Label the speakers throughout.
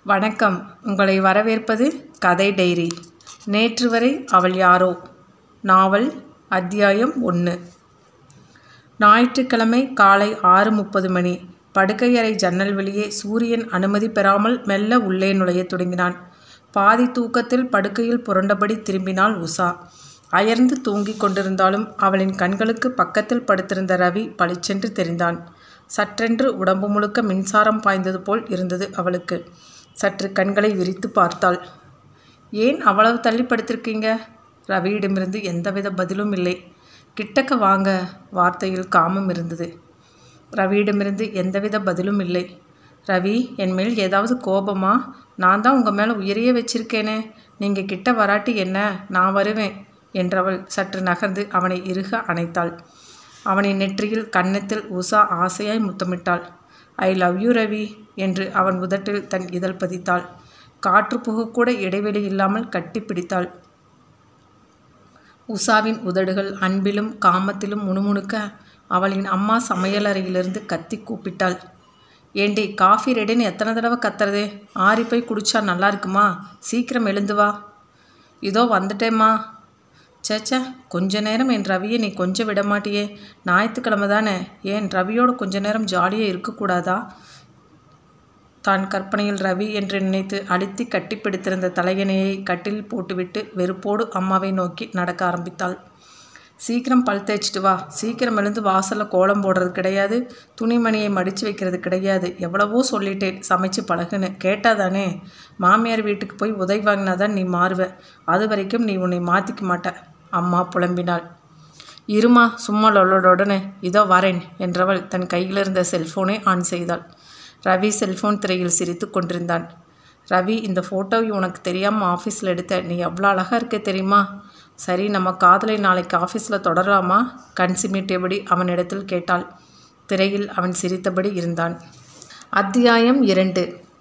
Speaker 1: வணக்கம் உங்களை வரவேற்பது கதை டைரி நேற்று வரை அவள் யாரோ நாவல் அத்தியாயம் ஒன்று ஞாயிற்றுக்கிழமை காலை ஆறு முப்பது மணி படுக்கையறை ஜன்னல் வெளியே சூரியன் அனுமதி பெறாமல் மெல்ல உள்ளே நுழையத் தொடங்கினான் பாதி தூக்கத்தில் படுக்கையில் புரண்டபடி திரும்பினாள் உஷா அயர்ந்து தூங்கிக் கொண்டிருந்தாலும் அவளின் கண்களுக்கு பக்கத்தில் படுத்திருந்த ரவி பளிச்சென்று தெரிந்தான் சற்றென்று உடம்பு முழுக்க மின்சாரம் பாய்ந்தது போல் இருந்தது அவளுக்கு சற்று கண்களை விரித்து பார்த்தாள் ஏன் அவ்வளவு தள்ளி படுத்திருக்கீங்க ரவியிடமிருந்து எந்தவித பதிலும் இல்லை கிட்டக்க வாங்க வார்த்தையில் காமம் இருந்தது ரவியிடமிருந்து எந்தவித பதிலும் இல்லை ரவி என் மேல் ஏதாவது கோபமா நான் தான் உங்கள் மேலே உயிரையே வச்சிருக்கேனே நீங்கள் கிட்ட வராட்டி என்ன நான் வருவேன் என்றவள் சற்று நகர்ந்து அவனை இறுக அணைத்தாள் அவனின் நெற்றியில் கன்னத்தில் உஷா ஆசையாய் முத்தமிட்டாள் ஐ லவ் யூ ரவி என்று அவன் உதட்டில் தன் இதழ் பதித்தாள் காற்று புகக்கூட இடைவெளி இல்லாமல் கட்டி பிடித்தாள் உஷாவின் உதடுகள் அன்பிலும் காமத்திலும் முணுமுணுக்க அவளின் அம்மா சமையலறையிலிருந்து கத்தி கூப்பிட்டாள் ஏண்டி காஃபி ரெடின்னு எத்தனை தடவை கத்துறதே ஆறி போய் குடிச்சா நல்லா இருக்குமா சீக்கிரம் எழுந்து வா இதோ வந்துட்டேம்மா சேச்சா கொஞ்ச நேரம் என் ரவியை நீ கொஞ்சம் விட மாட்டியே ஞாயிற்றுக்கிழமை தானே ஏன் ரவியோடு கொஞ்ச நேரம் ஜாலியாக இருக்கக்கூடாதா தான் கற்பனையில் ரவி என்று நினைத்து அழுத்தி கட்டிப்பிடித்திருந்த தலையணையை கட்டில் போட்டுவிட்டு வெறுப்போடு அம்மாவை நோக்கி நடக்க ஆரம்பித்தாள் சீக்கிரம் பல் தேய்ச்சிட்டு வா சீக்கிரம் எழுந்து வாசலில் கோலம் போடுறது கிடையாது துணிமணியை மடித்து வைக்கிறது கிடையாது எவ்வளவோ சொல்லிட்டேன் சமைச்சு பழகுன்னு கேட்டாதானே மாமியார் வீட்டுக்கு போய் உதவி வாங்கினாதான் நீ மாறுவ அது வரைக்கும் நீ உன்னை மாற்றிக்க மாட்ட அம்மா புலம்பினாள் இருமா சும்மா லொல்லோடனே இதோ வரேன் என்றவள் தன் கையில் இருந்த செல்ஃபோனை ஆன் செய்தாள் ரவி செல்ஃபோன் திரையில் சிரித்து கொண்டிருந்தான் ரவி இந்த ஃபோட்டோவை உனக்கு தெரியாமல் ஆஃபீஸில் எடுத்த நீ எவ்வளோ அழகாக இருக்க தெரியுமா சரி நம்ம காதலை நாளைக்கு ஆஃபீஸில் தொடரலாமா கண் சிமிட்டியபடி அவனிடத்தில் கேட்டாள் திரையில் அவன் சிரித்தபடி இருந்தான் அத்தியாயம் இரண்டு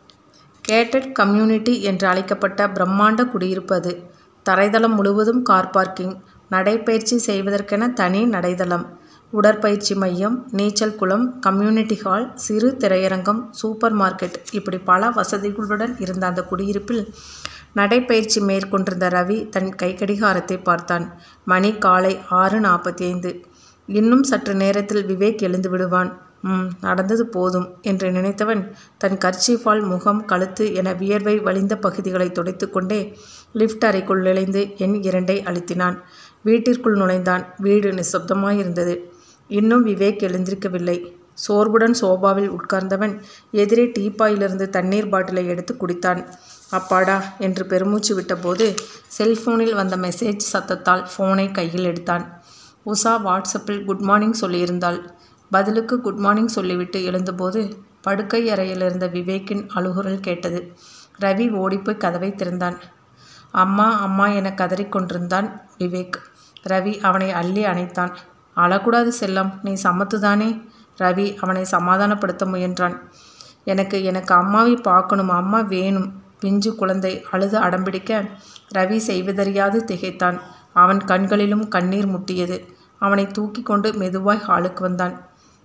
Speaker 1: கேட்டட் கம்யூனிட்டி என்று அழைக்கப்பட்ட பிரம்மாண்ட குடியிருப்பு அது தரைதளம் முழுவதும் கார் பார்க்கிங் நடைப்பயிற்சி செய்வதற்கென தனி நடைதளம் உடற்பயிற்சி மையம் நீச்சல் குளம் கம்யூனிட்டி ஹால் சிறு திரையரங்கம் சூப்பர் மார்க்கெட் இப்படி பல வசதிகளுடன் இருந்த அந்த குடியிருப்பில் நடைப்பயிற்சி மேற்கொண்டிருந்த ரவி தன் கைக்கடிகாரத்தை பார்த்தான் மணி காலை ஆறு நாற்பத்தி ஐந்து இன்னும் சற்று நேரத்தில் விவேக் எழுந்து விடுவான் ம் நடந்தது போதும் என்று நினைத்தவன் தன் கர்ச்சீஃபால் முகம் கழுத்து என வியர்வை வழிந்த பகுதிகளை துடைத்து கொண்டே லிஃப்ட் அறைக்குள் நுழைந்து எண் இரண்டை அழுத்தினான் வீட்டிற்குள் நுழைந்தான் வீடு நிசப்தமாயிருந்தது இன்னும் விவேக் எழுந்திருக்கவில்லை சோர்வுடன் சோபாவில் உட்கார்ந்தவன் எதிரே டீப்பாயிலிருந்து தண்ணீர் பாட்டிலை எடுத்து குடித்தான் அப்பாடா என்று பெருமூச்சு விட்டபோது செல்போனில் வந்த மெசேஜ் சத்தத்தால் ஃபோனை கையில் எடுத்தான் உஷா வாட்ஸ்அப்பில் குட் மார்னிங் சொல்லியிருந்தாள் பதிலுக்கு குட் மார்னிங் சொல்லிவிட்டு எழுந்தபோது படுக்கை அறையில் இருந்த விவேக்கின் அழுகுரல் கேட்டது ரவி ஓடிப்போய் கதவை திறந்தான் அம்மா அம்மா என கதறிக்கொண்டிருந்தான் விவேக் ரவி அவனை அள்ளி அணைத்தான் அழக்கூடாது செல்லம் நீ சமத்துதானே ரவி அவனை சமாதானப்படுத்த முயன்றான் எனக்கு எனக்கு அம்மாவை பார்க்கணும் அம்மா வேணும் பிஞ்சு குழந்தை அழுது அடம்பிடிக்க ரவி செய்வதறியாது திகைத்தான் அவன் கண்களிலும் கண்ணீர் முட்டியது அவனை தூக்கி கொண்டு மெதுவாய் ஹாலுக்கு வந்தான்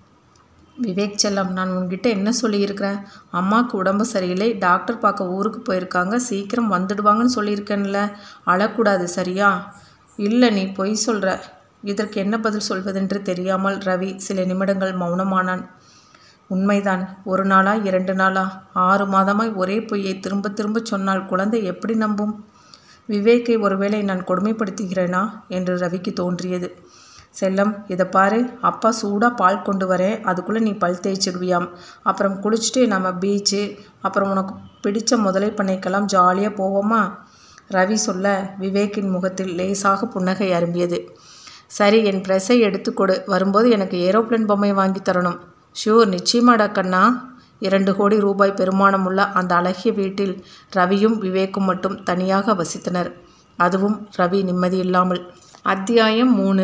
Speaker 1: விவேக் செல்லம் நான் உன்கிட்ட என்ன சொல்லியிருக்கிறேன் அம்மாவுக்கு உடம்பு சரியில்லை டாக்டர் பார்க்க ஊருக்கு போயிருக்காங்க சீக்கிரம் வந்துடுவாங்கன்னு சொல்லியிருக்கேன்ல அழக்கூடாது சரியா இல்லை நீ பொய் சொல்கிற இதற்கு என்ன பதில் சொல்வதென்று தெரியாமல் ரவி சில நிமிடங்கள் மௌனமானான் உண்மைதான் ஒரு நாளா இரண்டு நாளா ஆறு மாதமாய் ஒரே பொய்யை திரும்ப திரும்ப சொன்னால் குழந்தை எப்படி நம்பும் விவேக்கை ஒருவேளை நான் கொடுமைப்படுத்துகிறேனா என்று ரவிக்கு தோன்றியது செல்லம் இதை பாரு அப்பா சூடாக பால் கொண்டு வரேன் அதுக்குள்ளே நீ பல் தேய்ச்சிடுவியாம் அப்புறம் குளிச்சுட்டு நம்ம பீச்சு அப்புறம் உனக்கு பிடிச்ச முதலை பண்ணைக்கெல்லாம் ஜாலியாக போவோமா ரவி சொல்ல விவேக்கின் முகத்தில் லேசாக புன்னகை அரும்பியது சரி என் ப்ரெஸ்ஸை எடுத்துக்கொடு வரும்போது எனக்கு ஏரோப்ளேன் பொம்மை வாங்கி தரணும் ஷூர் நிச்சயமாடா கண்ணா இரண்டு கோடி ரூபாய் பெருமானமுள்ள அந்த அழகிய வீட்டில் ரவியும் விவேக்கும் மட்டும் தனியாக வசித்தனர் அதுவும் ரவி நிம்மதியில்லாமல் அத்தியாயம் மூணு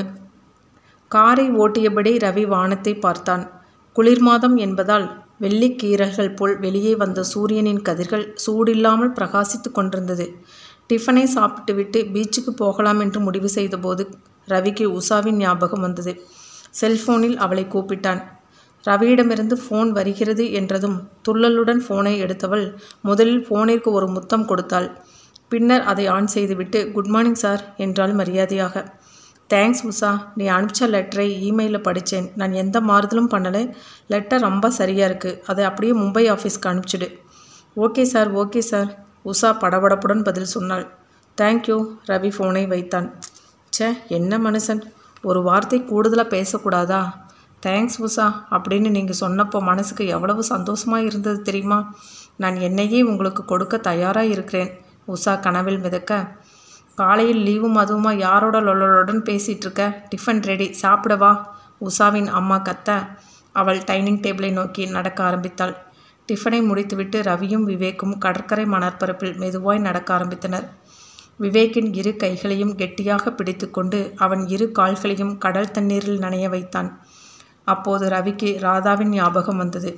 Speaker 1: காரை ஓட்டியபடி ரவி வானத்தை பார்த்தான் குளிர் மாதம் என்பதால் வெள்ளிக்கீரல்கள் போல் வெளியே வந்த சூரியனின் கதிர்கள் சூடில்லாமல் பிரகாசித்து கொண்டிருந்தது டிஃபனை சாப்பிட்டுவிட்டு பீச்சுக்கு போகலாம் என்று முடிவு செய்தபோது ரவிக்கு உஷாவின் ஞாபகம் வந்தது செல்போனில் அவளை கூப்பிட்டான் ரவியிடமிருந்து ஃபோன் வருகிறது என்றதும் துள்ளலுடன் ஃபோனை எடுத்தவள் முதலில் ஃபோனிற்கு ஒரு முத்தம் கொடுத்தாள் பின்னர் அதை ஆன் செய்துவிட்டு குட் மார்னிங் சார் என்றாள் மரியாதையாக தேங்க்ஸ் உஷா நீ அனுப்பிச்ச லெட்டரை இமெயிலில் படித்தேன் நான் எந்த மாறுதலும் பண்ணலை லெட்டர் ரொம்ப சரியாக இருக்குது அதை அப்படியே மும்பை ஆஃபீஸ்க்கு அனுப்பிச்சிடு okay sir okay sir Usha படபடப்புடன் பதில் சொன்னாள் தேங்க்யூ ரவி ஃபோனை வைத்தான் ச்சே என்ன மனுஷன் ஒரு வார்த்தை கூடுதலாக பேசக்கூடாதா தேங்க்ஸ் உஷா அப்படின்னு நீங்கள் சொன்னப்போ மனசுக்கு எவ்வளவு சந்தோஷமாக இருந்தது தெரியுமா நான் என்னையே உங்களுக்கு கொடுக்க தயாராக இருக்கிறேன் உஷா கனவில் மிதக்க காலையில் லீவும் அதுவுமா யாரோட லொல்லலுடன் பேசிகிட்டு இருக்க டிஃபன் ரெடி சாப்பிடவா உஷாவின் அம்மா கத்த அவள் டைனிங் டேபிளை நோக்கி நடக்க ஆரம்பித்தாள் டிஃபனை முடித்துவிட்டு ரவியும் விவேக்கும் கடற்கரை மணற்பரப்பில் மெதுவாய் நடக்க ஆரம்பித்தனர் விவேக்கின் இரு கைகளையும் கெட்டியாக பிடித்துக்கொண்டு அவன் இரு கால்களையும் கடல் தண்ணீரில் நனைய வைத்தான் அப்போது ரவிக்கு ராதாவின் ஞாபகம் வந்தது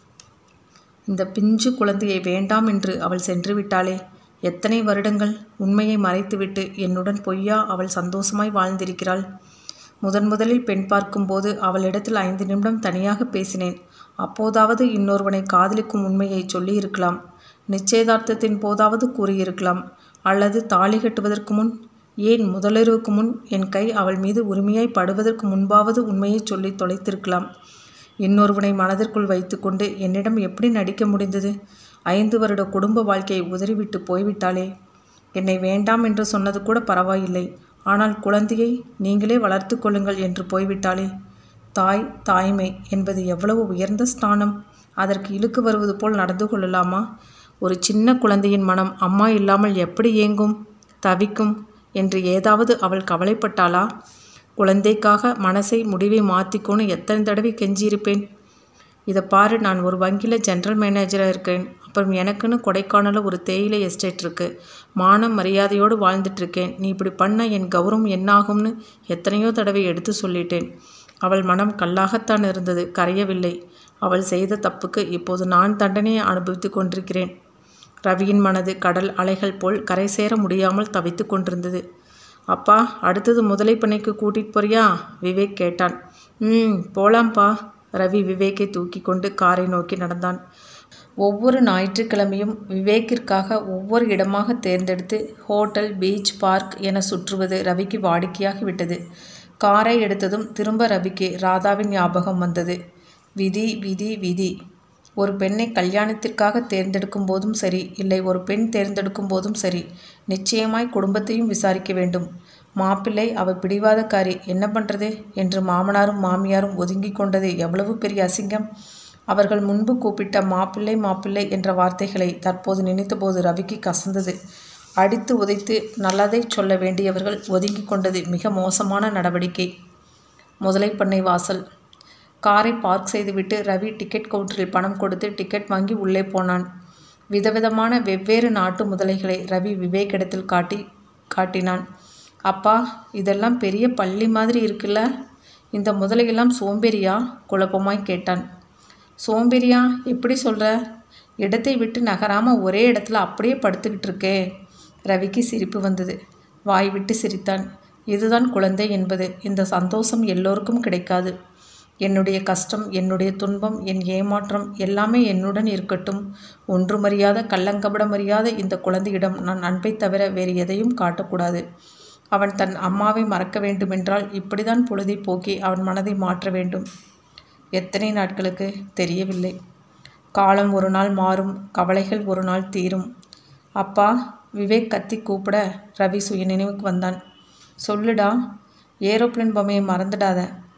Speaker 1: இந்த பிஞ்சு குழந்தையை வேண்டாம் என்று அவள் சென்று விட்டாளே எத்தனை வருடங்கள் உண்மையை மறைத்துவிட்டு என்னுடன் பொய்யா அவள் சந்தோஷமாய் வாழ்ந்திருக்கிறாள் முதன் முதலில் பெண் பார்க்கும்போது அவளிடத்தில் ஐந்து நிமிடம் தனியாக பேசினேன் அப்போதாவது இன்னொருவனை காதலிக்கும் உண்மையை சொல்லியிருக்கலாம் நிச்சயதார்த்தத்தின் போதாவது கூறியிருக்கலாம் அல்லது தாலி கட்டுவதற்கு முன் ஏன் முதலிரவுக்கு முன் என் கை அவள் மீது உரிமையாய் படுவதற்கு முன்பாவது உண்மையை சொல்லி தொலைத்திருக்கலாம் இன்னொருவனை மனதிற்குள் வைத்துக்கொண்டு என்னிடம் எப்படி நடிக்க முடிந்தது ஐந்து வருட குடும்ப வாழ்க்கையை உதறிவிட்டு போய்விட்டாளே என்னை வேண்டாம் என்று சொன்னது கூட பரவாயில்லை ஆனால் குழந்தையை நீங்களே வளர்த்து கொள்ளுங்கள் என்று போய்விட்டாளே தாய் தாய்மை என்பது எவ்வளவு உயர்ந்த ஸ்தானம் அதற்கு இழுக்கு வருவது போல் நடந்து கொள்ளலாமா ஒரு சின்ன குழந்தையின் மனம் அம்மா இல்லாமல் எப்படி ஏங்கும் தவிக்கும் என்று ஏதாவது அவள் கவலைப்பட்டாளா குழந்தைக்காக மனசை முடிவை மாற்றிக்கோன்னு எத்தனை தடவை கெஞ்சியிருப்பேன் இதை பாரு நான் ஒரு வங்கியில் ஜென்ரல் மேனேஜராக இருக்கேன் அப்புறம் எனக்குன்னு கொடைக்கானலில் ஒரு தேயிலை எஸ்டேட் இருக்குது மானம் மரியாதையோடு வாழ்ந்துட்டுருக்கேன் நீ இப்படி பண்ண என் கௌரவம் என்னாகும்னு எத்தனையோ தடவை எடுத்து சொல்லிட்டேன் அவள் மனம் கல்லாகத்தான் இருந்தது கரையவில்லை அவள் செய்த தப்புக்கு இப்போது நான் தண்டனையை அனுபவித்து கொண்டிருக்கிறேன் ரவியின் மனது கடல் அலைகள் போல் கரை சேர முடியாமல் தவித்து கொண்டிருந்தது அப்பா அடுத்தது முதலை பண்ணைக்கு கூட்டிகிட்டு போறியா விவேக் கேட்டான் ம் போலாம்ப்பா ரவி விவேக்கை தூக்கி கொண்டு காரை நோக்கி நடந்தான் ஒவ்வொரு ஞாயிற்றுக்கிழமையும் விவேக்கிற்காக ஒவ்வொரு இடமாக தேர்ந்தெடுத்து ஹோட்டல் பீச் பார்க் என சுற்றுவது ரவிக்கு வாடிக்கையாகிவிட்டது காரை எடுத்ததும் திரும்ப ரவிக்கு ராதாவின் ஞாபகம் வந்தது விதி விதி விதி ஒரு பெண்ணை கல்யாணத்திற்காக தேர்ந்தெடுக்கும் போதும் சரி இல்லை ஒரு பெண் தேர்ந்தெடுக்கும் போதும் சரி நிச்சயமாய் குடும்பத்தையும் விசாரிக்க வேண்டும் மாப்பிள்ளை அவ பிடிவாதக்காரி என்ன பண்ணுறது என்று மாமனாரும் மாமியாரும் ஒதுங்கி கொண்டது எவ்வளவு பெரிய அசிங்கம் அவர்கள் முன்பு கூப்பிட்ட மாப்பிள்ளை மாப்பிள்ளை என்ற வார்த்தைகளை தற்போது நினைத்தபோது ரவிக்கு கசந்தது அடித்து உதைத்து நல்லதை சொல்ல வேண்டியவர்கள் ஒதுங்கி கொண்டது மிக மோசமான நடவடிக்கை முதலை பண்ணை வாசல் காரை பார்க் செய்துவிட்டு ரவி டிக்கெட் கவுண்டரில் பணம் கொடுத்து டிக்கெட் வாங்கி உள்ளே போனான் விதவிதமான வெவ்வேறு நாட்டு முதலைகளை ரவி விவேக்கிடத்தில் காட்டி காட்டினான் அப்பா இதெல்லாம் பெரிய பள்ளி மாதிரி இருக்குல்ல இந்த முதலையெல்லாம் சோம்பேறியா குழப்பமாய் கேட்டான் சோம்பேறியா எப்படி சொல்கிற இடத்தை விட்டு நகராமல் ஒரே இடத்துல அப்படியே படுத்துக்கிட்டு இருக்கே ரவிக்கு சிரிப்பு வந்தது வாய் விட்டு சிரித்தான் இதுதான் குழந்தை என்பது இந்த சந்தோஷம் எல்லோருக்கும் கிடைக்காது என்னுடைய கஷ்டம் என்னுடைய துன்பம் என் ஏமாற்றம் எல்லாமே என்னுடன் இருக்கட்டும் ஒன்றுமறியாத கள்ளங்கபடமறியாத இந்த குழந்தையிடம் நான் அன்பை தவிர வேறு எதையும் காட்டக்கூடாது அவன் தன் அம்மாவை மறக்க வேண்டுமென்றால் இப்படிதான் பொழுதை போக்கி அவன் மனதை மாற்ற வேண்டும் எத்தனை நாட்களுக்கு தெரியவில்லை காலம் ஒரு நாள் மாறும் கவலைகள் ஒரு நாள் தீரும் அப்பா விவேக் கத்தி கூப்பிட ரவி சுய நினைவுக்கு வந்தான் சொல்லுடா ஏரோப்ளேன் பொம்மையை மறந்துடாத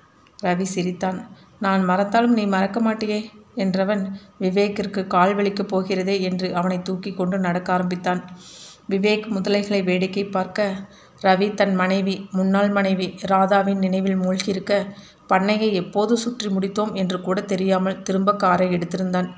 Speaker 1: ரவி சிரித்தான் நான் மறந்தாலும் நீ மறக்க மாட்டியே என்றவன் விவேக்கிற்கு கால் வலிக்கப் போகிறதே என்று அவனை தூக்கி கொண்டு நடக்க ஆரம்பித்தான் விவேக் முதலைகளை வேடிக்கை பார்க்க ரவி தன் மனைவி முன்னாள் மனைவி ராதாவின் நினைவில் மூழ்கியிருக்க பண்ணையை எப்போது சுற்றி முடித்தோம் என்று கூட தெரியாமல் திரும்ப காரை எடுத்திருந்தான்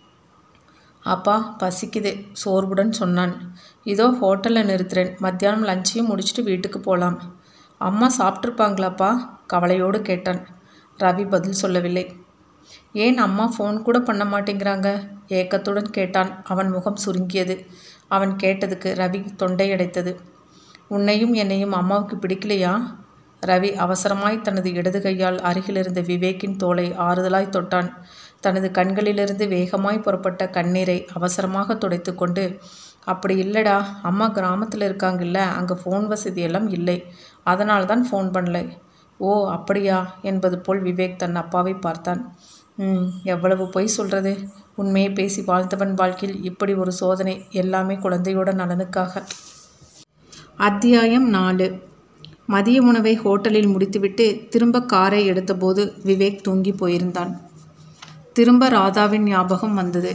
Speaker 1: அப்பா பசிக்குது சோர்வுடன் சொன்னான் இதோ ஹோட்டலில் நிறுத்துறேன் மத்தியானம் லஞ்சையும் முடிச்சுட்டு வீட்டுக்கு போகலாம் அம்மா சாப்பிட்ருப்பாங்களாப்பா கவலையோடு கேட்டான் ரவி பதில் சொல்லவில்லை ஏன் அம்மா ஃபோன் கூட பண்ண மாட்டேங்கிறாங்க ஏக்கத்துடன் கேட்டான் அவன் முகம் சுருங்கியது அவன் கேட்டதுக்கு ரவி தொண்டை அடைத்தது உன்னையும் என்னையும் அம்மாவுக்கு பிடிக்கலையா ரவி அவசரமாய் தனது இடது கையால் அருகிலிருந்த விவேக்கின் தோலை ஆறுதலாய் தொட்டான் தனது கண்களிலிருந்து வேகமாய் புறப்பட்ட கண்ணீரை அவசரமாக துடைத்து கொண்டு அப்படி இல்லைடா அம்மா கிராமத்தில் இருக்காங்கல்ல அங்கே ஃபோன் வசதியெல்லாம் இல்லை அதனால தான் ஃபோன் பண்ணல ஓ அப்படியா என்பது போல் விவேக் தன் அப்பாவை பார்த்தான் ம் எவ்வளவு பொய் சொல்கிறது உண்மையை பேசி வாழ்ந்தவன் வாழ்க்கையில் இப்படி ஒரு சோதனை எல்லாமே குழந்தையோட நலனுக்காக அத்தியாயம் நாலு மதிய உணவை ஹோட்டலில் முடித்துவிட்டு திரும்ப காரை எடுத்தபோது விவேக் தூங்கி போயிருந்தான் திரும்ப ராதாவின் ஞாபகம் வந்தது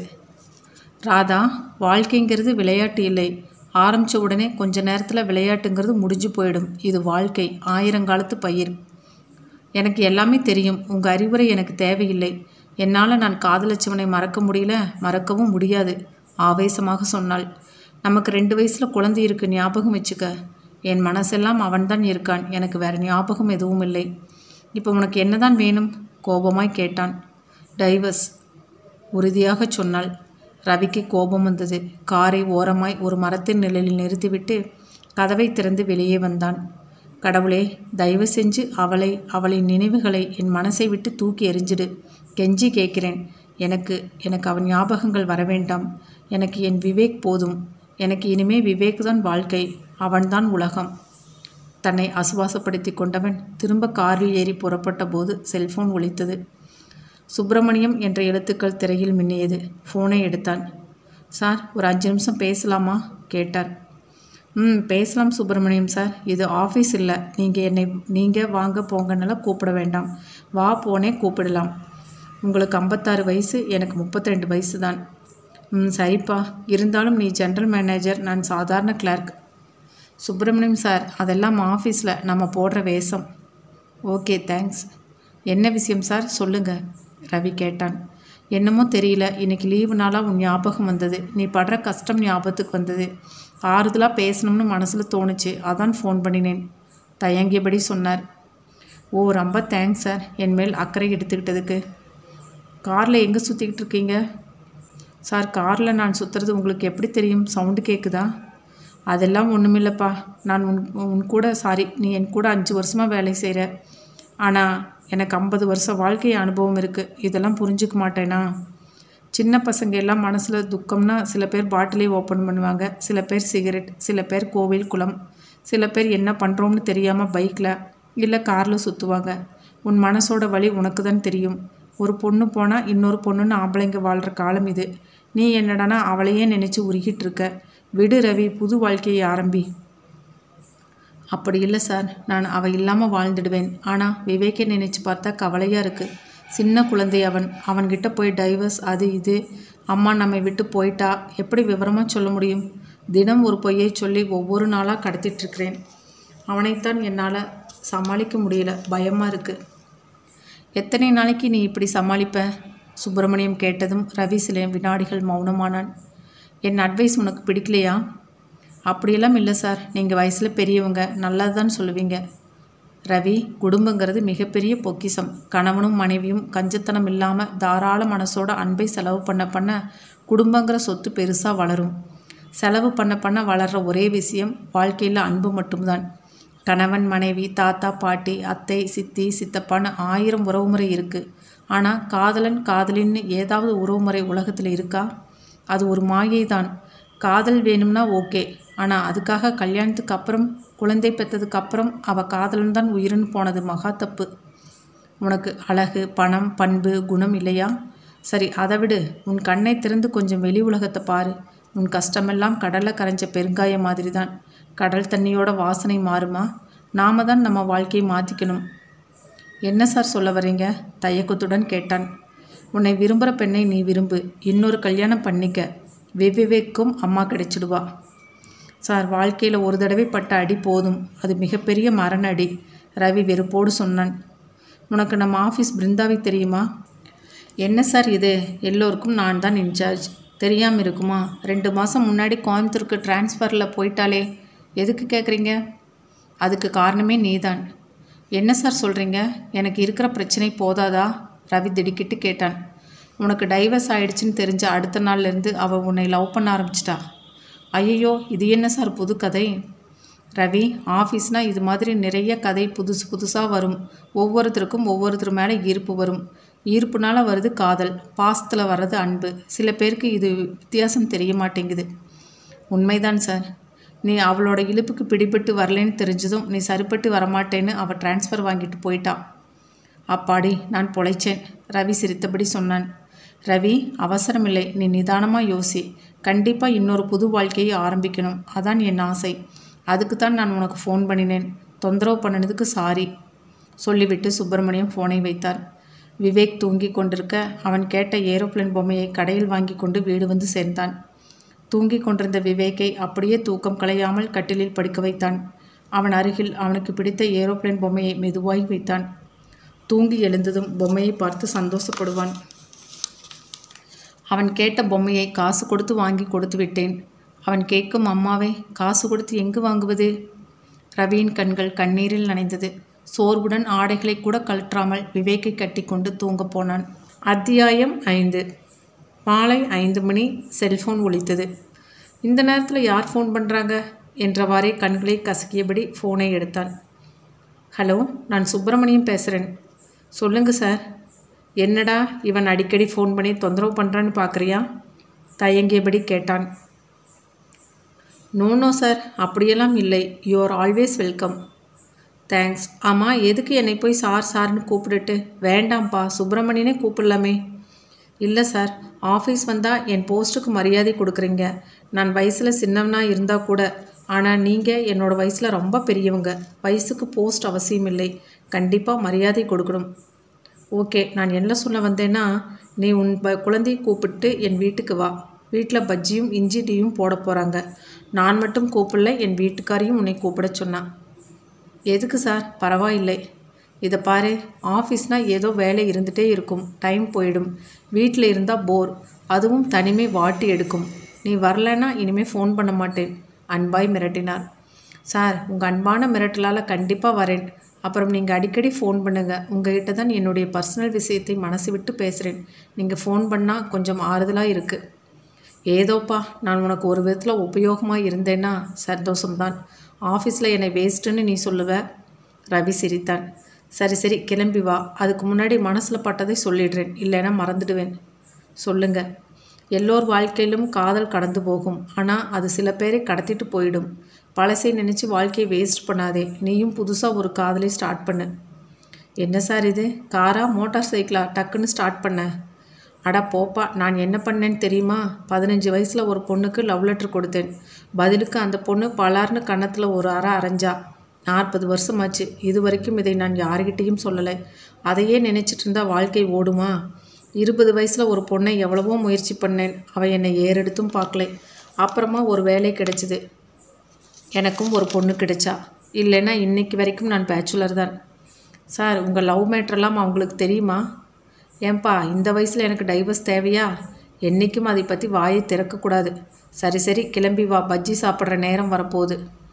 Speaker 1: ராதா வாழ்க்கைங்கிறது விளையாட்டு இல்லை ஆரம்பித்த உடனே கொஞ்ச நேரத்தில் விளையாட்டுங்கிறது முடிஞ்சு போயிடும் இது வாழ்க்கை ஆயிரங்காலத்து பயிர் எனக்கு எல்லாமே தெரியும் உங்கள் அறிவுரை எனக்கு தேவையில்லை என்னால் நான் காதலிச்சவனை மறக்க முடியல மறக்கவும் முடியாது ஆவேசமாக சொன்னாள் நமக்கு ரெண்டு வயசில் குழந்தை இருக்கு ஞாபகம் வச்சுக்க என் மனசெல்லாம் அவன்தான் இருக்கான் எனக்கு வேறு ஞாபகம் எதுவும் இல்லை இப்போ உனக்கு என்னதான் வேணும் கோபமாய் கேட்டான் டைவர்ஸ் உறுதியாக சொன்னாள் ரவிக்கு கோபம் வந்தது காரை ஓரமாய் ஒரு மரத்தின் நிழலில் நிறுத்திவிட்டு கதவை திறந்து வெளியே வந்தான் கடவுளே தயவு செஞ்சு அவளை அவளின் நினைவுகளை என் மனசை விட்டு தூக்கி எறிஞ்சிடு கெஞ்சி கேட்கிறேன் எனக்கு எனக்கு அவன் ஞாபகங்கள் வர வேண்டாம் எனக்கு என் விவேக் போதும் எனக்கு இனிமே விவேக் தான் வாழ்க்கை அவன்தான் உலகம் தன்னை அசுவாசப்படுத்தி கொண்டவன் திரும்ப காரில் ஏறி புறப்பட்ட போது செல்போன் ஒலித்தது சுப்பிரமணியம் என்ற எழுத்துக்கள் திரையில் மின்னியது ஃபோனை எடுத்தான் சார் ஒரு அஞ்சு நிமிஷம் பேசலாமா கேட்டார் ம் பேசலாம் சுப்பிரமணியம் சார் இது ஆஃபீஸ் இல்லை நீங்கள் என்னை நீங்கள் வாங்க போங்கன்னெல்லாம் கூப்பிட வேண்டாம் வா போனே கூப்பிடலாம் உங்களுக்கு ஐம்பத்தாறு வயசு எனக்கு முப்பத்தி ரெண்டு வயசு தான் ம் சரிப்பா இருந்தாலும் நீ ஜென்ரல் மேனேஜர் நான் சாதாரண கிளார்க் சுப்பிரமணியம் சார் அதெல்லாம் ஆஃபீஸில் நம்ம போடுற வேஷம் ஓகே தேங்க்ஸ் என்ன விஷயம் சார் சொல்லுங்க ரவி கேட்டான் என்னமோ தெரியல இன்னைக்கு லீவு நாளாக உன் ஞாபகம் வந்தது நீ படுற கஷ்டம் ஞாபகத்துக்கு வந்தது ஆறுதலாக பேசணும்னு மனசில் தோணுச்சு அதான் ஃபோன் பண்ணினேன் தயங்கியபடி சொன்னார் ஓ ரொம்ப தேங்க்ஸ் சார் என் மேல் அக்கறை எடுத்துக்கிட்டதுக்கு காரில் எங்கே சுற்றிக்கிட்டு இருக்கீங்க சார் காரில் நான் சுற்றுறது உங்களுக்கு எப்படி தெரியும் சவுண்டு கேட்குதா அதெல்லாம் ஒன்றுமில்லப்பா நான் உன் உன் கூட சாரி நீ என் கூட அஞ்சு வருஷமாக வேலை செய்கிற ஆனால் எனக்கு ஐம்பது வருஷம் வாழ்க்கை அனுபவம் இருக்குது இதெல்லாம் புரிஞ்சுக்க மாட்டேனா சின்ன பசங்க எல்லாம் மனசில் துக்கம்னா சில பேர் பாட்டிலே ஓப்பன் பண்ணுவாங்க சில பேர் சிகரெட் சில பேர் கோவில் குளம் சில பேர் என்ன பண்ணுறோம்னு தெரியாமல் பைக்கில் இல்லை காரில் சுற்றுவாங்க உன் மனசோட வழி உனக்கு தான் தெரியும் ஒரு பொண்ணு போனால் இன்னொரு பொண்ணுன்னு ஆம்பளைங்க வாழ்கிற காலம் இது நீ என்னடானா அவளையே நினச்சி உருகிட்டு இருக்க விடு ரவி புது வாழ்க்கையை ஆரம்பி அப்படி இல்லை சார் நான் அவள் இல்லாமல் வாழ்ந்துடுவேன் ஆனால் விவேக்கை நினச்சி பார்த்தா கவலையாக இருக்குது சின்ன குழந்தை அவன் அவன்கிட்ட போய் டைவர்ஸ் அது இது அம்மா நம்மை விட்டு போயிட்டா எப்படி விவரமாக சொல்ல முடியும் தினம் ஒரு பொய்யை சொல்லி ஒவ்வொரு நாளாக கடத்திட்டுருக்கிறேன் அவனைத்தான் என்னால் சமாளிக்க முடியல பயமாக இருக்குது எத்தனை நாளைக்கு நீ இப்படி சமாளிப்ப சுப்பிரமணியம் கேட்டதும் ரவி சில வினாடிகள் மௌனமானான் என் அட்வைஸ் உனக்கு பிடிக்கலையா அப்படியெல்லாம் இல்லை சார் நீங்கள் வயசில் பெரியவங்க நல்லது தான் சொல்லுவீங்க ரவி குடும்பங்கிறது மிகப்பெரிய பொக்கிஷம் கணவனும் மனைவியும் கஞ்சத்தனம் இல்லாமல் தாராள மனசோட அன்பை செலவு பண்ண பண்ண குடும்பங்கிற சொத்து பெருசாக வளரும் செலவு பண்ண பண்ண வளர்கிற ஒரே விஷயம் வாழ்க்கையில் அன்பு மட்டும்தான் கணவன் மனைவி தாத்தா பாட்டி அத்தை சித்தி சித்தப்பான்னு ஆயிரம் உறவுமுறை இருக்குது ஆனால் காதலன் காதலின்னு ஏதாவது உறவுமுறை உலகத்தில் இருக்கா அது ஒரு மாயை தான் காதல் வேணும்னா ஓகே ஆனால் அதுக்காக கல்யாணத்துக்கு அப்புறம் குழந்தை பெற்றதுக்கு அப்புறம் அவள் காதலன் தான் உயிர்னு போனது மகா தப்பு உனக்கு அழகு பணம் பண்பு குணம் இல்லையா சரி அதை விடு உன் கண்ணை திறந்து கொஞ்சம் வெளி உலகத்தை பாரு உன் கஷ்டமெல்லாம் கடலில் கரைஞ்ச பெருங்காய மாதிரி தான் கடல் தண்ணியோட வாசனை மாறுமா நாம தான் நம்ம வாழ்க்கையை மாற்றிக்கணும் என்ன சார் சொல்ல வரீங்க தயக்கத்துடன் கேட்டான் உன்னை விரும்புகிற பெண்ணை நீ விரும்பு இன்னொரு கல்யாணம் பண்ணிக்க விவேக்கும் அம்மா கிடைச்சிடுவா சார் வாழ்க்கையில் ஒரு தடவை பட்ட அடி போதும் அது மிகப்பெரிய மரண அடி ரவி வெறுப்போடு சொன்னான் உனக்கு நம்ம ஆஃபீஸ் பிருந்தாவை தெரியுமா என்ன சார் இது எல்லோருக்கும் நான் தான் இன்சார்ஜ் தெரியாமல் இருக்குமா ரெண்டு மாதம் முன்னாடி கோயம்புத்தூருக்கு டிரான்ஸ்ஃபரில் போயிட்டாலே எதுக்கு கேட்குறீங்க அதுக்கு காரணமே நீதான் என்ன சார் சொல்கிறீங்க எனக்கு இருக்கிற பிரச்சனை போதாதா ரவி திடுக்கிட்டு கேட்டான் உனக்கு டைவர்ஸ் ஆயிடுச்சுன்னு தெரிஞ்ச அடுத்த நாள்லேருந்து அவள் உன்னை லவ் பண்ண ஆரம்பிச்சிட்டா ஐயோ இது என்ன சார் புது கதை ரவி ஆஃபீஸ்னால் இது மாதிரி நிறைய கதை புதுசு புதுசாக வரும் ஒவ்வொருத்தருக்கும் ஒவ்வொருத்தர் மேலே ஈர்ப்பு வரும் ஈர்ப்புனால வருது காதல் பாசத்தில் வர்றது அன்பு சில பேருக்கு இது வித்தியாசம் தெரிய மாட்டேங்குது உண்மைதான் சார் நீ அவளோட இழுப்புக்கு பிடிபட்டு வரலேன்னு தெரிஞ்சதும் நீ சரிப்பட்டு வரமாட்டேன்னு அவள் டிரான்ஸ்ஃபர் வாங்கிட்டு போயிட்டா அப்பாடி நான் பொழைச்சேன் ரவி சிரித்தபடி சொன்னான் ரவி அவசரமில்லை நீ நிதானமாக யோசி கண்டிப்பாக இன்னொரு புது வாழ்க்கையை ஆரம்பிக்கணும் அதான் என் ஆசை அதுக்கு தான் நான் உனக்கு ஃபோன் பண்ணினேன் தொந்தரவு பண்ணினதுக்கு சாரி சொல்லிவிட்டு சுப்பிரமணியம் ஃபோனை வைத்தார் விவேக் தூங்கி கொண்டிருக்க அவன் கேட்ட ஏரோப்ளேன் பொம்மையை கடையில் வாங்கி கொண்டு வீடு வந்து சேர்ந்தான் தூங்கிக் கொண்டிருந்த விவேக்கை அப்படியே தூக்கம் கலையாமல் கட்டிலில் படுக்க வைத்தான் அவன் அருகில் அவனுக்கு பிடித்த ஏரோப்ளேன் பொம்மையை மெதுவாய் வைத்தான் தூங்கி எழுந்ததும் பொம்மையை பார்த்து சந்தோஷப்படுவான் அவன் கேட்ட பொம்மையை காசு கொடுத்து வாங்கி கொடுத்து விட்டேன் அவன் கேட்கும் அம்மாவை காசு கொடுத்து எங்கு வாங்குவது ரவியின் கண்கள் கண்ணீரில் நனைந்தது சோர்வுடன் ஆடைகளை கூட கழற்றாமல் விவேக்கை கட்டிக்கொண்டு தூங்கப் போனான் அத்தியாயம் ஐந்து மாலை ஐந்து மணி செல்போன் ஒலித்தது இந்த நேரத்தில் யார் ஃபோன் பண்ணுறாங்க என்றவாறே கண்களை கசக்கியபடி ஃபோனை எடுத்தான் ஹலோ நான் சுப்பிரமணியம் பேசுகிறேன் சொல்லுங்க சார் என்னடா இவன் அடிக்கடி ஃபோன் பண்ணி தொந்தரவு பண்ணுறான்னு பார்க்குறியா தயங்கியபடி கேட்டான் நோ நோ சார் அப்படியெல்லாம் இல்லை you are always welcome thanks ஆமாம் எதுக்கு என்னை போய் சார் சார்னு கூப்பிட்டுட்டு வேண்டாம்ப்பா சுப்பிரமணியனே கூப்பிடலாமே இல்லை சார் ஆஃபீஸ் வந்தால் என் போஸ்ட்டுக்கு மரியாதை கொடுக்குறீங்க நான் வயசில் சின்னவனா இருந்தால் கூட ஆனால் நீங்கள் என்னோட வயசில் ரொம்ப பெரியவங்க வயசுக்கு போஸ்ட் அவசியம் இல்லை கண்டிப்பாக மரியாதை கொடுக்கணும் ஓகே நான் என்ன சொல்ல வந்தேன்னா நீ உன் ப குழந்தையை கூப்பிட்டு என் வீட்டுக்கு வா வீட்டில் பஜ்ஜியும் இஞ்சி டீயும் போட போகிறாங்க நான் மட்டும் கூப்பிடல என் வீட்டுக்காரையும் உன்னை கூப்பிட சொன்னான் எதுக்கு சார் பரவாயில்லை இதை பாரு ஆஃபீஸ்னால் ஏதோ வேலை இருந்துகிட்டே இருக்கும் டைம் போயிடும் வீட்டில் இருந்தால் போர் அதுவும் தனிமை வாட்டி எடுக்கும் நீ வரலைன்னா இனிமேல் ஃபோன் பண்ண மாட்டேன் அன்பாய் மிரட்டினார் சார் உங்கள் அன்பான மிரட்டலால் கண்டிப்பாக வரேன் அப்புறம் நீங்கள் அடிக்கடி ஃபோன் பண்ணுங்கள் உங்ககிட்ட தான் என்னுடைய பர்சனல் விஷயத்தை மனசு விட்டு பேசுகிறேன் நீங்கள் ஃபோன் பண்ணால் கொஞ்சம் ஆறுதலாக இருக்குது ஏதோப்பா நான் உனக்கு ஒரு விதத்தில் உபயோகமாக இருந்தேன்னா சந்தோஷம்தான் ஆஃபீஸில் என்னை வேஸ்ட்டுன்னு நீ சொல்லுவ ரவி சிரித்தான் சரி சரி கிளம்பி வா அதுக்கு முன்னாடி மனசில் பட்டதை சொல்லிடுறேன் இல்லைன்னா மறந்துடுவேன் சொல்லுங்க எல்லோர் வாழ்க்கையிலும் காதல் கடந்து போகும் ஆனால் அது சில பேரை கடத்திட்டு போயிடும் பழசை நினச்சி வாழ்க்கையை வேஸ்ட் பண்ணாதே நீயும் புதுசாக ஒரு காதலை ஸ்டார்ட் பண்ணு என்ன சார் இது காரா மோட்டார் சைக்கிளா டக்குன்னு ஸ்டார்ட் பண்ண அட போப்பா நான் என்ன பண்ணேன்னு தெரியுமா பதினஞ்சு வயசில் ஒரு பொண்ணுக்கு லவ் லெட்டர் கொடுத்தேன் பதிலுக்கு அந்த பொண்ணு பலார்னு கன்னத்தில் ஒரு அறை அரைஞ்சா நாற்பது வருஷமாச்சு இது வரைக்கும் இதை நான் யாருக்கிட்டேயும் சொல்லலை அதையே நினச்சிட்டு இருந்தா வாழ்க்கை ஓடுமா இருபது வயசில் ஒரு பொண்ணை எவ்வளவோ முயற்சி பண்ணேன் அவள் என்னை ஏறெடுத்தும் பார்க்கல அப்புறமா ஒரு வேலை கிடைச்சிது எனக்கும் ஒரு பொண்ணு கிடைச்சா இல்லைன்னா இன்னைக்கு வரைக்கும் நான் பேச்சுலர் தான் சார் உங்கள் லவ் மேட்ரெல்லாம் அவங்களுக்கு தெரியுமா ஏன்பா இந்த வயசில் எனக்கு டைவர்ஸ் தேவையா என்றைக்கும் அதை பற்றி வாயை திறக்கக்கூடாது சரி சரி கிளம்பி வா பஜ்ஜி சாப்பிட்ற நேரம் வரப்போகுது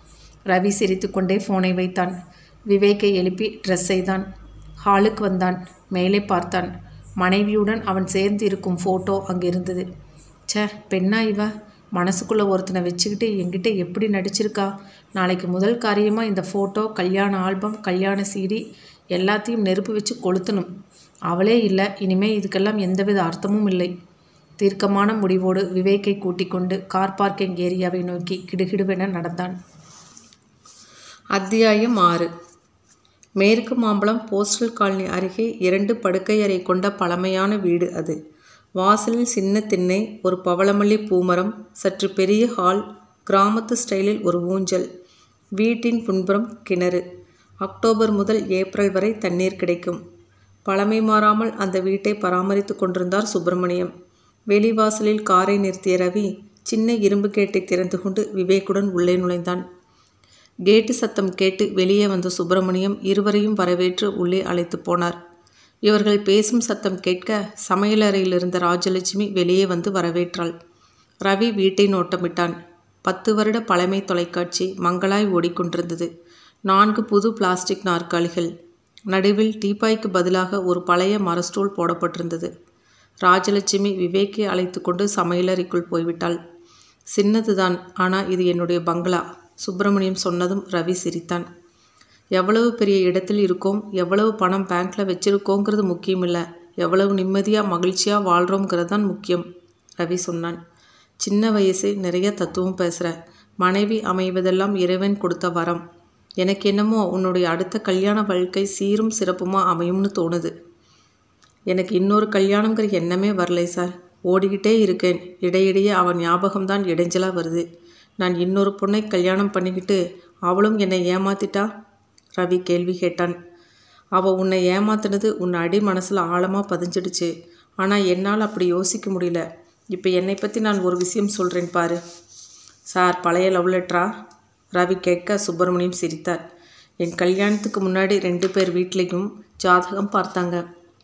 Speaker 1: ரவி சிரித்துக்கொண்டே ஃபோனை வைத்தான் விவேக்கை எழுப்பி ட்ரெஸ் செய்தான் ஹாலுக்கு வந்தான் மேலே பார்த்தான் மனைவியுடன் அவன் சேர்ந்து இருக்கும் ஃபோட்டோ அங்கே இருந்தது ச்சே பெண்ணா இவ மனசுக்குள்ளே ஒருத்தனை வச்சுக்கிட்டு என்கிட்ட எப்படி நடிச்சிருக்கா நாளைக்கு முதல் காரியமாக இந்த ஃபோட்டோ கல்யாண ஆல்பம் கல்யாண சீடி எல்லாத்தையும் நெருப்பு வச்சு கொளுத்தணும் அவளே இல்லை இனிமே இதுக்கெல்லாம் எந்தவித அர்த்தமும் இல்லை தீர்க்கமான முடிவோடு விவேக்கை கூட்டிக் கொண்டு கார் பார்க்கிங் ஏரியாவை நோக்கி கிடுகிடுவென நடந்தான் அத்தியாயம் ஆறு மேற்கு மாம்பலம் போஸ்டல் காலனி அருகே இரண்டு படுக்கையறை கொண்ட பழமையான வீடு அது வாசலில் சின்ன திண்ணை ஒரு பவளமல்லி பூமரம் சற்று பெரிய ஹால் கிராமத்து ஸ்டைலில் ஒரு ஊஞ்சல் வீட்டின் புன்புறம் கிணறு அக்டோபர் முதல் ஏப்ரல் வரை தண்ணீர் கிடைக்கும் பழமை மாறாமல் அந்த வீட்டை பராமரித்து கொண்டிருந்தார் சுப்பிரமணியம் வெளிவாசலில் காரை நிறுத்திய ரவி சின்ன இரும்பு கேட்டை திறந்து கொண்டு விவேக்குடன் உள்ளே நுழைந்தான் கேட்டு சத்தம் கேட்டு வெளியே வந்த சுப்பிரமணியம் இருவரையும் வரவேற்று உள்ளே அழைத்து போனார் இவர்கள் பேசும் சத்தம் கேட்க சமையலறையில் இருந்த ராஜலட்சுமி வெளியே வந்து வரவேற்றாள் ரவி வீட்டை நோட்டமிட்டான் பத்து வருட பழமை தொலைக்காட்சி மங்களாய் ஓடிக்கொண்டிருந்தது நான்கு புது பிளாஸ்டிக் நாற்காலிகள் நடுவில் டீப்பாய்க்கு பதிலாக ஒரு பழைய மரஸ்டூல் போடப்பட்டிருந்தது ராஜலட்சுமி விவேக்கை அழைத்து கொண்டு சமையலறைக்குள் போய்விட்டாள் சின்னதுதான் ஆனால் இது என்னுடைய பங்களா சுப்பிரமணியம் சொன்னதும் ரவி சிரித்தான் எவ்வளவு பெரிய இடத்தில் இருக்கோம் எவ்வளவு பணம் பேங்க்கில் வச்சுருக்கோங்கிறது முக்கியம் இல்லை எவ்வளவு நிம்மதியாக மகிழ்ச்சியாக வாழ்கிறோங்கிறது தான் முக்கியம் ரவி சொன்னான் சின்ன வயசு நிறைய தத்துவம் பேசுகிற மனைவி அமைவதெல்லாம் இறைவன் கொடுத்த வரம் எனக்கு என்னமோ உன்னுடைய அடுத்த கல்யாண வாழ்க்கை சீரும் சிறப்புமா அமையும்னு தோணுது எனக்கு இன்னொரு கல்யாணங்கிற எண்ணமே வரலை சார் ஓடிக்கிட்டே இருக்கேன் இடையிடையே அவன் ஞாபகம்தான் இடைஞ்சலாக வருது நான் இன்னொரு பொண்ணை கல்யாணம் பண்ணிக்கிட்டு அவளும் என்னை ஏமாத்திட்டா ரவி கேள்வி கேட்டான் அவள் உன்னை ஏமாத்தினது உன் அடி மனசில் ஆழமாக பதிஞ்சிடுச்சு ஆனால் என்னால் அப்படி யோசிக்க முடியல இப்போ என்னை பற்றி நான் ஒரு விஷயம் சொல்கிறேன் பாரு சார் பழைய லவ் லெட்டரா ரவி கேட்க சுப்பிரமணியம் சிரித்தார் என் கல்யாணத்துக்கு முன்னாடி ரெண்டு பேர் வீட்லேயும் ஜாதகம் பார்த்தாங்க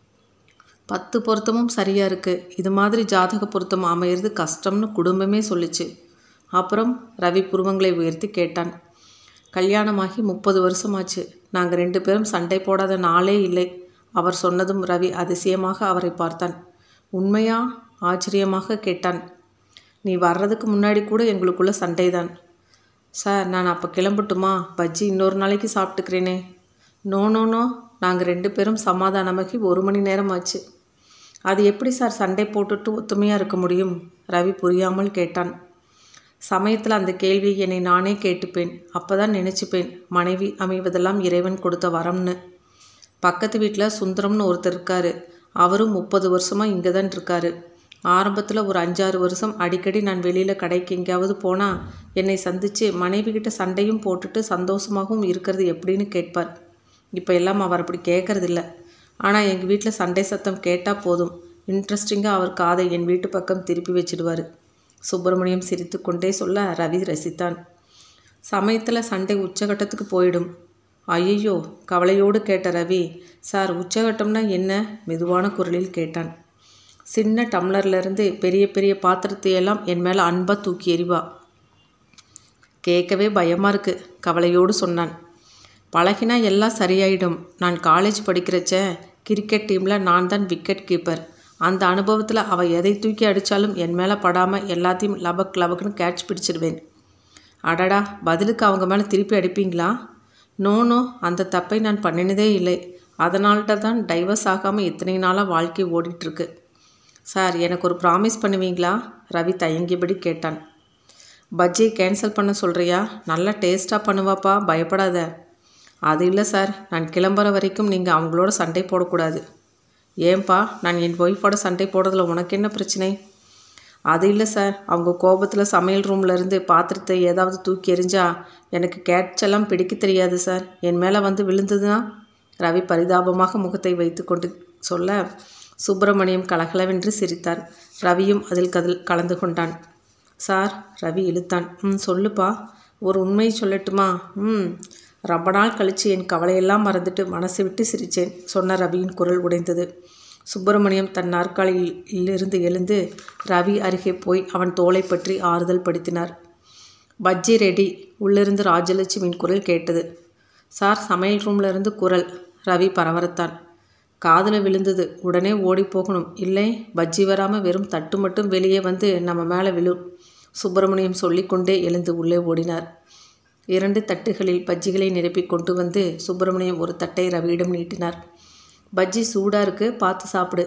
Speaker 1: பத்து பொருத்தமும் சரியாக இருக்குது இது மாதிரி ஜாதக பொருத்தம் அமையிறது கஷ்டம்னு குடும்பமே சொல்லிச்சு அப்புறம் ரவி புருவங்களை உயர்த்தி கேட்டான் கல்யாணமாகி முப்பது வருஷமாச்சு நாங்கள் ரெண்டு பேரும் சண்டை போடாத நாளே இல்லை அவர் சொன்னதும் ரவி அதிசயமாக அவரை பார்த்தான் உண்மையா ஆச்சரியமாக கேட்டான் நீ வர்றதுக்கு முன்னாடி கூட எங்களுக்குள்ள சண்டைதான் சார் நான் அப்போ கிளம்பட்டுமா பஜ்ஜி இன்னொரு நாளைக்கு சாப்பிட்டுக்கிறேனே நோ நோ நோ நாங்கள் ரெண்டு பேரும் சமாதானமாகி ஒரு மணி நேரம் ஆச்சு அது எப்படி சார் சண்டை போட்டுட்டு ஒத்துமையாக இருக்க முடியும் ரவி புரியாமல் கேட்டான் சமயத்தில் அந்த கேள்வியை என்னை நானே கேட்டுப்பேன் அப்போ தான் நினச்சிப்பேன் மனைவி அமைவதெல்லாம் இறைவன் கொடுத்த வரம்னு பக்கத்து வீட்டில் சுந்தரம்னு ஒருத்தர் இருக்காரு அவரும் முப்பது வருஷமாக இங்கே தான் இருக்காரு ஆரம்பத்தில் ஒரு அஞ்சாறு வருஷம் அடிக்கடி நான் வெளியில் கடைக்கு எங்கேயாவது போனால் என்னை சந்தித்து மனைவி கிட்ட சண்டையும் போட்டுட்டு சந்தோஷமாகவும் இருக்கிறது எப்படின்னு கேட்பார் இப்போ எல்லாம் அவர் அப்படி கேட்கறதில்ல ஆனால் எங்கள் வீட்டில் சண்டை சத்தம் கேட்டால் போதும் இன்ட்ரெஸ்டிங்காக அவர் காதை என் வீட்டு பக்கம் திருப்பி வச்சிடுவார் சுப்பிரமணியம் சிரித்து கொண்டே சொல்ல ரவி ரசித்தான் சமயத்தில் சண்டை உச்சகட்டத்துக்கு போயிடும் ஐயையோ கவலையோடு கேட்ட ரவி சார் உச்சகட்டம்னா என்ன மெதுவான குரலில் கேட்டான் சின்ன டம்ளர்லேருந்து பெரிய பெரிய பாத்திரத்தையெல்லாம் என் மேலே அன்பாக தூக்கி எறிவா கேட்கவே பயமாக இருக்கு கவலையோடு சொன்னான் பழகினா எல்லாம் சரியாயிடும் நான் காலேஜ் படிக்கிறச்ச கிரிக்கெட் டீமில் நான் தான் விக்கெட் கீப்பர் அந்த அனுபவத்தில் அவள் எதை தூக்கி அடித்தாலும் என் மேலே படாமல் எல்லாத்தையும் லபக் லபக்குன்னு கேட்ச் பிடிச்சிடுவேன் அடடா பதிலுக்கு அவங்க மேலே திருப்பி அடிப்பீங்களா நோ நோ அந்த தப்பை நான் பண்ணினதே இல்லை அதனால்ட்ட தான் டைவர்ஸ் ஆகாமல் இத்தனை நாளாக வாழ்க்கை ஓடிட்டுருக்கு சார் எனக்கு ஒரு ப்ராமிஸ் பண்ணுவீங்களா ரவி தயங்கியபடி கேட்டான் பஜ்ஜியை கேன்சல் பண்ண சொல்கிறியா நல்லா டேஸ்ட்டாக பண்ணுவாப்பா பயப்படாத அது இல்லை சார் நான் கிளம்புற வரைக்கும் நீங்கள் அவங்களோட சண்டை போடக்கூடாது ஏன்பா நான் என் ஒய்ஃபோட சண்டை போடுறதுல உனக்கு என்ன பிரச்சனை அது இல்லை சார் அவங்க கோபத்தில் சமையல் ரூமில் இருந்து பாத்திரத்தை ஏதாவது தூக்கி எறிஞ்சா எனக்கு கேட்செல்லாம் பிடிக்க தெரியாது சார் என் மேலே வந்து விழுந்ததுன்னா ரவி பரிதாபமாக முகத்தை வைத்துக்கொண்டு சொல்ல சுப்பிரமணியம் கலகலவென்று சிரித்தார் ரவியும் அதில் கதில் கலந்து கொண்டான் சார் ரவி இழுத்தான் ம் சொல்லுப்பா ஒரு உண்மையை சொல்லட்டுமா ம் ரொம்ப நாள் கழித்து என் கவலையெல்லாம் மறந்துட்டு மனசு விட்டு சிரித்தேன் சொன்ன ரவியின் குரல் உடைந்தது சுப்பிரமணியம் தன் நாற்காலியிலிருந்து எழுந்து ரவி அருகே போய் அவன் தோலை பற்றி ஆறுதல் படுத்தினார் பஜ்ஜி ரெடி உள்ளிருந்து ராஜலட்சுமியின் குரல் கேட்டது சார் சமையல் ரூம்ல இருந்து குரல் ரவி பரவரத்தான் காதில் விழுந்தது உடனே ஓடி போகணும் இல்லை பஜ்ஜி வராமல் வெறும் தட்டு மட்டும் வெளியே வந்து நம்ம மேலே விழும் சுப்பிரமணியம் சொல்லிக்கொண்டே எழுந்து உள்ளே ஓடினார் இரண்டு தட்டுகளில் பஜ்ஜிகளை நிரப்பி கொண்டு வந்து சுப்பிரமணியம் ஒரு தட்டை ரவியிடம் நீட்டினார் பஜ்ஜி சூடாக இருக்கு பார்த்து சாப்பிடு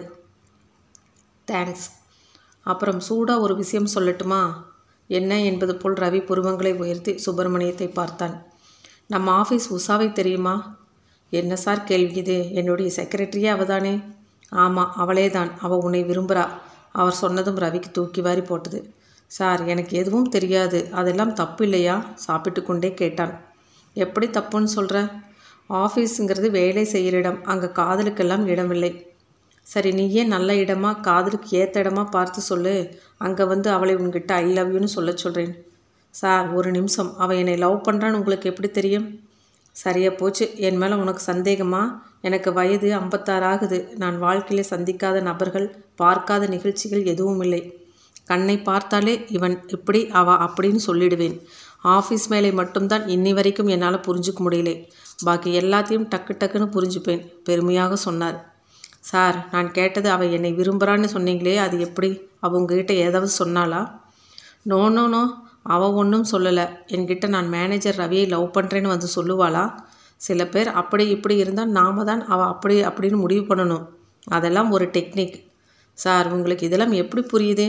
Speaker 1: தேங்க்ஸ் அப்புறம் சூடாக ஒரு விஷயம் சொல்லட்டுமா என்ன என்பது போல் ரவி புருவங்களை உயர்த்தி சுப்பிரமணியத்தை பார்த்தான் நம்ம ஆஃபீஸ் உஷாவை தெரியுமா என்ன சார் கேள்வி இது என்னுடைய செக்ரட்டரியே அவதானே ஆமாம் அவளே தான் அவள் உன்னை விரும்புகிறா அவர் சொன்னதும் ரவிக்கு தூக்கி வாரி போட்டது சார் எனக்கு எதுவும் தெரியாது அதெல்லாம் தப்பு இல்லையா சாப்பிட்டு கொண்டே கேட்டான் எப்படி தப்புன்னு சொல்கிற ஆஃபீஸுங்கிறது வேலை செய்கிற இடம் அங்கே காதலுக்கெல்லாம் இடமில்லை சரி நீயே நல்ல இடமா காதலுக்கு ஏற்ற இடமா பார்த்து சொல்லு அங்கே வந்து அவளை உன்கிட்ட ஐ லவ் யூன்னு சொல்ல சொல்கிறேன் சார் ஒரு நிமிஷம் அவள் என்னை லவ் பண்ணுறான்னு உங்களுக்கு எப்படி தெரியும் சரியா போச்சு என் மேலே உனக்கு சந்தேகமா எனக்கு வயது ஐம்பத்தாறு ஆகுது நான் வாழ்க்கையில சந்திக்காத நபர்கள் பார்க்காத நிகழ்ச்சிகள் எதுவும் இல்லை கண்ணை பார்த்தாலே இவன் இப்படி அவ அப்படின்னு சொல்லிடுவேன் ஆஃபீஸ் மேலே மட்டும்தான் இன்னி வரைக்கும் என்னால் புரிஞ்சுக்க முடியல பாக்கி எல்லாத்தையும் டக்கு டக்குன்னு புரிஞ்சுப்பேன் பெருமையாக சொன்னார் சார் நான் கேட்டது அவள் என்னை விரும்புகிறான்னு சொன்னீங்களே அது எப்படி அவ உங்ககிட்ட ஏதாவது சொன்னாளா நோ நோ நோ அவள் ஒன்றும் சொல்லலை என்கிட்ட நான் மேனேஜர் ரவியை லவ் பண்ணுறேன்னு வந்து சொல்லுவாளா சில பேர் அப்படி இப்படி இருந்தால் நாம தான் அவள் அப்படி அப்படின்னு முடிவு பண்ணணும் அதெல்லாம் ஒரு டெக்னிக் சார் உங்களுக்கு இதெல்லாம் எப்படி புரியுது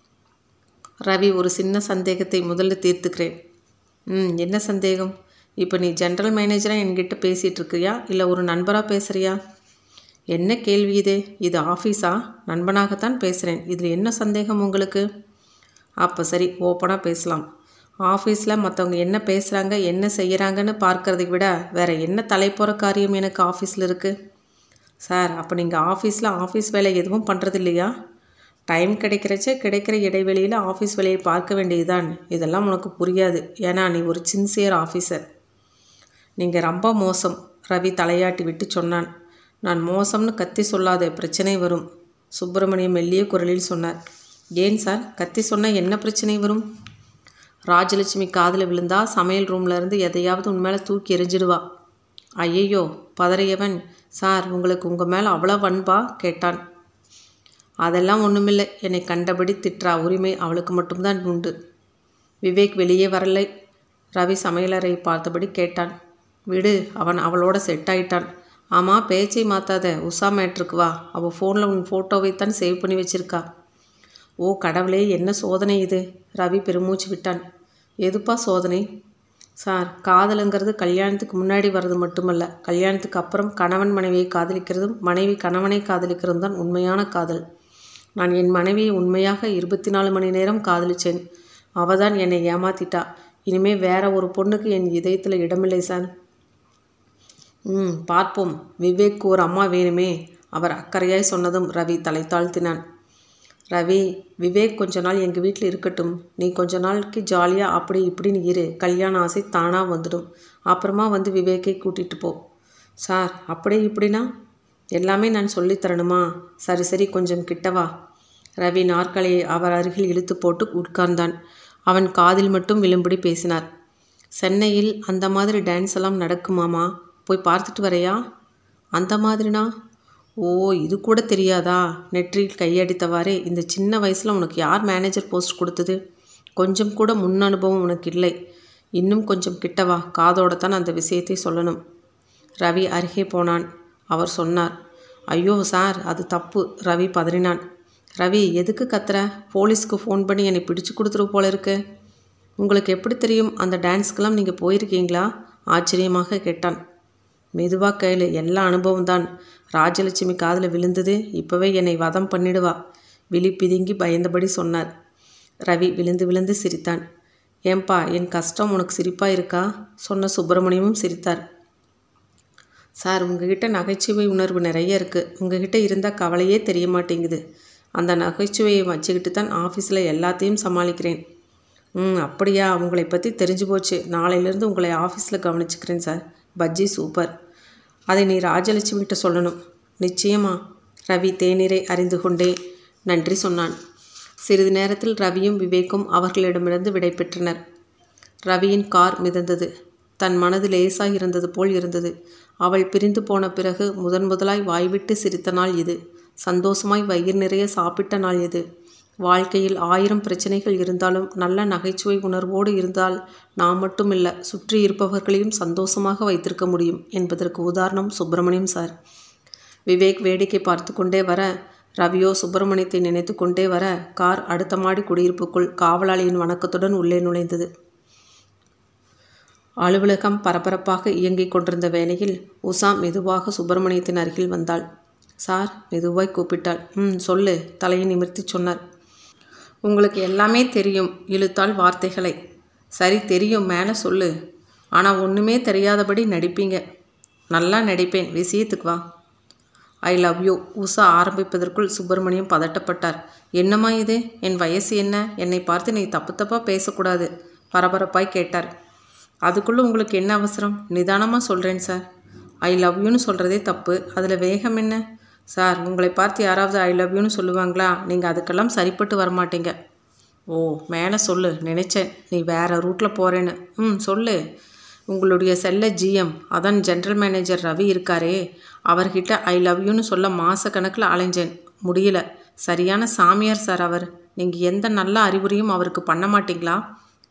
Speaker 1: ரவி ஒரு சின்ன சந்தேகத்தை முதல்ல தீர்த்துக்கிறேன் ம் என்ன சந்தேகம் இப்போ நீ ஜென்ரல் மேனேஜராக என்கிட்ட பேசிகிட்டு இருக்கியா இல்லை ஒரு நண்பராக பேசுகிறியா என்ன கேள்வி இது இது ஆஃபீஸா நண்பனாகத்தான் பேசுகிறேன் இதில் என்ன சந்தேகம் உங்களுக்கு அப்போ சரி ஓப்பனாக பேசலாம் ஆஃபீஸில் மற்றவங்க என்ன பேசுகிறாங்க என்ன செய்கிறாங்கன்னு பார்க்கறதை விட வேறு என்ன தலைப்புற காரியம் எனக்கு ஆஃபீஸில் இருக்குது சார் அப்போ நீங்கள் ஆஃபீஸில் ஆஃபீஸ் வேலை எதுவும் பண்ணுறது இல்லையா டைம் கிடைக்கிறச்சே கிடைக்கிற இடைவெளியில் ஆஃபீஸ் வேலையை பார்க்க வேண்டியதுதான் இதெல்லாம் உனக்கு புரியாது ஏன்னா நீ ஒரு சின்சியர் ஆஃபீஸர் நீங்கள் ரொம்ப மோசம் ரவி தலையாட்டி விட்டு சொன்னான் நான் மோசம்னு கத்தி சொல்லாத பிரச்சனை வரும் சுப்பிரமணியம் மெல்லிய குரலில் சொன்னார் ஏன் சார் கத்தி சொன்னால் என்ன பிரச்சனை வரும் ராஜலட்சுமி காதில் விழுந்தா சமையல் ரூம்ல இருந்து எதையாவது உன் மேலே தூக்கி எறிஞ்சிடுவா ஐயையோ பதறியவன் சார் உங்களுக்கு உங்கள் மேலே அவ்வளோ வன்பா கேட்டான் அதெல்லாம் ஒன்றுமில்லை என்னை கண்டபடி திட்டுறா உரிமை அவளுக்கு மட்டும்தான் உண்டு விவேக் வெளியே வரலை ரவி சமையலறை பார்த்தபடி கேட்டான் விடு அவன் அவளோட செட் ஆயிட்டான் ஆமாம் பேச்சை மாற்றாத உஷா மேட்ருக்கு வா அவள் ஃபோனில் உன் ஃபோட்டோவைத்தான் சேவ் பண்ணி வச்சிருக்கா ஓ கடவுளே என்ன சோதனை இது ரவி பெருமூச்சு விட்டான் எதுப்பா சோதனை சார் காதலுங்கிறது கல்யாணத்துக்கு முன்னாடி வர்றது மட்டுமல்ல கல்யாணத்துக்கு அப்புறம் கணவன் மனைவியை காதலிக்கிறதும் மனைவி கணவனை காதலிக்கிறதும் தான் உண்மையான காதல் நான் என் மனைவியை உண்மையாக இருபத்தி நாலு மணி நேரம் காதலிச்சேன் அவள் தான் என்னை ஏமாத்திட்டா இனிமே வேற ஒரு பொண்ணுக்கு என் இதயத்தில் இடமில்லை சார் ம் பார்ப்போம் விவேக்கு ஒரு அம்மா வேணுமே அவர் அக்கறையாய் சொன்னதும் ரவி தலை தாழ்த்தினான் ரவி விவேக் கொஞ்ச நாள் எங்கள் வீட்டில் இருக்கட்டும் நீ கொஞ்ச நாளைக்கு ஜாலியாக அப்படி இப்படின்னு இரு கல்யாண ஆசை தானாக வந்துடும் அப்புறமா வந்து விவேக்கை கூட்டிகிட்டு போ சார் அப்படி இப்படின்னா எல்லாமே நான் சொல்லித் தரணுமா சரி சரி கொஞ்சம் கிட்டவா ரவி நாற்காலியை அவர் அருகில் இழுத்து போட்டு உட்கார்ந்தான் அவன் காதில் மட்டும் விழும்படி பேசினார் சென்னையில் அந்த மாதிரி டான்ஸ் எல்லாம் நடக்குமாமா போய் பார்த்துட்டு வரையா அந்த மாதிரினா ஓ இது கூட தெரியாதா நெற்றியில் கையடித்தவாறே இந்த சின்ன வயசில் உனக்கு யார் மேனேஜர் போஸ்ட் கொடுத்தது கொஞ்சம் கூட முன் அனுபவம் உனக்கு இல்லை இன்னும் கொஞ்சம் கிட்டவா காதோட தான் அந்த விஷயத்தை சொல்லணும் ரவி அருகே போனான் அவர் சொன்னார் ஐயோ சார் அது தப்பு ரவி பதறினான் ரவி எதுக்கு கத்துற போலீஸ்க்கு ஃபோன் பண்ணி என்னை பிடிச்சு கொடுத்துரு போல இருக்கு உங்களுக்கு எப்படி தெரியும் அந்த டான்ஸ்க்கெல்லாம் நீங்கள் போயிருக்கீங்களா ஆச்சரியமாக கேட்டான் மெதுவாக கேளு எல்லா அனுபவம் தான் ராஜலட்சுமி காதில் விழுந்தது இப்போவே என்னை வதம் பண்ணிடுவா விழி பிதுங்கி பயந்தபடி சொன்னார் ரவி விழுந்து விழுந்து சிரித்தான் ஏன்பா என் கஷ்டம் உனக்கு சிரிப்பாக இருக்கா சொன்ன சுப்பிரமணியமும் சிரித்தார் சார் உங்ககிட்ட நகைச்சுவை உணர்வு நிறைய இருக்குது உங்ககிட்ட இருந்தால் கவலையே தெரிய மாட்டேங்குது அந்த நகைச்சுவையை வச்சுக்கிட்டு தான் ஆஃபீஸில் எல்லாத்தையும் சமாளிக்கிறேன் ம் அப்படியா உங்களை பற்றி தெரிஞ்சு போச்சு நாளையிலேருந்து உங்களை ஆஃபீஸில் கவனிச்சுக்கிறேன் சார் பஜ்ஜி சூப்பர் அதை நீ ராஜலட்சுமிகிட்ட சொல்லணும் நிச்சயமா ரவி தேநீரை அறிந்து கொண்டே நன்றி சொன்னான் சிறிது நேரத்தில் ரவியும் விவேக்கும் அவர்களிடமிருந்து விடை பெற்றனர் ரவியின் கார் மிதந்தது தன் மனது லேசாய் இருந்தது போல் இருந்தது அவள் பிரிந்து போன பிறகு முதன் முதலாய் வாய்விட்டு சிரித்த நாள் இது சந்தோஷமாய் வயிறு நிறைய சாப்பிட்ட நாள் இது வாழ்க்கையில் ஆயிரம் பிரச்சனைகள் இருந்தாலும் நல்ல நகைச்சுவை உணர்வோடு இருந்தால் நாம் மட்டுமில்ல சுற்றி இருப்பவர்களையும் சந்தோஷமாக வைத்திருக்க முடியும் என்பதற்கு உதாரணம் சுப்பிரமணியம் சார் விவேக் வேடிக்கை பார்த்து கொண்டே வர ரவியோ சுப்பிரமணியத்தை நினைத்து கொண்டே வர கார் அடுத்த மாடி குடியிருப்புக்குள் காவலாளியின் வணக்கத்துடன் உள்ளே நுழைந்தது அலுவலகம் பரபரப்பாக இயங்கிக் கொண்டிருந்த வேளையில் உஷா மெதுவாக சுப்பிரமணியத்தின் அருகில் வந்தாள் சார் மெதுவாய் கூப்பிட்டாள் ம் சொல்லு தலையை நிமிர்த்தி சொன்னார் உங்களுக்கு எல்லாமே தெரியும் இழுத்தாள் வார்த்தைகளை சரி தெரியும் மேலே சொல்லு ஆனால் ஒன்றுமே தெரியாதபடி நடிப்பீங்க நல்லா நடிப்பேன் விஷயத்துக்கு வா ஐ லவ் யூ உஷா ஆரம்பிப்பதற்குள் சுப்பிரமணியம் பதட்டப்பட்டார் என்னம்மா இது என் வயசு என்ன என்னை பார்த்து நீ தப்பு தப்பாக பேசக்கூடாது பரபரப்பாய் கேட்டார் அதுக்குள்ளே உங்களுக்கு என்ன அவசரம் நிதானமாக சொல்கிறேன் சார் ஐ லவ் யூன்னு சொல்கிறதே தப்பு அதில் வேகம் என்ன சார் உங்களை பார்த்து யாராவது ஐ லவ் யூன்னு சொல்லுவாங்களா நீங்கள் அதுக்கெல்லாம் சரிப்பட்டு வரமாட்டீங்க ஓ மேலே சொல்லு நினச்சேன் நீ வேறு ரூட்டில் போகிறேன்னு ம் சொல்லு உங்களுடைய செல்ல ஜிஎம் அதான் ஜென்ரல் மேனேஜர் ரவி இருக்காரே அவர்கிட்ட ஐ லவ் யூன்னு சொல்ல மாதக்கணக்கில் அலைஞ்சேன் முடியல சரியான சாமியார் சார் அவர் நீங்கள் எந்த நல்ல அறிவுரையும் அவருக்கு பண்ண மாட்டீங்களா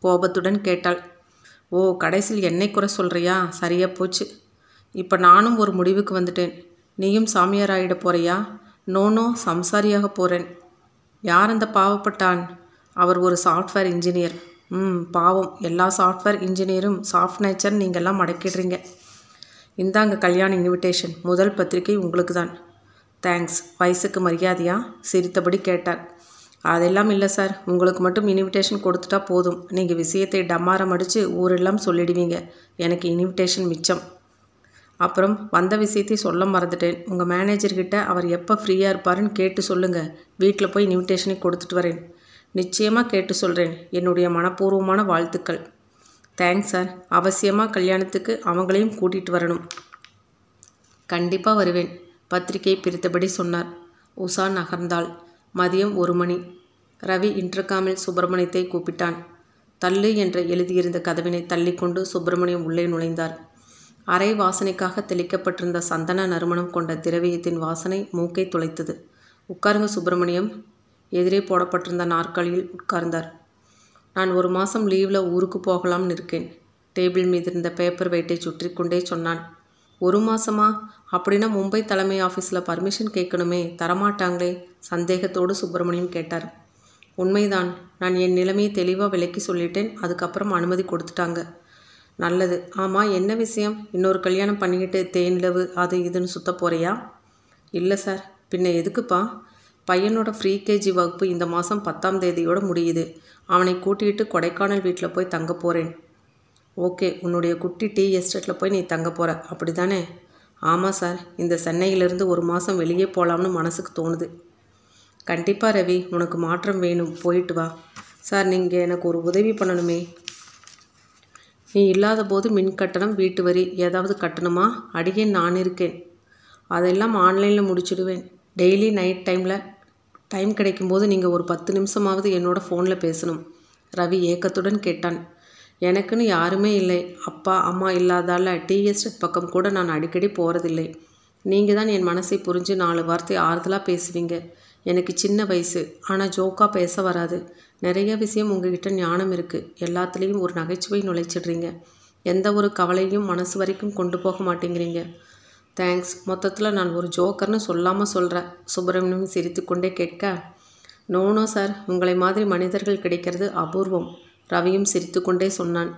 Speaker 1: கோபத்துடன் கேட்டாள் ஓ கடைசியில் என்னை குறை சொல்கிறியா சரியா போச்சு இப்போ நானும் ஒரு முடிவுக்கு வந்துட்டேன் நீயும் சாமியார் ஆகிட போறியா நோனோ சம்சாரியாக போகிறேன் யார் அந்த பாவப்பட்டான் அவர் ஒரு சாஃப்ட்வேர் இன்ஜினியர் ம் பாவம் எல்லா சாஃப்ட்வேர் இன்ஜினியரும் சாஃப்ட் நேச்சர் நீங்கள்லாம் மடக்கிடுறீங்க இந்தாங்க கல்யாண இன்விடேஷன் முதல் பத்திரிகை உங்களுக்கு தான் தேங்க்ஸ் வயசுக்கு மரியாதையா சிரித்தபடி கேட்டார் அதெல்லாம் இல்லை சார் உங்களுக்கு மட்டும் இன்விடேஷன் கொடுத்துட்டா போதும் நீங்கள் விஷயத்தை டமாரம் அடித்து ஊரெல்லாம் சொல்லிடுவீங்க எனக்கு இன்விடேஷன் மிச்சம் அப்புறம் வந்த விஷயத்தை சொல்ல மறந்துட்டேன் உங்கள் மேனேஜர்கிட்ட அவர் எப்போ ஃப்ரீயாக இருப்பாருன்னு கேட்டு சொல்லுங்கள் வீட்டில் போய் இன்விடேஷனை கொடுத்துட்டு வரேன் நிச்சயமாக கேட்டு சொல்கிறேன் என்னுடைய மனப்பூர்வமான வாழ்த்துக்கள் தேங்க்ஸ் சார் அவசியமாக கல்யாணத்துக்கு அவங்களையும் கூட்டிகிட்டு வரணும் கண்டிப்பாக வருவேன் பத்திரிகை பிரித்தபடி சொன்னார் உஷா நகர்ந்தாள் மதியம் ஒரு மணி ரவி இன்டர்காமில் சுப்பிரமணியத்தை கூப்பிட்டான் தள்ளு என்று எழுதியிருந்த கதவினை தள்ளிக்கொண்டு சுப்பிரமணியம் உள்ளே நுழைந்தார் அரை வாசனைக்காக தெளிக்கப்பட்டிருந்த சந்தன நறுமணம் கொண்ட திரவியத்தின் வாசனை மூக்கை துளைத்தது உட்காருங்க சுப்பிரமணியம் எதிரே போடப்பட்டிருந்த நாற்காலியில் உட்கார்ந்தார் நான் ஒரு மாதம் லீவில் ஊருக்கு போகலாம்னு இருக்கேன் டேபிள் மீது இருந்த பேப்பர் வெயிட்டை சுற்றி கொண்டே சொன்னான் ஒரு மாசமா அப்படின்னா மும்பை தலைமை ஆஃபீஸில் பர்மிஷன் கேட்கணுமே தரமாட்டாங்களே சந்தேகத்தோடு சுப்பிரமணியம் கேட்டார் உண்மைதான் நான் என் நிலைமையை தெளிவாக விளக்கி சொல்லிட்டேன் அதுக்கப்புறம் அனுமதி கொடுத்துட்டாங்க நல்லது ஆமாம் என்ன விஷயம் இன்னொரு கல்யாணம் பண்ணிக்கிட்டு தேனிலவு அது இதுன்னு சுத்த போறியா இல்லை சார் பின்ன எதுக்குப்பா பையனோட ஃப்ரீ கேஜி வகுப்பு இந்த மாதம் பத்தாம் தேதியோட முடியுது அவனை கூட்டிகிட்டு கொடைக்கானல் வீட்டில் போய் தங்க போகிறேன் ஓகே உன்னுடைய குட்டி டீ எஸ்டேட்டில் போய் நீ தங்க போகிற அப்படி தானே ஆமாம் சார் இந்த சென்னையிலேருந்து ஒரு மாதம் வெளியே போகலாம்னு மனசுக்கு தோணுது கண்டிப்பாக ரவி உனக்கு மாற்றம் வேணும் போயிட்டு வா சார் நீங்கள் எனக்கு ஒரு உதவி பண்ணணுமே நீ இல்லாத போது மின் கட்டணம் வீட்டு வரி ஏதாவது கட்டணுமா அடியேன் நான் இருக்கேன் அதெல்லாம் ஆன்லைனில் முடிச்சிடுவேன் டெய்லி நைட் டைமில் டைம் கிடைக்கும்போது நீங்கள் ஒரு பத்து நிமிஷமாவது என்னோட ஃபோனில் பேசணும் ரவி ஏக்கத்துடன் கேட்டான் எனக்குன்னு யாருமே இல்லை அப்பா அம்மா இல்லாதால டீ எஸ்டேட் பக்கம் கூட நான் அடிக்கடி போகிறதில்லை நீங்கள் தான் என் மனசை புரிஞ்சு நாலு வார்த்தை ஆறுதலாக பேசுவீங்க எனக்கு சின்ன வயசு ஆனால் ஜோக்காக பேச வராது நிறைய விஷயம் உங்ககிட்ட ஞானம் இருக்குது எல்லாத்துலேயும் ஒரு நகைச்சுவை நுழைச்சிடுறீங்க எந்த ஒரு கவலையும் மனசு வரைக்கும் கொண்டு போக மாட்டேங்கிறீங்க தேங்க்ஸ் மொத்தத்தில் நான் ஒரு ஜோக்கர்னு சொல்லாமல் சொல்கிறேன் சுப்பிரமணியம் சிரித்துக்கொண்டே கேட்க நோனோ சார் உங்களை மாதிரி மனிதர்கள் கிடைக்கிறது அபூர்வம் ரவியும் சிரித்துக்கொண்டே சொன்னான்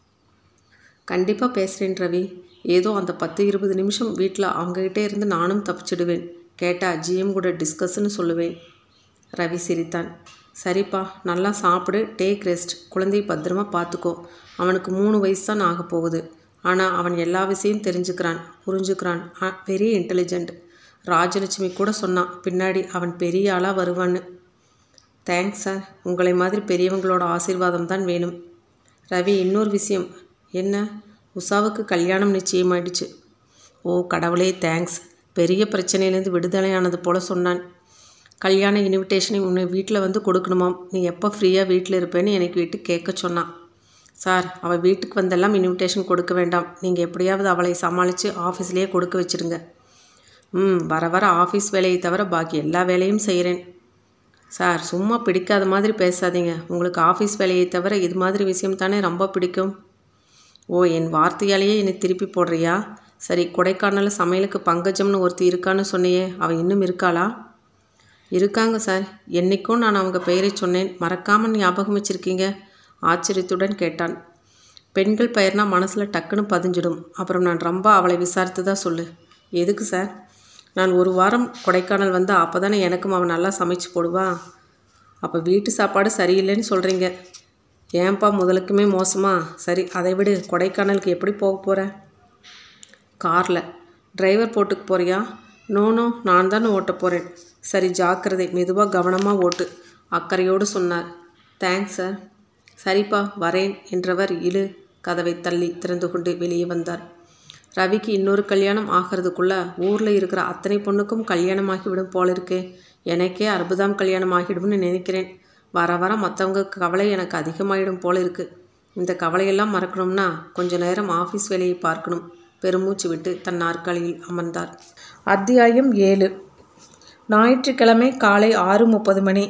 Speaker 1: கண்டிப்பாக பேசுகிறேன் ரவி ஏதோ அந்த பத்து இருபது நிமிஷம் வீட்டில் அவங்ககிட்டே இருந்து நானும் தப்பிச்சிடுவேன் கேட்டால் ஜிஎம் கூட டிஸ்கஸ்ன்னு சொல்லுவேன் ரவி சிரித்தான் சரிப்பா நல்லா சாப்பிடு டேக் ரெஸ்ட் குழந்தையை பத்திரமா பார்த்துக்கோ அவனுக்கு மூணு வயசு தான் ஆக போகுது ஆனால் அவன் எல்லா விஷயம் தெரிஞ்சுக்கிறான் புரிஞ்சுக்கிறான் வெரி இன்டெலிஜென்ட் ராஜலட்சுமி கூட சொன்னான் பின்னாடி அவன் பெரிய ஆளாக வருவான்னு தேங்க்ஸ் சார் உங்களை மாதிரி பெரியவங்களோட ஆசீர்வாதம் தான் வேணும் ரவி இன்னொரு விஷயம் என்ன உஷாவுக்கு கல்யாணம் நிச்சயமாயிடுச்சு ஓ கடவுளே தேங்க்ஸ் பெரிய பிரச்சனையிலேருந்து விடுதலையானது போல சொன்னான் கல்யாண இன்விடேஷனை உன்னை வீட்டில் வந்து கொடுக்கணுமாம் நீ எப்போ ஃப்ரீயாக வீட்டில் இருப்பேன்னு எனக்கு வீட்டு கேட்க சொன்னான் சார் அவள் வீட்டுக்கு வந்தெல்லாம் இன்விடேஷன் கொடுக்க வேண்டாம் நீங்கள் எப்படியாவது அவளை சமாளித்து ஆஃபீஸ்லேயே கொடுக்க வச்சிருங்க ம் வர வர ஆஃபீஸ் வேலையை தவிர பாக்கி எல்லா வேலையும் செய்கிறேன் சார் சும்மா பிடிக்காத மாதிரி பேசாதீங்க உங்களுக்கு ஆஃபீஸ் வேலையை தவிர இது மாதிரி விஷயம் தானே ரொம்ப பிடிக்கும் ஓ என் வார்த்தையாலேயே என்னை திருப்பி போடுறியா சரி கொடைக்கானலில் சமையலுக்கு பங்கஜம்னு ஒருத்தி இருக்கான்னு சொன்னியே அவள் இன்னும் இருக்காளா இருக்காங்க சார் என்றைக்கும் நான் அவங்க பெயரை சொன்னேன் மறக்காமல் ஞாபகம் வச்சுருக்கீங்க ஆச்சரியத்துடன் கேட்டான் பெண்கள் பெயர்னா மனசில் டக்குன்னு பதிஞ்சிடும் அப்புறம் நான் ரொம்ப அவளை விசாரித்து தான் சொல்லு எதுக்கு சார் நான் ஒரு வாரம் கொடைக்கானல் வந்து அப்போ தானே எனக்கும் அவன் நல்லா சமைச்சு போடுவா அப்போ வீட்டு சாப்பாடு சரியில்லைன்னு சொல்கிறீங்க ஏன்பா முதலுக்குமே மோசமா சரி அதை விடு கொடைக்கானலுக்கு எப்படி போக போகிற காரில் டிரைவர் போட்டுக்கு போறியா நோ நோ நான் தானே ஓட்ட போகிறேன் சரி ஜாக்கிரதை மெதுவாக கவனமாக ஓட்டு அக்கறையோடு சொன்னார் தேங்க்ஸ் சார் சரிப்பா வரேன் என்றவர் இழு கதவை தள்ளி திறந்து கொண்டு வெளியே வந்தார் ரவிக்கு இன்னொரு கல்யாணம் ஆகிறதுக்குள்ள ஊரில் இருக்கிற அத்தனை பொண்ணுக்கும் கல்யாணம் ஆகிவிடும் போல இருக்கே எனக்கே அறுபதாம் கல்யாணம் ஆகிடும்னு நினைக்கிறேன் வர வர மற்றவங்க கவலை எனக்கு அதிகமாகிடும் போல இருக்குது இந்த கவலையெல்லாம் மறக்கணும்னா கொஞ்ச நேரம் ஆஃபீஸ் வேலையை பார்க்கணும் பெருமூச்சு விட்டு தன் நாற்காலியில் அமர்ந்தார் அத்தியாயம் ஏழு ஞாயிற்றுக்கிழமை காலை ஆறு முப்பது மணி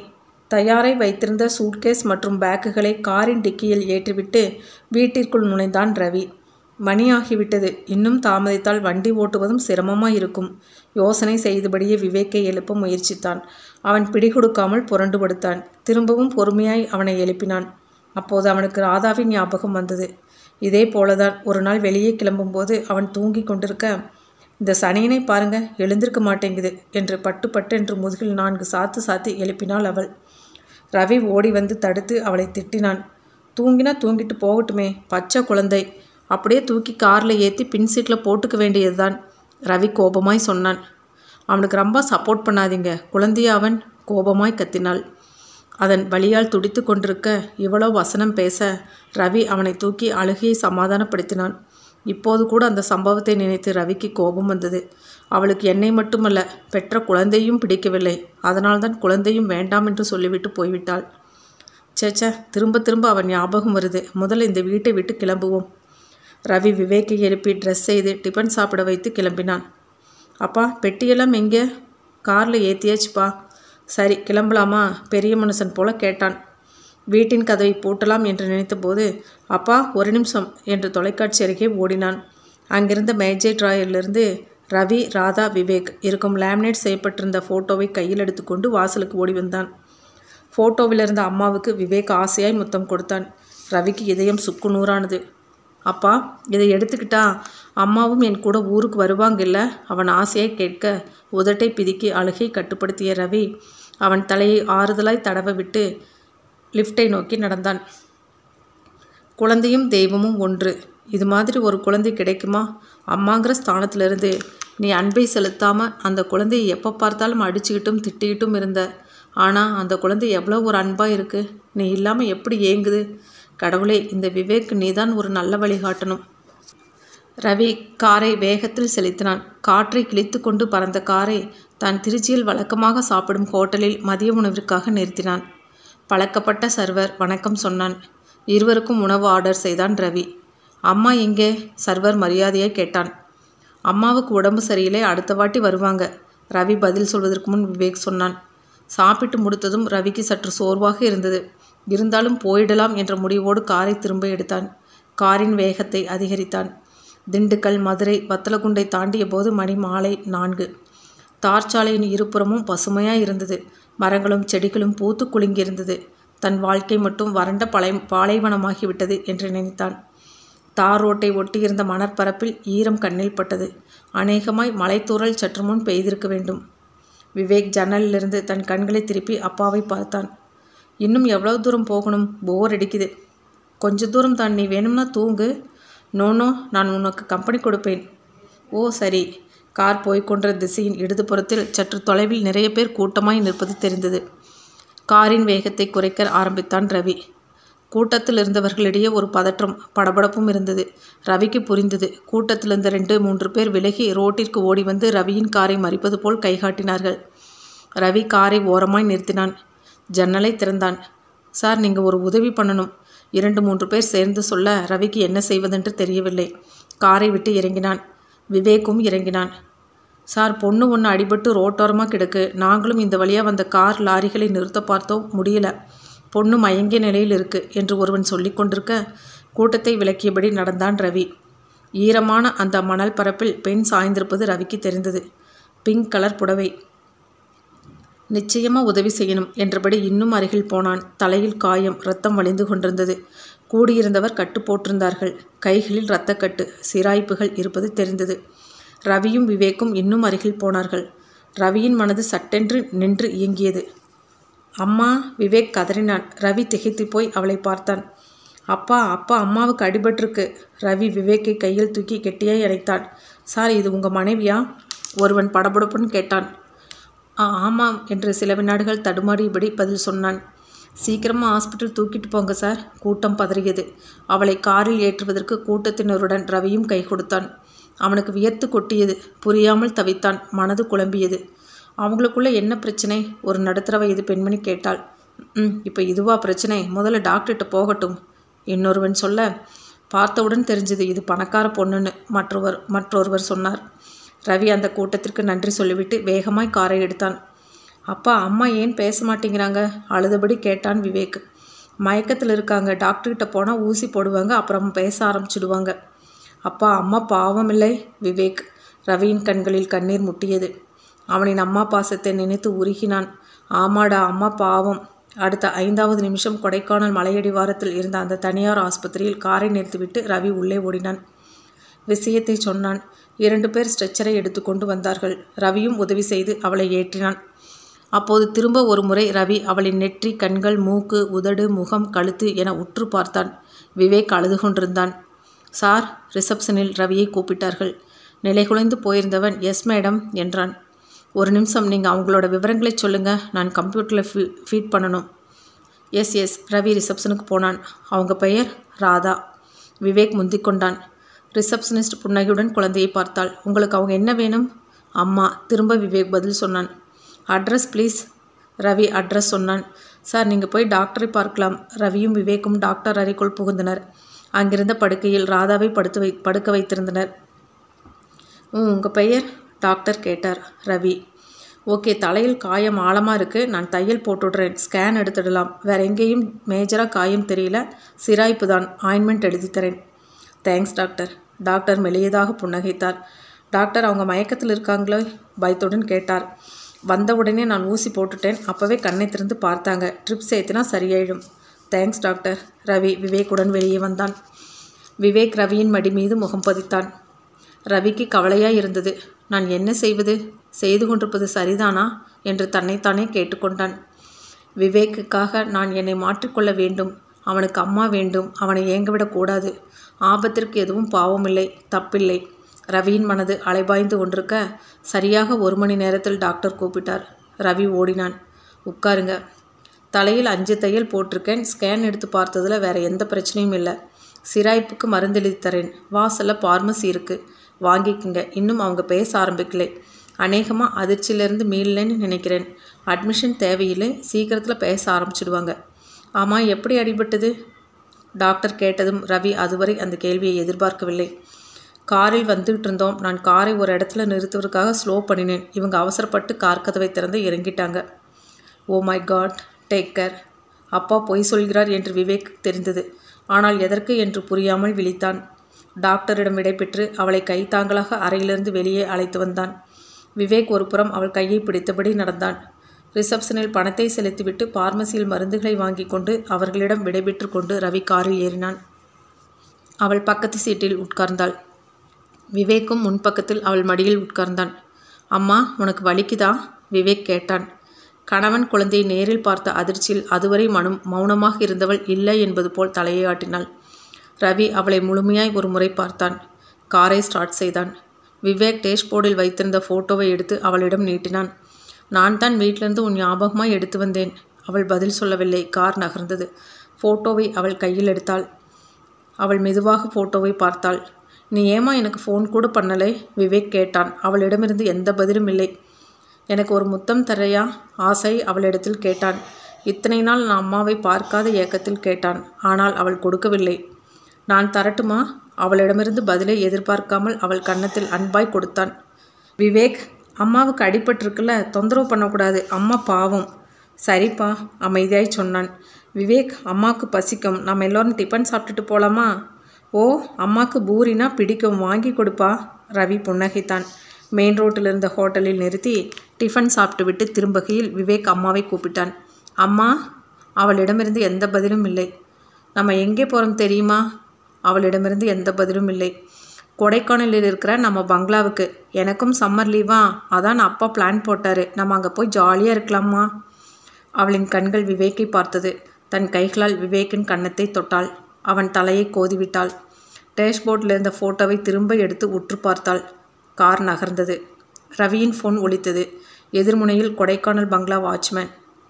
Speaker 1: தயாராய் வைத்திருந்த சூட்கேஸ் மற்றும் பேக்குகளை காரின் டிக்கியில் ஏற்றிவிட்டு வீட்டிற்குள் நுழைந்தான் ரவி மணியாகிவிட்டது இன்னும் தாமதித்தால் வண்டி ஓட்டுவதும் சிரமமாய் இருக்கும் யோசனை செய்தபடியே விவேக்கை எழுப்ப முயற்சித்தான் அவன் பிடிகொடுக்காமல் புரண்டு படுத்தான் திரும்பவும் பொறுமையாய் அவனை எழுப்பினான் அப்போது அவனுக்கு ராதாவின் ஞாபகம் வந்தது இதே போலதான் ஒரு நாள் வெளியே கிளம்பும்போது அவன் தூங்கி கொண்டிருக்க இந்த சனியனை பாருங்க எழுந்திருக்க மாட்டேங்குது என்று பட்டு பட்டென்று முதுகில் நான்கு சாத்து சாத்தி எழுப்பினாள் அவள் ரவி ஓடி வந்து தடுத்து அவளை திட்டினான் தூங்கினா தூங்கிட்டு போகட்டுமே பச்சை குழந்தை அப்படியே தூக்கி காரில் ஏற்றி பின் சீட்டில் போட்டுக்க வேண்டியதுதான் ரவி கோபமாய் சொன்னான் அவனுக்கு ரொம்ப சப்போர்ட் பண்ணாதீங்க குழந்தைய அவன் கோபமாய் கத்தினாள் அதன் வழியால் துடித்து கொண்டிருக்க இவ்வளோ வசனம் பேச ரவி அவனை தூக்கி அழுகையை சமாதானப்படுத்தினான் இப்போது கூட அந்த சம்பவத்தை நினைத்து ரவிக்கு கோபம் வந்தது அவளுக்கு என்னை மட்டுமல்ல பெற்ற குழந்தையும் பிடிக்கவில்லை அதனால்தான் குழந்தையும் வேண்டாம் என்று சொல்லிவிட்டு போய்விட்டாள் சேச்சே திரும்ப திரும்ப அவன் ஞாபகம் வருது முதல்ல இந்த வீட்டை விட்டு கிளம்புவோம் ரவி விவேக்கை எழுப்பி ட்ரெஸ் செய்து டிஃபன் சாப்பிட வைத்து கிளம்பினான் அப்பா பெட்டியெல்லாம் எங்கே காரில் ஏற்றியாச்சுப்பா சரி கிளம்பலாமா பெரிய மனுஷன் போல கேட்டான் வீட்டின் கதவை பூட்டலாம் என்று நினைத்தபோது அப்பா ஒரு நிமிஷம் என்று தொலைக்காட்சி அருகே ஓடினான் அங்கிருந்த மேஜை டிராயரிலிருந்து ரவி ராதா விவேக் இருக்கும் லேமினேட் செய்யப்பட்டிருந்த ஃபோட்டோவை கையில் எடுத்துக்கொண்டு வாசலுக்கு ஓடி வந்தான் ஃபோட்டோவில் இருந்த அம்மாவுக்கு விவேக் ஆசையாய் முத்தம் கொடுத்தான் ரவிக்கு இதயம் சுக்கு நூறானது அப்பா இதை எடுத்துக்கிட்டா அம்மாவும் என் கூட ஊருக்கு வருவாங்கல்ல அவன் ஆசையாய் கேட்க உதட்டை பிதுக்கி அழுகை கட்டுப்படுத்திய ரவி அவன் தலையை ஆறுதலாய் தடவ விட்டு லிஃப்டை நோக்கி நடந்தான் குழந்தையும் தெய்வமும் ஒன்று இது மாதிரி ஒரு குழந்தை கிடைக்குமா அம்மாங்கிற ஸ்தானத்திலிருந்து நீ அன்பை செலுத்தாமல் அந்த குழந்தையை எப்போ பார்த்தாலும் அடிச்சுக்கிட்டும் திட்டிக்கிட்டும் இருந்த ஆனால் அந்த குழந்தை எவ்வளோ ஒரு அன்பாக இருக்குது நீ இல்லாமல் எப்படி ஏங்குது கடவுளே இந்த விவேக் நீதான் ஒரு நல்ல வழிகாட்டணும் ரவி காரை வேகத்தில் செலுத்தினான் காற்றை கிழித்து கொண்டு பறந்த காரை தான் திருச்சியில் வழக்கமாக சாப்பிடும் ஹோட்டலில் மதிய உணவிற்காக நிறுத்தினான் பழக்கப்பட்ட சர்வர் வணக்கம் சொன்னான் இருவருக்கும் உணவு ஆர்டர் செய்தான் ரவி அம்மா எங்கே சர்வர் மரியாதையாக கேட்டான் அம்மாவுக்கு உடம்பு சரியில்லை அடுத்த வாட்டி வருவாங்க ரவி பதில் சொல்வதற்கு முன் விவேக் சொன்னான் சாப்பிட்டு முடித்ததும் ரவிக்கு சற்று சோர்வாக இருந்தது இருந்தாலும் போயிடலாம் என்ற முடிவோடு காரை திரும்ப எடுத்தான் காரின் வேகத்தை அதிகரித்தான் திண்டுக்கல் மதுரை வத்தலகுண்டை தாண்டிய போது மணி மாலை நான்கு தார் சாலையின் இருபுறமும் பசுமையாய் இருந்தது மரங்களும் செடிகளும் பூத்து குலுங்கியிருந்தது தன் வாழ்க்கை மட்டும் வறண்ட பழை பாலைவனமாகிவிட்டது என்று நினைத்தான் தார் ரோட்டை ஒட்டியிருந்த மணற்பரப்பில் ஈரம் கண்ணில் பட்டது அநேகமாய் மலைத்தூறல் சற்று முன் பெய்திருக்க வேண்டும் விவேக் ஜன்னலிலிருந்து தன் கண்களை திருப்பி அப்பாவை பார்த்தான் இன்னும் எவ்வளவு தூரம் போகணும் போர் அடிக்குது கொஞ்ச தூரம் தான் நீ வேணும்னா தூங்கு நோனோ நான் உனக்கு கம்பெனி கொடுப்பேன் ஓ சரி கார் போய்க்கொண்ட திசையின் இடதுபுறத்தில் சற்று தொலைவில் நிறைய பேர் கூட்டமாய் நிற்பது தெரிந்தது காரின் வேகத்தை குறைக்க ஆரம்பித்தான் ரவி கூட்டத்தில் இருந்தவர்களிடையே ஒரு பதற்றம் படபடப்பும் இருந்தது ரவிக்கு புரிந்தது கூட்டத்தில் இருந்த ரெண்டு மூன்று பேர் விலகி ரோட்டிற்கு ஓடி வந்து ரவியின் காரை மறிப்பது போல் கைகாட்டினார்கள் ரவி காரை ஓரமாய் நிறுத்தினான் ஜன்னலை திறந்தான் சார் நீங்கள் ஒரு உதவி பண்ணணும் இரண்டு மூன்று பேர் சேர்ந்து சொல்ல ரவிக்கு என்ன செய்வதென்று தெரியவில்லை காரை விட்டு இறங்கினான் விவேக்கும் இறங்கினான் சார் பொண்ணு ஒன்று அடிபட்டு ரோட்டோரமாக கிடக்கு நாங்களும் இந்த வழியாக வந்த கார் லாரிகளை நிறுத்த பார்த்தோம் முடியல பொண்ணு மயங்கிய நிலையில் இருக்கு என்று ஒருவன் சொல்லி கொண்டிருக்க கூட்டத்தை விளக்கியபடி நடந்தான் ரவி ஈரமான அந்த மணல் பரப்பில் பெண் சாய்ந்திருப்பது ரவிக்கு தெரிந்தது பிங்க் கலர் புடவை நிச்சயமாக உதவி செய்யணும் என்றபடி இன்னும் அருகில் போனான் தலையில் காயம் ரத்தம் வழிந்து கொண்டிருந்தது கூடியிருந்தவர் கட்டு போட்டிருந்தார்கள் கைகளில் இரத்தக்கட்டு சிராய்ப்புகள் இருப்பது தெரிந்தது ரவியும் விவேக்கும் இன்னும் அருகில் போனார்கள் ரவியின் மனது சட்டென்று நின்று இயங்கியது அம்மா விவேக் கதறினான் ரவி திகைத்து போய் அவளை பார்த்தான் அப்பா அப்பா அம்மாவுக்கு அடிபட்டிருக்கு ரவி விவேக்கை கையில் தூக்கி கெட்டியாய் அணைத்தான் சார் இது உங்கள் மனைவியா ஒருவன் படபடப்புன்னு கேட்டான் ஆ ஆமாம் என்று சில வினாடுகள் தடுமாறியபடி பதில் சொன்னான் சீக்கிரமாக ஹாஸ்பிட்டல் தூக்கிட்டு போங்க சார் கூட்டம் பதறியது அவளை காரில் ஏற்றுவதற்கு கூட்டத்தினருடன் ரவியும் கை கொடுத்தான் அவனுக்கு வியர்த்து கொட்டியது புரியாமல் தவித்தான் மனது குழம்பியது அவங்களுக்குள்ள என்ன பிரச்சனை ஒரு நடுத்தர வயது பெண்மணி கேட்டாள் ம் இப்போ இதுவா பிரச்சனை முதல்ல டாக்டர்கிட்ட போகட்டும் இன்னொருவன் சொல்ல பார்த்தவுடன் தெரிஞ்சது இது பணக்கார பொண்ணுன்னு மற்றொருவர் மற்றொருவர் சொன்னார் ரவி அந்த கூட்டத்திற்கு நன்றி சொல்லிவிட்டு வேகமாய் காரை எடுத்தான் அப்பா அம்மா ஏன் பேச மாட்டேங்கிறாங்க அழுதபடி கேட்டான் விவேக் மயக்கத்தில் இருக்காங்க டாக்டர்கிட்ட போனால் ஊசி போடுவாங்க அப்புறம் பேச ஆரம்பிச்சிடுவாங்க அப்பா அம்மா பாவம் இல்லை விவேக் ரவியின் கண்களில் கண்ணீர் முட்டியது அவனின் அம்மா பாசத்தை நினைத்து உருகினான் ஆமாடா அம்மா பாவம் அடுத்த ஐந்தாவது நிமிஷம் கொடைக்கானல் மலையடிவாரத்தில் இருந்த அந்த தனியார் ஆஸ்பத்திரியில் காரை நிறுத்திவிட்டு ரவி உள்ளே ஓடினான் விஷயத்தை சொன்னான் இரண்டு பேர் ஸ்ட்ரெச்சரை எடுத்துக்கொண்டு வந்தார்கள் ரவியும் உதவி செய்து அவளை ஏற்றினான் அப்போது திரும்ப ஒரு முறை ரவி அவளின் நெற்றி கண்கள் மூக்கு உதடு முகம் கழுத்து என உற்று பார்த்தான் விவேக் அழுது கொண்டிருந்தான் சார் ரிசப்ஷனில் ரவியை கூப்பிட்டார்கள் நிலைகுலைந்து போயிருந்தவன் எஸ் மேடம் என்றான் ஒரு நிமிஷம் நீங்கள் அவங்களோட விவரங்களை சொல்லுங்கள் நான் கம்ப்யூட்டரில் ஃபீ ஃபீட் பண்ணணும் எஸ் எஸ் ரவி ரிசப்ஷனுக்கு போனான் அவங்க பெயர் ராதா விவேக் முந்திக்கொண்டான் ரிசப்ஷனிஸ்ட் புன்னகையுடன் குழந்தையை பார்த்தாள் உங்களுக்கு அவங்க என்ன வேணும் அம்மா திரும்ப விவேக் பதில் சொன்னான் அட்ரஸ் ப்ளீஸ் ரவி அட்ரஸ் சொன்னான் சார் நீங்கள் போய் டாக்டரை பார்க்கலாம் ரவியும் விவேக்கும் டாக்டர் அறைக்குள் புகுந்தனர் அங்கிருந்த படுக்கையில் ராதாவை படுத்து வை படுக்க வைத்திருந்தனர் ம் உங்கள் பெயர் டாக்டர் கேட்டார் ரவி ஓகே தலையில் காயம் ஆழமாக இருக்குது நான் தையல் போட்டுடுறேன் ஸ்கேன் எடுத்துடலாம் வேற எங்கேயும் மேஜராக காயம் தெரியல சிராய்ப்பு தான் ஆயின்மெண்ட் எழுதி தரேன் தேங்க்ஸ் டாக்டர் டாக்டர் மெலியதாக புன்னகைத்தார் டாக்டர் அவங்க மயக்கத்தில் இருக்காங்களோ பயத்துடன் கேட்டார் வந்த உடனே நான் ஊசி போட்டுட்டேன் அப்போவே கண்ணை திறந்து பார்த்தாங்க ட்ரிப்ஸ் ஏற்றினா சரியாயிடும் தேங்க்ஸ் டாக்டர் ரவி விவேக்குடன் வெளியே வந்தான் விவேக் ரவியின் மடி மீது முகம் பதித்தான் ரவிக்கு கவலையாய் இருந்தது நான் என்ன செய்வது செய்து கொண்டிருப்பது சரிதானா என்று தன்னைத்தானே கேட்டுக்கொண்டான் விவேக்குக்காக நான் என்னை மாற்றிக்கொள்ள வேண்டும் அவனுக்கு அம்மா வேண்டும் அவனை ஏங்கவிடக்கூடாது ஆபத்திற்கு எதுவும் பாவமில்லை தப்பில்லை ரவியின் மனது அலைபாய்ந்து கொண்டிருக்க சரியாக ஒரு மணி நேரத்தில் டாக்டர் கூப்பிட்டார் ரவி ஓடினான் உட்காருங்க தலையில் அஞ்சு தையல் போட்டிருக்கேன் ஸ்கேன் எடுத்து பார்த்ததில் வேற எந்த பிரச்சனையும் இல்லை சிராய்ப்புக்கு மருந்து எழுதி தரேன் வாசலில் பார்மசி இருக்குது வாங்கிக்கங்க இன்னும் அவங்க பேச ஆரம்பிக்கலை அநேகமாக அதிர்ச்சியிலேருந்து மீளலன்னு நினைக்கிறேன் அட்மிஷன் தேவையில்லை சீக்கிரத்தில் பேச ஆரம்பிச்சிடுவாங்க ஆமாம் எப்படி அடிபட்டது டாக்டர் கேட்டதும் ரவி அதுவரை அந்த கேள்வியை எதிர்பார்க்கவில்லை காரில் வந்துகிட்டு இருந்தோம் நான் காரை ஒரு இடத்துல நிறுத்துவதற்காக ஸ்லோ பண்ணினேன் இவங்க அவசரப்பட்டு கார் கதவை திறந்து இறங்கிட்டாங்க oh my god take care அப்பா பொய் சொல்கிறார் என்று விவேக் தெரிந்தது ஆனால் எதற்கு என்று புரியாமல் விழித்தான் டாக்டரிடம் விடைபெற்று அவளை கைத்தாங்களாக அறையிலிருந்து வெளியே அழைத்து வந்தான் விவேக் ஒரு புறம் அவள் கையை பிடித்தபடி நடந்தான் ரிசப்ஷனில் பணத்தை செலுத்திவிட்டு பார்மசியில் மருந்துகளை வாங்கி கொண்டு அவர்களிடம் விடைபெற்று கொண்டு ரவி காரில் ஏறினான் அவள் பக்கத்து சீட்டில் உட்கார்ந்தாள் விவேக்கும் முன்பக்கத்தில் அவள் மடியில் உட்கார்ந்தான் அம்மா உனக்கு வலிக்குதா விவேக் கேட்டான் கணவன் குழந்தையை நேரில் பார்த்த அதிர்ச்சியில் அதுவரை மனம் மௌனமாக இருந்தவள் இல்லை என்பது போல் தலையை ஆட்டினாள் ரவி அவளை முழுமையாய் ஒரு முறை பார்த்தான் காரை ஸ்டார்ட் செய்தான் விவேக் டேஷ்போர்டில் வைத்திருந்த ஃபோட்டோவை எடுத்து அவளிடம் நீட்டினான் நான் தான் வீட்டிலிருந்து உன் ஞாபகமாய் எடுத்து வந்தேன் அவள் பதில் சொல்லவில்லை கார் நகர்ந்தது ஃபோட்டோவை அவள் கையில் எடுத்தாள் அவள் மெதுவாக ஃபோட்டோவை பார்த்தாள் நீ ஏமா எனக்கு ஃபோன் கூட பண்ணலை விவேக் கேட்டான் அவளிடமிருந்து எந்த பதிலும் இல்லை எனக்கு ஒரு முத்தம் தரையா ஆசை அவளிடத்தில் கேட்டான் இத்தனை நாள் நான் அம்மாவை பார்க்காத ஏக்கத்தில் கேட்டான் ஆனால் அவள் கொடுக்கவில்லை நான் தரட்டுமா அவளிடமிருந்து பதிலை எதிர்பார்க்காமல் அவள் கன்னத்தில் அன்பாய் கொடுத்தான் விவேக் அம்மாவுக்கு அடிபட்டிருக்குல்ல தொந்தரவு பண்ணக்கூடாது அம்மா பாவம் சரிப்பா அமைதியாய் சொன்னான் விவேக் அம்மாவுக்கு பசிக்கும் நம்ம எல்லோரும் டிஃபன் சாப்பிட்டுட்டு போகலாமா ஓ அம்மாவுக்கு பூரினா பிடிக்கும் வாங்கி கொடுப்பா ரவி புன்னகைத்தான் மெயின் ரோட்டில் இருந்த ஹோட்டலில் நிறுத்தி டிஃபன் சாப்பிட்டு விட்டு திரும்பகையில் விவேக் அம்மாவை கூப்பிட்டான் அம்மா அவளிடமிருந்து எந்த பதிலும் இல்லை நம்ம எங்கே போகிறோம் தெரியுமா அவளிடமிருந்து எந்த பதிலும் இல்லை கொடைக்கானலில் இருக்கிற நம்ம பங்களாவுக்கு எனக்கும் சம்மர் லீவா அதான் அப்பா பிளான் போட்டார் நம்ம அங்கே போய் ஜாலியாக இருக்கலாமா அவளின் கண்கள் விவேக்கை பார்த்தது தன் கைகளால் விவேக்கின் கன்னத்தை தொட்டாள் அவன் தலையை கோதிவிட்டாள் டேஷ்போர்டில் இருந்த ஃபோட்டோவை திரும்ப எடுத்து உற்று பார்த்தாள் கார் நகர்ந்தது ரவியின் ஃபோன் ஒலித்தது எதிர்முனையில் கொடைக்கானல் பங்களா வாட்ச்மேன்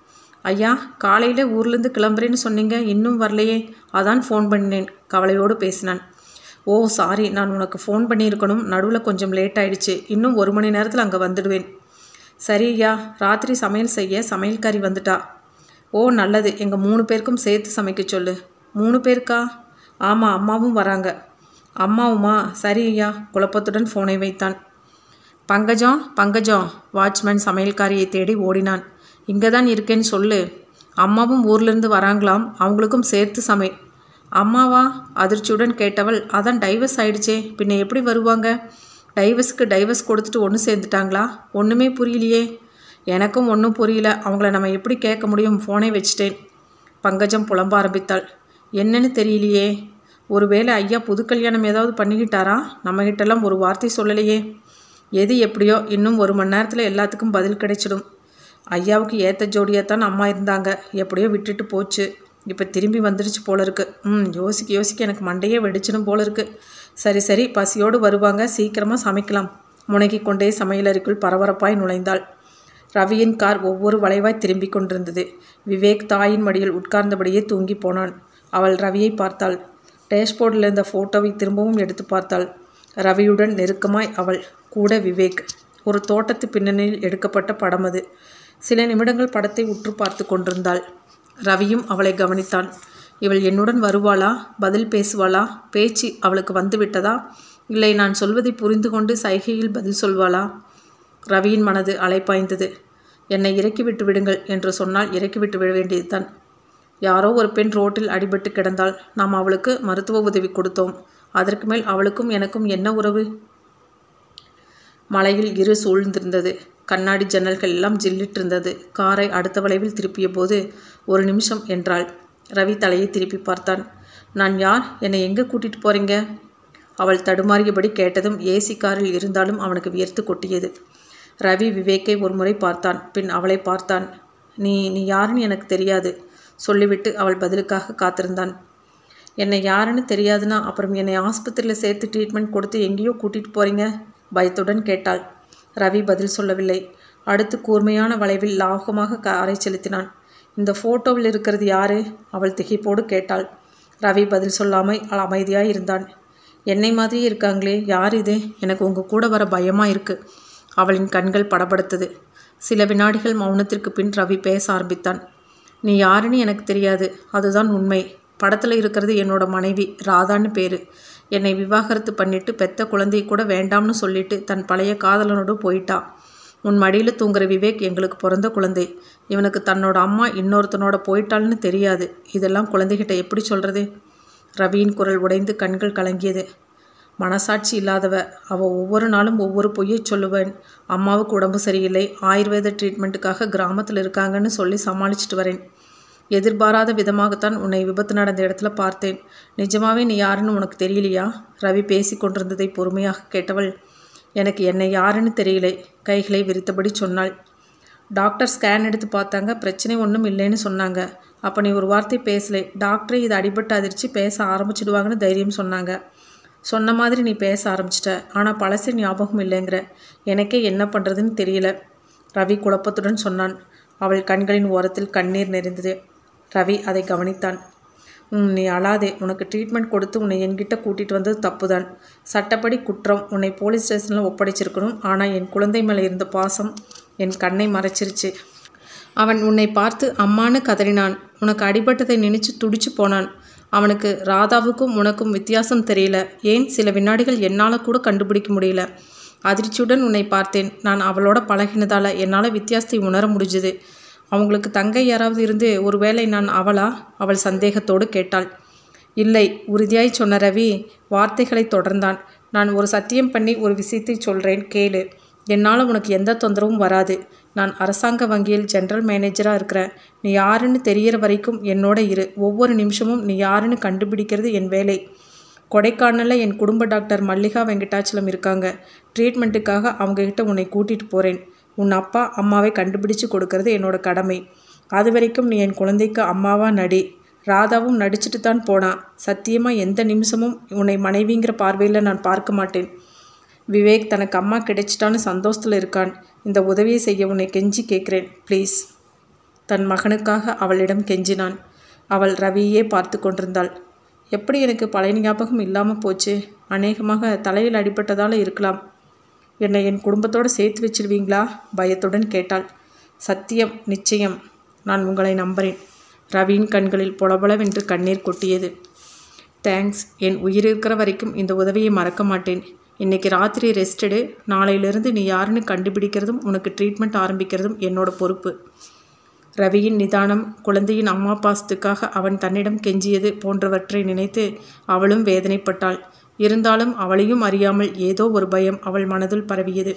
Speaker 1: ஐயா காலையில் ஊர்லேருந்து கிளம்புறேன்னு சொன்னீங்க இன்னும் வரலையே அதான் ஃபோன் பண்ணினேன் கவலையோடு பேசினான் ஓ சாரி நான் உனக்கு ஃபோன் பண்ணியிருக்கணும் நடுவில் கொஞ்சம் லேட் ஆயிடுச்சு இன்னும் ஒரு மணி நேரத்தில் அங்கே வந்துடுவேன் சரி ஐயா ராத்திரி சமையல் செய்ய சமையல்காரி வந்துட்டா ஓ நல்லது எங்கள் மூணு பேருக்கும் சேர்த்து சமைக்க சொல்லு மூணு பேருக்கா ஆமாம் அம்மாவும் வராங்க அம்மாவுமா சரி ஐயா குழப்பத்துடன் ஃபோனை வைத்தான் பங்கஜம் பங்கஜம் வாட்ச்மேன் சமையல்காரியை தேடி ஓடினான் இங்கே தான் இருக்கேன்னு சொல்லு அம்மாவும் ஊர்லேருந்து வராங்களாம் அவங்களுக்கும் சேர்த்து சமை அம்மாவா அதிர்ச்சியுடன் கேட்டவள் அதான் டைவர்ஸ் ஆயிடுச்சே பின்ன எப்படி வருவாங்க டைவர்ஸுக்கு டைவர்ஸ் கொடுத்துட்டு ஒன்று சேர்ந்துட்டாங்களா ஒன்றுமே புரியலையே எனக்கும் ஒன்றும் புரியல அவங்கள நம்ம எப்படி கேட்க முடியும் ஃபோனே வச்சிட்டேன் பங்கஜம் புலம்ப ஆரம்பித்தாள் என்னன்னு தெரியலையே ஒருவேளை ஐயா புது கல்யாணம் ஏதாவது பண்ணிக்கிட்டாரா நம்மகிட்டலாம் ஒரு வார்த்தை சொல்லலையே எது எப்படியோ இன்னும் ஒரு மணி நேரத்தில் எல்லாத்துக்கும் பதில் கிடைச்சிடும் ஐயாவுக்கு ஏற்ற ஜோடியாக தான் அம்மா இருந்தாங்க எப்படியோ விட்டுட்டு போச்சு இப்போ திரும்பி வந்துடுச்சு போல இருக்கு ம் யோசிக்க யோசிக்க எனக்கு மண்டையே வெடிச்சிடும் போல இருக்கு சரி சரி பசியோடு வருவாங்க சீக்கிரமாக சமைக்கலாம் முனகிக் கொண்டே சமையலறைக்குள் பரபரப்பாய் நுழைந்தாள் ரவியின் கார் ஒவ்வொரு வளைவாய் திரும்பிக் கொண்டிருந்தது விவேக் தாயின் மடியில் உட்கார்ந்தபடியே தூங்கி போனான் அவள் ரவியை பார்த்தாள் டேஷ்போர்டில் இருந்த ஃபோட்டோவை திரும்பவும் எடுத்து பார்த்தாள் ரவியுடன் நெருக்கமாய் அவள் கூட விவேக் ஒரு தோட்டத்து பின்னணியில் எடுக்கப்பட்ட படம் அது சில நிமிடங்கள் படத்தை உற்று பார்த்து கொண்டிருந்தாள் ரவியும் அவளை கவனித்தான் இவள் என்னுடன் வருவாளா பதில் பேசுவாளா பேச்சு அவளுக்கு வந்து விட்டதா இல்லை நான் சொல்வதை புரிந்து கொண்டு சைகையில் பதில் சொல்வாளா ரவியின் மனது அலைப்பாய்ந்தது என்னை இறக்கிவிட்டு விடுங்கள் என்று சொன்னால் இறக்கிவிட்டு விட வேண்டியதுதான் யாரோ ஒரு பெண் ரோட்டில் அடிபட்டு கிடந்தால் நாம் அவளுக்கு மருத்துவ உதவி கொடுத்தோம் அதற்கு மேல் அவளுக்கும் எனக்கும் என்ன உறவு மலையில் இரு சூழ்ந்திருந்தது கண்ணாடி ஜன்னல்கள் எல்லாம் ஜில்லிட்டிருந்தது காரை அடுத்த வளைவில் திருப்பிய போது ஒரு நிமிஷம் என்றாள் ரவி தலையை திருப்பி பார்த்தான் நான் யார் என்னை எங்கே கூட்டிட்டு போறீங்க அவள் தடுமாறியபடி கேட்டதும் ஏசி காரில் இருந்தாலும் அவனுக்கு வியர்த்து கொட்டியது ரவி விவேக்கை ஒருமுறை பார்த்தான் பின் அவளை பார்த்தான் நீ நீ யாருன்னு எனக்கு தெரியாது சொல்லிவிட்டு அவள் பதிலுக்காக காத்திருந்தான் என்னை யாருன்னு தெரியாதுன்னா அப்புறம் என்னை ஆஸ்பத்திரியில் சேர்த்து ட்ரீட்மெண்ட் கொடுத்து எங்கேயோ கூட்டிகிட்டு போகிறீங்க பயத்துடன் கேட்டாள் ரவி பதில் சொல்லவில்லை அடுத்து கூர்மையான வளைவில் லாகமாக காரை செலுத்தினான் இந்த ஃபோட்டோவில் இருக்கிறது யாரு அவள் திகைப்போடு கேட்டாள் ரவி பதில் சொல்லாமல் அமைதியாய் இருந்தான் என்னை மாதிரியே இருக்காங்களே யார் இது எனக்கு உங்கள் கூட வர பயமாக இருக்குது அவளின் கண்கள் படபடுத்தது சில வினாடிகள் மௌனத்திற்கு பின் ரவி பேச ஆரம்பித்தான் நீ யாருன்னு எனக்கு தெரியாது அதுதான் உண்மை படத்தில் இருக்கிறது என்னோட மனைவி ராதான்னு பேர் என்னை விவாகரத்து பண்ணிட்டு பெத்த குழந்தையை கூட வேண்டாம்னு சொல்லிட்டு தன் பழைய காதலனோடு போயிட்டா உன் மடியில் தூங்குற விவேக் எங்களுக்கு பிறந்த குழந்தை இவனுக்கு தன்னோட அம்மா இன்னொருத்தனோட போயிட்டாள்னு தெரியாது இதெல்லாம் குழந்தைகிட்ட எப்படி சொல்கிறது ரவியின் குரல் உடைந்து கண்கள் கலங்கியது மனசாட்சி இல்லாதவ அவள் ஒவ்வொரு நாளும் ஒவ்வொரு பொய்யை சொல்லுவேன் அம்மாவுக்கு உடம்பு சரியில்லை ஆயுர்வேத ட்ரீட்மெண்ட்டுக்காக கிராமத்தில் இருக்காங்கன்னு சொல்லி சமாளிச்சுட்டு வரேன் எதிர்பாராத விதமாகத்தான் உன்னை விபத்து நடந்த இடத்துல பார்த்தேன் நிஜமாவே நீ யாருன்னு உனக்கு தெரியலையா ரவி பேசி கொண்டிருந்ததை பொறுமையாக கேட்டவள் எனக்கு என்னை யாருன்னு தெரியலை கைகளை விரித்தபடி சொன்னாள் டாக்டர் ஸ்கேன் எடுத்து பார்த்தாங்க பிரச்சனை ஒன்றும் இல்லைன்னு சொன்னாங்க அப்போ நீ ஒரு வார்த்தை பேசலை டாக்டரே இது அடிபட்டு அதிர்ச்சி பேச ஆரம்பிச்சிடுவாங்கன்னு தைரியம் சொன்னாங்க சொன்ன மாதிரி நீ பேச ஆரம்பிச்சிட்ட ஆனால் பழசு ஞாபகம் இல்லைங்கிற எனக்கே என்ன பண்ணுறதுன்னு தெரியல ரவி குழப்பத்துடன் சொன்னான் அவள் கண்களின் ஓரத்தில் கண்ணீர் நிறைந்தது ரவி அதை கவனித்தான் ம் நீ அழாதே உனக்கு ட்ரீட்மெண்ட் கொடுத்து உன்னை என்கிட்ட கூட்டிகிட்டு வந்தது தப்புதான் சட்டப்படி குற்றம் உன்னை போலீஸ் ஸ்டேஷனில் ஒப்படைச்சிருக்கணும் ஆனால் என் குழந்தை மேலே இருந்த பாசம் என் கண்ணை மறைச்சிருச்சு அவன் உன்னை பார்த்து அம்மான்னு கதறினான் உனக்கு அடிபட்டதை நினைச்சு துடிச்சு போனான் அவனுக்கு ராதாவுக்கும் உனக்கும் வித்தியாசம் தெரியல ஏன் சில வினாடிகள் என்னால் கூட கண்டுபிடிக்க முடியல அதிர்ச்சியுடன் உன்னை பார்த்தேன் நான் அவளோட பழகினதால என்னால் வித்தியாசத்தை உணர முடிஞ்சுது அவங்களுக்கு தங்கை யாராவது இருந்து ஒருவேளை நான் அவளா அவள் சந்தேகத்தோடு கேட்டாள் இல்லை உறுதியாய் சொன்ன ரவி வார்த்தைகளை தொடர்ந்தான் நான் ஒரு சத்தியம் பண்ணி ஒரு விஷயத்தை சொல்கிறேன் கேளு என்னால் உனக்கு எந்த தொந்தரவும் வராது நான் அரசாங்க வங்கியில் ஜெனரல் மேனேஜராக இருக்கிறேன் நீ யாருன்னு தெரியற வரைக்கும் என்னோட இரு ஒவ்வொரு நிமிஷமும் நீ யாருன்னு கண்டுபிடிக்கிறது என் வேலை கொடைக்கானலில் என் குடும்ப டாக்டர் மல்லிகா வெங்கடாச்சலம் இருக்காங்க ட்ரீட்மெண்ட்டுக்காக அவங்கக்கிட்ட உன்னை கூட்டிகிட்டு போகிறேன் உன் அப்பா அம்மாவை கண்டுபிடிச்சு கொடுக்கறது என்னோட கடமை அது வரைக்கும் நீ என் குழந்தைக்கு அம்மாவா நடி ராதாவும் நடிச்சிட்டு தான் போனான் சத்தியமாக எந்த நிமிஷமும் உன்னை மனைவிங்கிற பார்வையில் நான் பார்க்க மாட்டேன் விவேக் தனக்கு அம்மா கிடைச்சிட்டான்னு சந்தோஷத்தில் இருக்கான் இந்த உதவியை செய்ய உன்னை கெஞ்சி கேட்குறேன் ப்ளீஸ் தன் மகனுக்காக அவளிடம் கெஞ்சினான் அவள் ரவியே பார்த்து கொண்டிருந்தாள் எப்படி எனக்கு பழைய ஞாபகம் இல்லாமல் போச்சு அநேகமாக தலையில் அடிபட்டதால் இருக்கலாம் என்னை என் குடும்பத்தோடு சேர்த்து வச்சிருவீங்களா பயத்துடன் கேட்டாள் சத்தியம் நிச்சயம் நான் உங்களை நம்புகிறேன் ரவியின் கண்களில் பொலபொலவென்று கண்ணீர் கொட்டியது தேங்க்ஸ் என் உயிர் இருக்கிற வரைக்கும் இந்த உதவியை மறக்க மாட்டேன் இன்னைக்கு ராத்திரி ரெஸ்டடு நாளையிலிருந்து நீ யாருன்னு கண்டுபிடிக்கிறதும் உனக்கு ட்ரீட்மெண்ட் ஆரம்பிக்கிறதும் என்னோட பொறுப்பு ரவியின் நிதானம் குழந்தையின் அம்மா பாசத்துக்காக அவன் தன்னிடம் கெஞ்சியது போன்றவற்றை நினைத்து அவளும் வேதனைப்பட்டாள் இருந்தாலும் அவளையும் அறியாமல் ஏதோ ஒரு பயம் அவள் மனதுள் பரவியது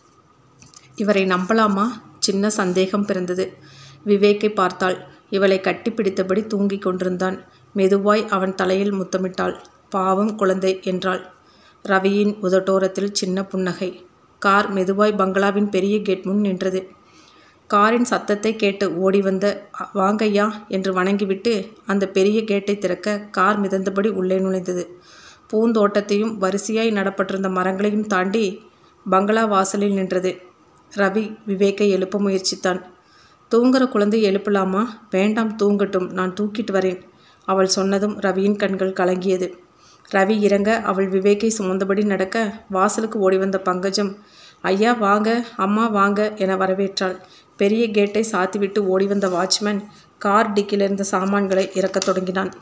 Speaker 1: இவரை நம்பலாமா சின்ன சந்தேகம் பிறந்தது விவேக்கை பார்த்தாள் இவளை கட்டிப்பிடித்தபடி தூங்கிக் கொண்டிருந்தான் மெதுவாய் அவன் தலையில் முத்தமிட்டாள் பாவம் குழந்தை என்றாள் ரவியின் உதட்டோரத்தில் சின்ன புன்னகை கார் மெதுவாய் பங்களாவின் பெரிய கேட் முன் நின்றது காரின் சத்தத்தை கேட்டு ஓடி வந்த வாங்கய்யா என்று வணங்கிவிட்டு அந்த பெரிய கேட்டை திறக்க கார் மிதந்தபடி உள்ளே நுழைந்தது பூந்தோட்டத்தையும் வரிசையாய் நடப்பட்டிருந்த மரங்களையும் தாண்டி பங்களா வாசலில் நின்றது ரவி விவேக்கை எழுப்ப முயற்சித்தான் தூங்குற குழந்தை எழுப்பலாமா வேண்டாம் தூங்கட்டும் நான் தூக்கிட்டு வரேன் அவள் சொன்னதும் ரவியின் கண்கள் கலங்கியது ரவி இறங்க அவள் விவேக்கை சுமந்தபடி நடக்க வாசலுக்கு ஓடி வந்த பங்கஜம் ஐயா வாங்க அம்மா வாங்க என வரவேற்றாள் பெரிய கேட்டை சாத்திவிட்டு ஓடி வந்த வாட்ச்மேன் கார் டிக்கில் இருந்த சாமான்களை இறக்கத் தொடங்கினான்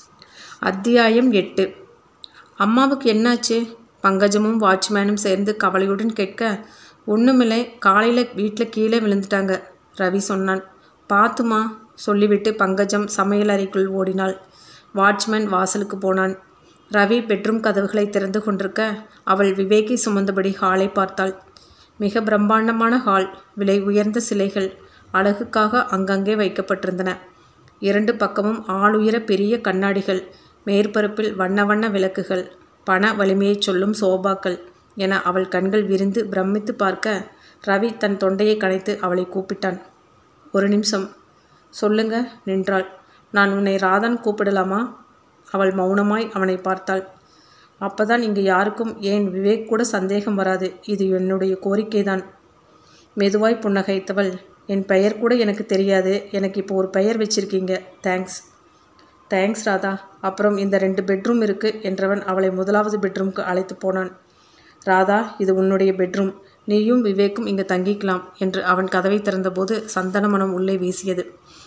Speaker 1: அத்தியாயம் எட்டு அம்மாவுக்கு என்னாச்சு பங்கஜமும் வாட்ச்மேனும் சேர்ந்து கவலையுடன் கேட்க ஒன்றுமில்லை காலையில் வீட்டில் கீழே விழுந்துட்டாங்க ரவி சொன்னான் பார்த்துமா சொல்லிவிட்டு பங்கஜம் சமையலறைக்குள் ஓடினாள் வாட்ச்மேன் வாசலுக்கு போனான் ரவி பெட்ரூம் கதவுகளை திறந்து கொண்டிருக்க அவள் விவேக்கை சுமந்தபடி ஹாலை பார்த்தாள் மிக பிரம்மாண்டமான ஹால் விலை உயர்ந்த சிலைகள் அழகுக்காக அங்கங்கே வைக்கப்பட்டிருந்தன இரண்டு பக்கமும் ஆளுயர பெரிய கண்ணாடிகள் மேற்பரப்பில் வண்ண வண்ண விளக்குகள் பண வலிமையைச் சொல்லும் சோபாக்கள் என அவள் கண்கள் விரிந்து பிரமித்து பார்க்க ரவி தன் தொண்டையை கனைத்து அவளை கூப்பிட்டான் ஒரு நிமிஷம் சொல்லுங்க நின்றாள் நான் உன்னை ராதான் கூப்பிடலாமா அவள் மௌனமாய் அவனை பார்த்தாள் அப்பதான் இங்கு யாருக்கும் ஏன் விவேக் கூட சந்தேகம் வராது இது என்னுடைய கோரிக்கைதான் மெதுவாய் புன்னகைத்தவள் என் பெயர் கூட எனக்கு தெரியாது எனக்கு இப்போ ஒரு பெயர் வச்சிருக்கீங்க தேங்க்ஸ் தேங்க்ஸ் ராதா அப்புறம் இந்த ரெண்டு பெட்ரூம் இருக்கு என்றவன் அவளை முதலாவது பெட்ரூம்க்கு அழைத்து போனான் ராதா இது உன்னுடைய பெட்ரூம் நீயும் விவேக்கும் இங்கு தங்கிக்கலாம் என்று அவன் கதவை திறந்தபோது சந்தன மனம் உள்ளே வீசியது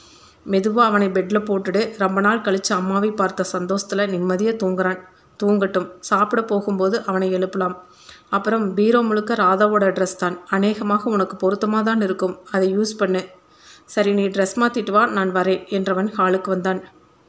Speaker 1: மெதுவாக அவனை பெட்டில் போட்டுடு ரொம்ப நாள் கழித்து அம்மாவை பார்த்த சந்தோஷத்தில் நிம்மதியாக தூங்குறான் தூங்கட்டும் சாப்பிட போகும்போது அவனை எழுப்பலாம் அப்புறம் பீரோ முழுக்க ராதாவோட ட்ரெஸ் தான் அநேகமாக உனக்கு பொருத்தமாக தான் இருக்கும் அதை யூஸ் பண்ணு சரி நீ ட்ரெஸ் மாற்றிட்டு வா நான் வரேன் என்றவன் ஹாலுக்கு வந்தான்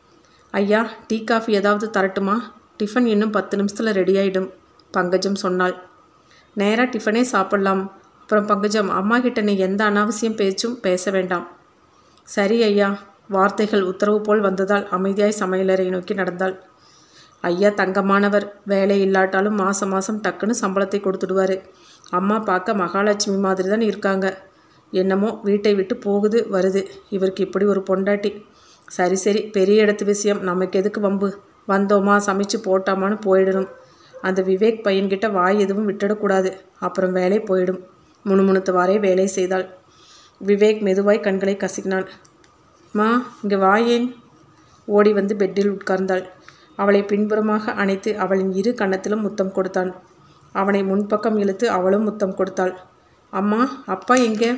Speaker 1: ஐயா டீ காஃபி ஏதாவது தரட்டுமா டிஃபன் இன்னும் பத்து நிமிஷத்தில் ரெடி ஆகிடும் பங்கஜம் சொன்னாள் நேராக டிஃபனே சாப்பிட்லாம் அப்புறம் பங்கஜம் அம்மா கிட்ட நீ எந்த அனாவசியம் பேச்சும் பேச வேண்டாம் சரி ஐயா வார்த்தைகள் உத்தரவு போல் வந்ததால் அமைதியாய் சமையலறை நோக்கி நடந்தாள் ஐயா தங்கமானவர் வேலை இல்லாட்டாலும் மாதம் மாதம் டக்குன்னு சம்பளத்தை கொடுத்துடுவாரு அம்மா பார்க்க மகாலட்சுமி மாதிரி தான் இருக்காங்க என்னமோ வீட்டை விட்டு போகுது வருது இவருக்கு இப்படி ஒரு பொண்டாட்டி சரி சரி பெரிய இடத்து விஷயம் நமக்கு எதுக்கு வம்பு வந்தோமா சமைச்சு போட்டாமான்னு போயிடணும் அந்த விவேக் பையன்கிட்ட வாய் எதுவும் விட்டுடக்கூடாது அப்புறம் வேலை போயிடும் முணுமுணுத்தவாறே வேலை செய்தாள் விவேக் மெதுவாய் கண்களை கசக்கினான் மா இங்கே வாயேன் ஓடி வந்து பெட்டில் உட்கார்ந்தாள் அவளை பின்புறமாக அணைத்து அவளின் இரு கன்னத்திலும் முத்தம் கொடுத்தான் அவனை முன்பக்கம் இழுத்து அவளும் முத்தம் கொடுத்தாள் அம்மா அப்பா எங்கே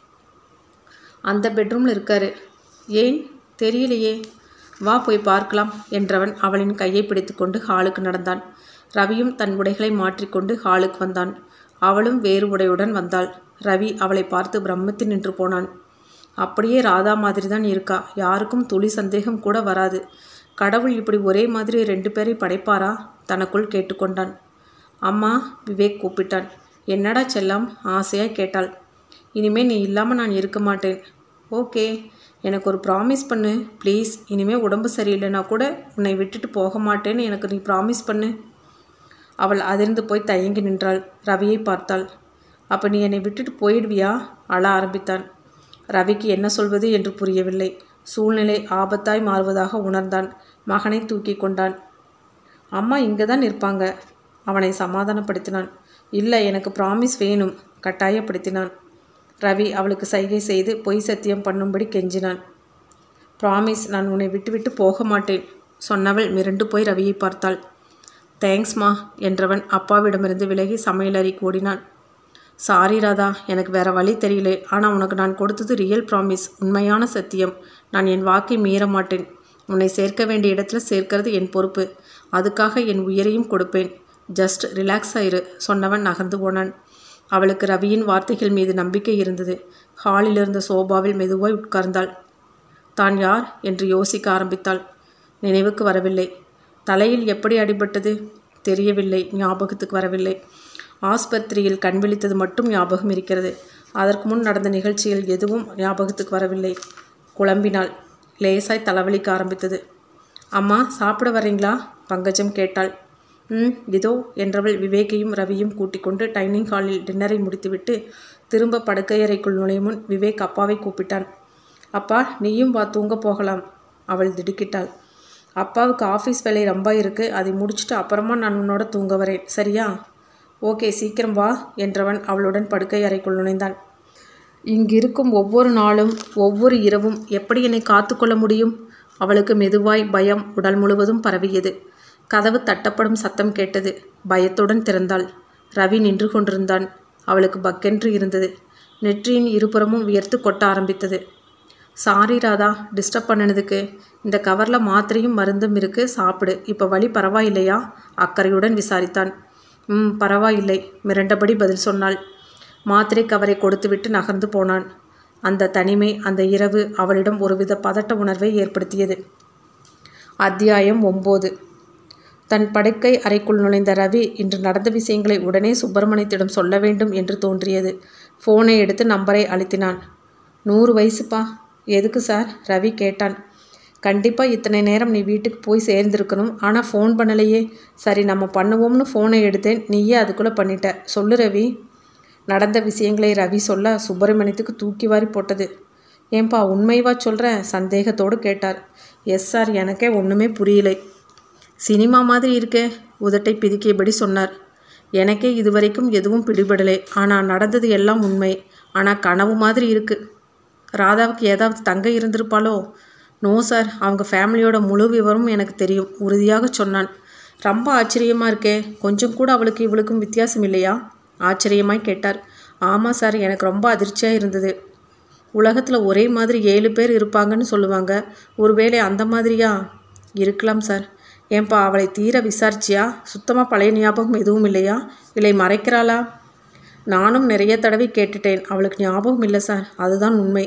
Speaker 1: அந்த பெட்ரூமில் இருக்காரு ஏன் தெரியலையே வா போய் பார்க்கலாம் என்றவன் அவளின் கையை பிடித்துக்கொண்டு ஹாலுக்கு நடந்தான் ரவியும் தன் உடைகளை மாற்றிக்கொண்டு ஹாலுக்கு வந்தான் அவளும் வேறு உடையுடன் வந்தாள் ரவி அவளை பார்த்து பிரமித்து நின்று போனான் அப்படியே ராதா மாதிரி தான் இருக்கா யாருக்கும் துளி சந்தேகம் கூட வராது கடவுள் இப்படி ஒரே மாதிரி ரெண்டு பேரை படைப்பாரா தனக்குள் கேட்டுக்கொண்டான் அம்மா விவேக் கூப்பிட்டான் என்னடா செல்லம் ஆசையாக கேட்டாள் இனிமே நீ இல்லாமல் நான் இருக்க மாட்டேன் ஓகே எனக்கு ஒரு ப்ராமிஸ் பண்ணு ப்ளீஸ் இனிமேல் உடம்பு சரியில்லைனா கூட உன்னை விட்டுட்டு போக மாட்டேன்னு எனக்கு நீ ப்ராமிஸ் பண்ணு அவள் அதிர்ந்து போய் தயங்கி நின்றாள் ரவியை பார்த்தாள் அப்போ நீ என்னை விட்டுட்டு போயிடுவியா அழ ஆரம்பித்தான் ரவிக்கு என்ன சொல்வது என்று புரியவில்லை சூழ்நிலை ஆபத்தாய் மாறுவதாக உணர்ந்தான் மகனை தூக்கி கொண்டான் அம்மா இங்கே தான் இருப்பாங்க அவனை சமாதானப்படுத்தினான் இல்லை எனக்கு ப்ராமிஸ் வேணும் கட்டாயப்படுத்தினான் ரவி அவளுக்கு சைகை செய்து பொய் சத்தியம் பண்ணும்படி கெஞ்சினான் ப்ராமிஸ் நான் உன்னை விட்டுவிட்டு போக மாட்டேன் சொன்னவள் மிரண்டு போய் ரவியை பார்த்தாள் தேங்க்ஸ்மா என்றவன் அப்பாவிடமிருந்து விலகி சமையலறைக்கு ஓடினான் சாரி ராதா எனக்கு வேற வழி தெரியல ஆனால் உனக்கு நான் கொடுத்தது ரியல் ப்ராமிஸ் உண்மையான சத்தியம் நான் என் வாக்கை மீற மாட்டேன் உன்னை சேர்க்க வேண்டிய இடத்துல சேர்க்கிறது என் பொறுப்பு அதுக்காக என் உயிரையும் கொடுப்பேன் ஜஸ்ட் ரிலாக்ஸ் ஆயிரு சொன்னவன் நகர்ந்து போனான் அவளுக்கு ரவியின் வார்த்தைகள் மீது நம்பிக்கை இருந்தது ஹாலில் இருந்த சோபாவில் மெதுவாய் உட்கார்ந்தாள் தான் யார் என்று யோசிக்க ஆரம்பித்தாள் நினைவுக்கு வரவில்லை தலையில் எப்படி அடிபட்டது தெரியவில்லை ஞாபகத்துக்கு வரவில்லை ஆஸ்பத்திரியில் கண் விழித்தது மட்டும் ஞாபகம் இருக்கிறது அதற்கு முன் நடந்த நிகழ்ச்சிகள் எதுவும் ஞாபகத்துக்கு வரவில்லை குழம்பினாள் லேசாய் தலைவலிக்க ஆரம்பித்தது அம்மா சாப்பிட வரீங்களா பங்கஜம் கேட்டாள் ம் இதோ என்றவள் விவேக்கையும் ரவியும் கூட்டிக் கொண்டு டைனிங் ஹாலில் டின்னரை முடித்துவிட்டு திரும்ப படுக்கையறைக்குள் நுழையும் முன் விவேக் அப்பாவை கூப்பிட்டான் அப்பா நீயும் வா தூங்க போகலாம் அவள் திடுக்கிட்டாள் அப்பாவுக்கு ஆஃபீஸ் வேலை ரொம்ப இருக்கு அதை முடிச்சுட்டு அப்புறமா நான் உன்னோட தூங்க வரேன் சரியா ஓகே சீக்கிரம் வா என்றவன் அவளுடன் படுக்கை அறைக்குள் நுழைந்தான் இங்கிருக்கும் ஒவ்வொரு நாளும் ஒவ்வொரு இரவும் எப்படி என்னை காத்துக்கொள்ள முடியும் அவளுக்கு மெதுவாய் பயம் உடல் முழுவதும் பரவியது கதவு தட்டப்படும் சத்தம் கேட்டது பயத்துடன் திறந்தாள் ரவி நின்று கொண்டிருந்தான் அவளுக்கு பக்கென்று இருந்தது நெற்றியின் இருபுறமும் வியர்த்து கொட்ட ஆரம்பித்தது சாரி ராதா டிஸ்டர்ப் பண்ணினதுக்கு இந்த கவரில் மாத்திரையும் மருந்தும் இருக்கு சாப்பிடு இப்போ வலி பரவாயில்லையா அக்கறையுடன் விசாரித்தான் ம் பரவாயில்லை மிரண்டபடி பதில் சொன்னாள் மாத்திரை கவரை கொடுத்துவிட்டு நகர்ந்து போனான் அந்த தனிமை அந்த இரவு அவளிடம் ஒருவித பதட்ட உணர்வை ஏற்படுத்தியது அத்தியாயம் ஒம்பது தன் படுக்கை அறைக்குள் நுழைந்த ரவி இன்று நடந்த விஷயங்களை உடனே சுப்பிரமணியத்திடம் சொல்ல வேண்டும் என்று தோன்றியது ஃபோனை எடுத்து நம்பரை அழுத்தினான் நூறு வயசுப்பா எதுக்கு சார் ரவி கேட்டான் கண்டிப்பாக இத்தனை நேரம் நீ வீட்டுக்கு போய் சேர்ந்திருக்கணும் ஆனால் ஃபோன் பண்ணலையே சரி நம்ம பண்ணுவோம்னு ஃபோனை எடுத்தேன் நீயே அதுக்குள்ளே பண்ணிட்ட சொல்லு ரவி நடந்த விஷயங்களை ரவி சொல்ல சுப்பிரமணியத்துக்கு தூக்கி வாரி போட்டது ஏன்பா உண்மைவா சொல்கிற சந்தேகத்தோடு கேட்டார் எஸ் சார் எனக்கே ஒன்றுமே புரியலை சினிமா மாதிரி இருக்கே உதட்டை பிதுக்கியபடி சொன்னார் எனக்கே இதுவரைக்கும் எதுவும் பிடிபடலை ஆனால் நடந்தது எல்லாம் உண்மை ஆனால் கனவு மாதிரி இருக்கு ராதாவுக்கு ஏதாவது தங்கை இருந்திருப்பாளோ நோ சார் அவங்க ஃபேமிலியோட முழு விவரமும் எனக்கு தெரியும் உறுதியாக சொன்னான் ரொம்ப ஆச்சரியமாக இருக்கே கொஞ்சம் கூட அவளுக்கு இவளுக்கும் வித்தியாசம் இல்லையா ஆச்சரியமாய் கேட்டார் ஆமாம் சார் எனக்கு ரொம்ப அதிர்ச்சியாக இருந்தது உலகத்தில் ஒரே மாதிரி ஏழு பேர் இருப்பாங்கன்னு சொல்லுவாங்க ஒருவேளை அந்த மாதிரியா இருக்கலாம் சார் ஏன்பா அவளை தீர விசாரிச்சியா சுத்தமாக பழைய ஞாபகம் எதுவும் இல்லையா இல்லை மறைக்கிறாளா நானும் நிறைய தடவை கேட்டுட்டேன் அவளுக்கு ஞாபகம் இல்லை சார் அதுதான் உண்மை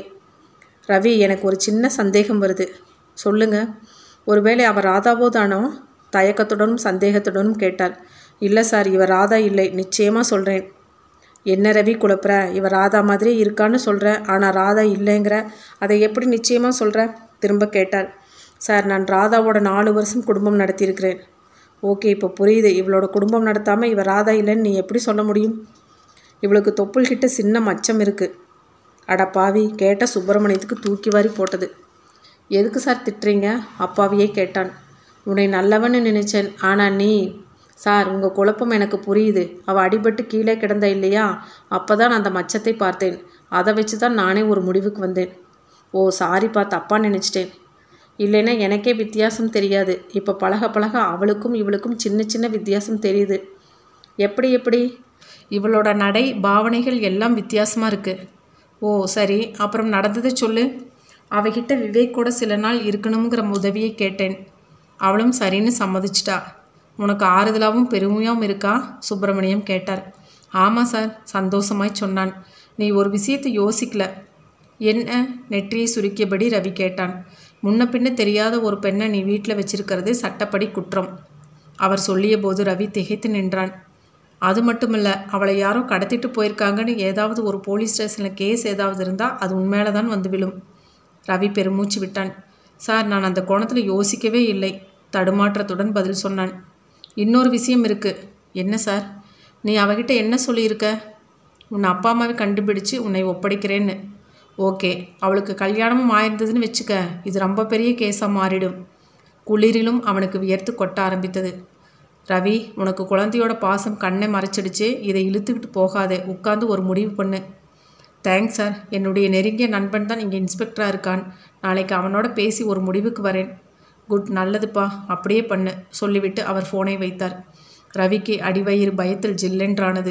Speaker 1: ரவி எனக்கு ஒரு சின்ன சந்தேகம் வருது சொல்லுங்க ஒருவேளை அவர் ராதாவோ தானோ தயக்கத்துடனும் சந்தேகத்துடனும் கேட்டார் இல்லை சார் இவர் ராதா இல்லை நிச்சயமாக சொல்கிறேன் என்ன ரவி குழப்புற இவர் ராதா மாதிரியே இருக்கான்னு சொல்கிற ஆனால் ராதா இல்லைங்கிற அதை எப்படி நிச்சயமாக சொல்கிற திரும்ப கேட்டார் சார் நான் ராதாவோட நாலு வருஷம் குடும்பம் நடத்தியிருக்கிறேன் ஓகே இப்போ புரியுது இவளோட குடும்பம் நடத்தாமல் இவர் ராதா இல்லைன்னு நீ எப்படி சொல்ல முடியும் இவளுக்கு தொப்புள் கிட்ட சின்ன மச்சம் இருக்குது அட பாவி கேட்ட சுப்பிரமணியத்துக்கு தூக்கி வாரி போட்டது எதுக்கு சார் திட்டுறீங்க அப்பாவியே கேட்டான் உன்னை நல்லவன்னு நினைச்சேன் ஆனால் நீ சார் உங்கள் குழப்பம் எனக்கு புரியுது அவள் அடிபட்டு கீழே கிடந்த இல்லையா அப்போ தான் அந்த மச்சத்தை பார்த்தேன் அதை வச்சு தான் நானே ஒரு முடிவுக்கு வந்தேன் ஓ சாரிப்பா தப்பாக நினச்சிட்டேன் இல்லைன்னா எனக்கே வித்தியாசம் தெரியாது இப்போ பழக பழக அவளுக்கும் இவளுக்கும் சின்ன சின்ன வித்தியாசம் தெரியுது எப்படி எப்படி இவளோட நடை பாவனைகள் எல்லாம் வித்தியாசமாக இருக்குது ஓ சரி அப்புறம் நடந்ததை சொல்லு அவகிட்ட விவேக் கூட சில நாள் இருக்கணுங்கிற உதவியை கேட்டேன் அவளும் சரின்னு சம்மதிச்சிட்டா உனக்கு ஆறுதலாகவும் பெருமையாகவும் இருக்கா சுப்பிரமணியம் கேட்டார் ஆமாம் சார் சந்தோஷமாய் சொன்னான் நீ ஒரு விஷயத்தை யோசிக்கல என்ன நெற்றியை சுருக்கியபடி ரவி கேட்டான் முன்ன பின்ன தெரியாத ஒரு பெண்ணை நீ வீட்டில் வச்சிருக்கிறது சட்டப்படி குற்றம் அவர் சொல்லிய போது ரவி திகைத்து நின்றான் அது மட்டுமில்ல அவளை யாரோ கடத்திட்டு போயிருக்காங்கன்னு ஏதாவது ஒரு போலீஸ் ஸ்டேஷனில் கேஸ் ஏதாவது இருந்தால் அது உண்மையில தான் வந்து விழும் ரவி பெருமூச்சு விட்டான் சார் நான் அந்த கோணத்தில் யோசிக்கவே இல்லை தடுமாற்றத்துடன் பதில் சொன்னான் இன்னொரு விஷயம் இருக்குது என்ன சார் நீ அவகிட்ட என்ன சொல்லியிருக்க உன் அப்பா அம்மாவை கண்டுபிடிச்சு உன்னை ஒப்படைக்கிறேன்னு ஓகே அவளுக்கு கல்யாணமும் ஆயிருந்ததுன்னு வச்சுக்க இது ரொம்ப பெரிய கேஸாக மாறிடும் குளிரிலும் அவனுக்கு வியர்த்து கொட்ட ஆரம்பித்தது ரவி உனக்கு குழந்தையோட பாசம் கண்ணை மறைச்சிடுச்சு இதை இழுத்துக்கிட்டு போகாதே உட்காந்து ஒரு முடிவு பண்ணு தேங்க்ஸ் சார் என்னுடைய நெருங்கிய நண்பன் தான் இங்கே இன்ஸ்பெக்டராக இருக்கான் நாளைக்கு அவனோட பேசி ஒரு முடிவுக்கு வரேன் குட் நல்லதுப்பா அப்படியே பண்ணு சொல்லிவிட்டு அவர் ஃபோனை வைத்தார் ரவிக்கு அடிவயிறு பயத்தில் ஜில்லென்றானது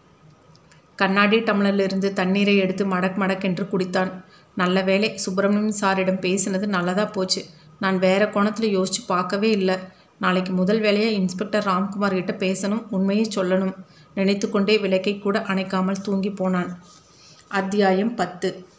Speaker 1: கண்ணாடி டம்ளரிலிருந்து தண்ணீரை எடுத்து மடக் மடக்கென்று குடித்தான் நல்ல வேளை சுப்பிரமணியம் சாரிடம் பேசினது நல்லதாக போச்சு நான் வேற கோணத்தில் யோசித்து பார்க்கவே இல்லை நாளைக்கு முதல் வேலையாக இன்ஸ்பெக்டர் ராம்குமார் கிட்ட பேசணும் உண்மையை சொல்லணும் நினைத்து கொண்டே விளக்கை கூட அணைக்காமல் தூங்கி போனான் அத்தியாயம் பத்து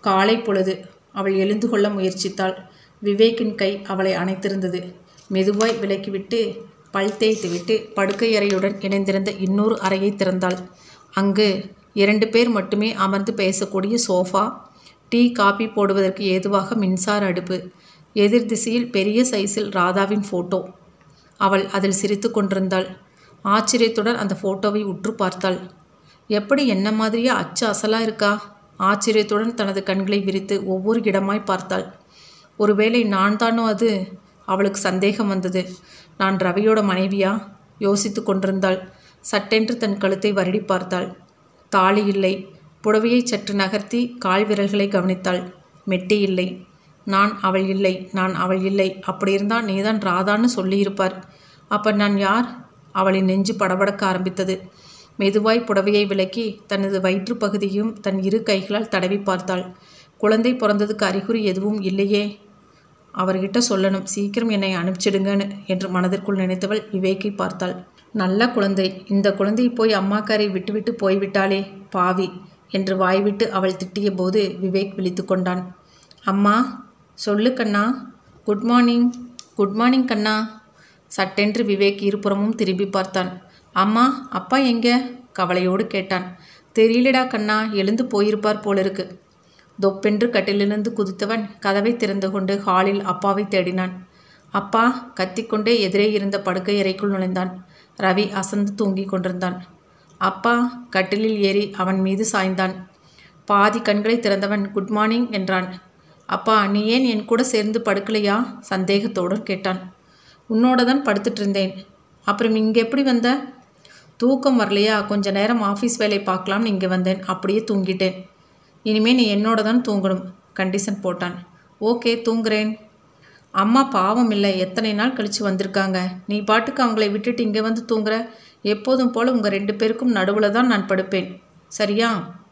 Speaker 1: காலை பொழுது அவள் எழுந்து கொள்ள முயற்சித்தாள் விவேக்கின் கை அவளை அணைத்திருந்தது மெதுவாய் விலக்கிவிட்டு பல் தேய்த்துவிட்டு படுக்கை அறையுடன் இணைந்திருந்த இன்னொரு அறையை திறந்தாள் அங்கு இரண்டு பேர் மட்டுமே அமர்ந்து பேசக்கூடிய சோஃபா டீ காபி போடுவதற்கு ஏதுவாக மின்சார அடுப்பு எதிர் திசையில் பெரிய சைஸில் ராதாவின் ஃபோட்டோ அவள் அதில் சிரித்து கொண்டிருந்தாள் ஆச்சரியத்துடன் அந்த ஃபோட்டோவை உற்று பார்த்தாள் எப்படி என்ன மாதிரியே அச்சு அசலாக இருக்கா ஆச்சரியத்துடன் தனது கண்களை விரித்து ஒவ்வொரு இடமாய் பார்த்தாள் ஒருவேளை நான் தானோ அது அவளுக்கு சந்தேகம் வந்தது நான் ரவியோட மனைவியா யோசித்து கொண்டிருந்தாள் சட்டென்று தன் கழுத்தை வருடி பார்த்தாள் தாலி இல்லை புடவையை சற்று நகர்த்தி கால் விரல்களை கவனித்தாள் மெட்டி இல்லை நான் அவள் இல்லை நான் அவள் இல்லை அப்படி இருந்தால் நீதான் ராதான்னு சொல்லியிருப்பார் அப்போ நான் யார் அவளின் நெஞ்சு படபடக்க ஆரம்பித்தது மெதுவாய் புடவையை விலக்கி தனது வயிற்று பகுதியும் தன் இரு கைகளால் தடவி பார்த்தாள் குழந்தை பிறந்ததுக்கு அறிகுறி எதுவும் இல்லையே அவர்கிட்ட சொல்லணும் சீக்கிரம் என்னை அனுப்பிச்சிடுங்கன்னு என்று மனதிற்குள் நினைத்தவள் விவேக்கை பார்த்தாள் நல்ல குழந்தை இந்த குழந்தை போய் அம்மாக்காரை விட்டுவிட்டு போய்விட்டாளே பாவி என்று வாய்விட்டு அவள் திட்டிய போது விவேக் விழித்து கொண்டான் அம்மா சொல்லு கண்ணா குட் மார்னிங் குட் மார்னிங் கண்ணா சட்டென்று விவேக் இருபுறமும் திரும்பி பார்த்தான் அம்மா அப்பா எங்க கவலையோடு கேட்டான் தெரியலடா கண்ணா எழுந்து போயிருப்பார் போலிருக்கு தொப்பென்று கட்டிலிருந்து குதித்தவன் கதவை திறந்து கொண்டு ஹாலில் அப்பாவை தேடினான் அப்பா கத்திக்கொண்டே எதிரே இருந்த படுக்கை அறைக்குள் நுழைந்தான் ரவி அசந்து தூங்கிக் கொண்டிருந்தான் அப்பா கட்டிலில் ஏறி அவன் மீது சாய்ந்தான் பாதி கண்களை திறந்தவன் குட் மார்னிங் என்றான் அப்பா நீ ஏன் என் கூட சேர்ந்து படுக்கலையா சந்தேகத்தோடு கேட்டான் உன்னோட தான் படுத்துட்டு இருந்தேன் அப்புறம் இங்கே எப்படி வந்த தூக்கம் வரலையா கொஞ்ச நேரம் ஆஃபீஸ் வேலை பார்க்கலாம்னு இங்கே வந்தேன் அப்படியே தூங்கிட்டேன் இனிமே நீ என்னோட தான் தூங்கணும் கண்டிஷன் போட்டான் ஓகே தூங்குறேன் அம்மா பாவம் இல்லை எத்தனை நாள் கழித்து வந்திருக்காங்க நீ பாட்டுக்கு அவங்களை விட்டுட்டு இங்கே வந்து தூங்குற எப்போதும் போல் உங்கள் ரெண்டு பேருக்கும் நடுவில் தான் நான் படுப்பேன் சரியா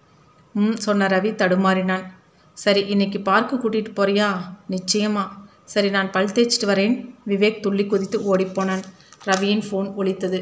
Speaker 1: ம் சொன்ன ரவி தடுமாறினான் சரி இன்னைக்கு பார்க்கு கூட்டிகிட்டு போறியா நிச்சயமா சரி நான் பல் தேய்ச்சிட்டு வரேன் விவேக் துள்ளி குதித்து ஓடிப்போனான் ரவியின் ஃபோன் ஒலித்தது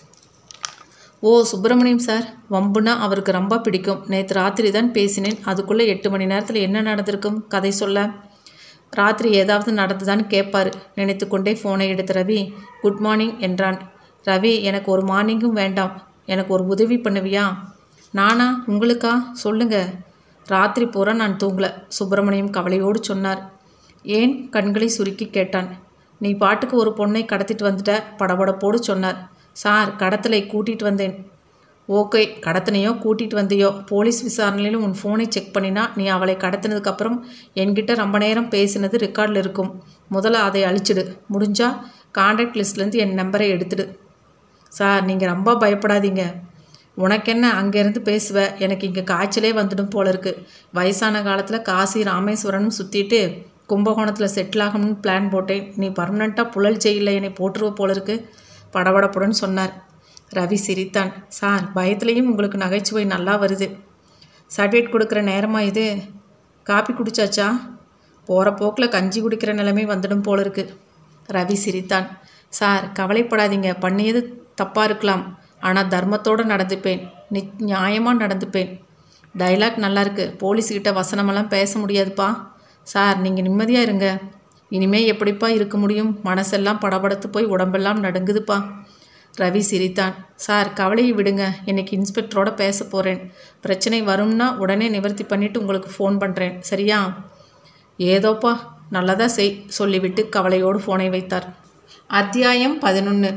Speaker 1: ஓ சுப்பிரமணியம் சார் வம்புனா அவருக்கு ரொம்ப பிடிக்கும் நேற்று ராத்திரி தான் பேசினேன் அதுக்குள்ளே எட்டு மணி நேரத்தில் என்ன நடந்திருக்கும் கதை சொல்ல ராத்திரி ஏதாவது நடந்துதான்னு கேட்பாரு நினைத்து கொண்டே ஃபோனை எடுத்த ரவி குட் மார்னிங் என்றான் ரவி எனக்கு ஒரு மார்னிங்கும் வேண்டாம் எனக்கு ஒரு உதவி பண்ணுவியா நானா உங்களுக்கா சொல்லுங்க ராத்திரி பூரா நான் தூங்கல சுப்பிரமணியம் கவலையோடு சொன்னார் ஏன் கண்களை சுருக்கி கேட்டான் நீ பாட்டுக்கு ஒரு பொண்ணை கடத்திட்டு வந்துட்ட படபடப்போடு சொன்னார் சார் கடத்தலை கூட்டிகிட்டு வந்தேன் ஓகே கடத்தினையோ கூட்டிகிட்டு வந்தியோ போலீஸ் விசாரணையிலும் உன் ஃபோனை செக் பண்ணினா நீ அவளை கடத்தினதுக்கப்புறம் என்கிட்ட ரொம்ப நேரம் பேசினது ரெக்கார்டில் இருக்கும் முதல்ல அதை அழிச்சிடு முடிஞ்சா காண்டாக்ட் லிஸ்ட்லேருந்து என் நம்பரை எடுத்துடு சார் நீங்கள் ரொம்ப பயப்படாதீங்க உனக்கென்ன அங்கேருந்து பேசுவ எனக்கு இங்கே காய்ச்சலே வந்துடும் போல இருக்கு வயசான காலத்தில் காசி ராமேஸ்வரனும் சுற்றிட்டு கும்பகோணத்தில் செட்டில் ஆகணும்னு பிளான் போட்டேன் நீ பர்மனெண்ட்டாக புழல் ஜெயிலில் என்னை போட்டுருவ போல இருக்கு படபடப்புடன் சொன்னார் ரவி சிரித்தான் சார் பயத்துலேயும் உங்களுக்கு நகைச்சுவை நல்லா வருது சர்டிஃபிகேட் கொடுக்குற நேரமா இது காப்பி குடிச்சாச்சா போகிற போக்கில் கஞ்சி குடிக்கிற நிலைமை வந்துடும் போல இருக்கு ரவி சிரித்தான் சார் கவலைப்படாதீங்க பண்ணியது தப்பாக இருக்கலாம் ஆனால் தர்மத்தோடு நடந்துப்பேன் நி நியாயமாக நடந்துப்பேன் டைலாக் நல்லா இருக்கு போலீஸ்கிட்ட வசனமெல்லாம் பேச முடியாதுப்பா சார் நீங்கள் நிம்மதியாக இருங்க இனிமே எப்படிப்பா இருக்க முடியும் மனசெல்லாம் படபடத்து போய் உடம்பெல்லாம் நடுங்குதுப்பா ரவி சிரித்தான் சார் கவலையை விடுங்க இன்னைக்கு இன்ஸ்பெக்டரோட பேச போகிறேன் பிரச்சனை வரும்னா உடனே நிவர்த்தி பண்ணிவிட்டு உங்களுக்கு ஃபோன் பண்ணுறேன் சரியா ஏதோப்பா நல்லதா செய் சொல்லிவிட்டு கவலையோடு ஃபோனை வைத்தார் அத்தியாயம் பதினொன்று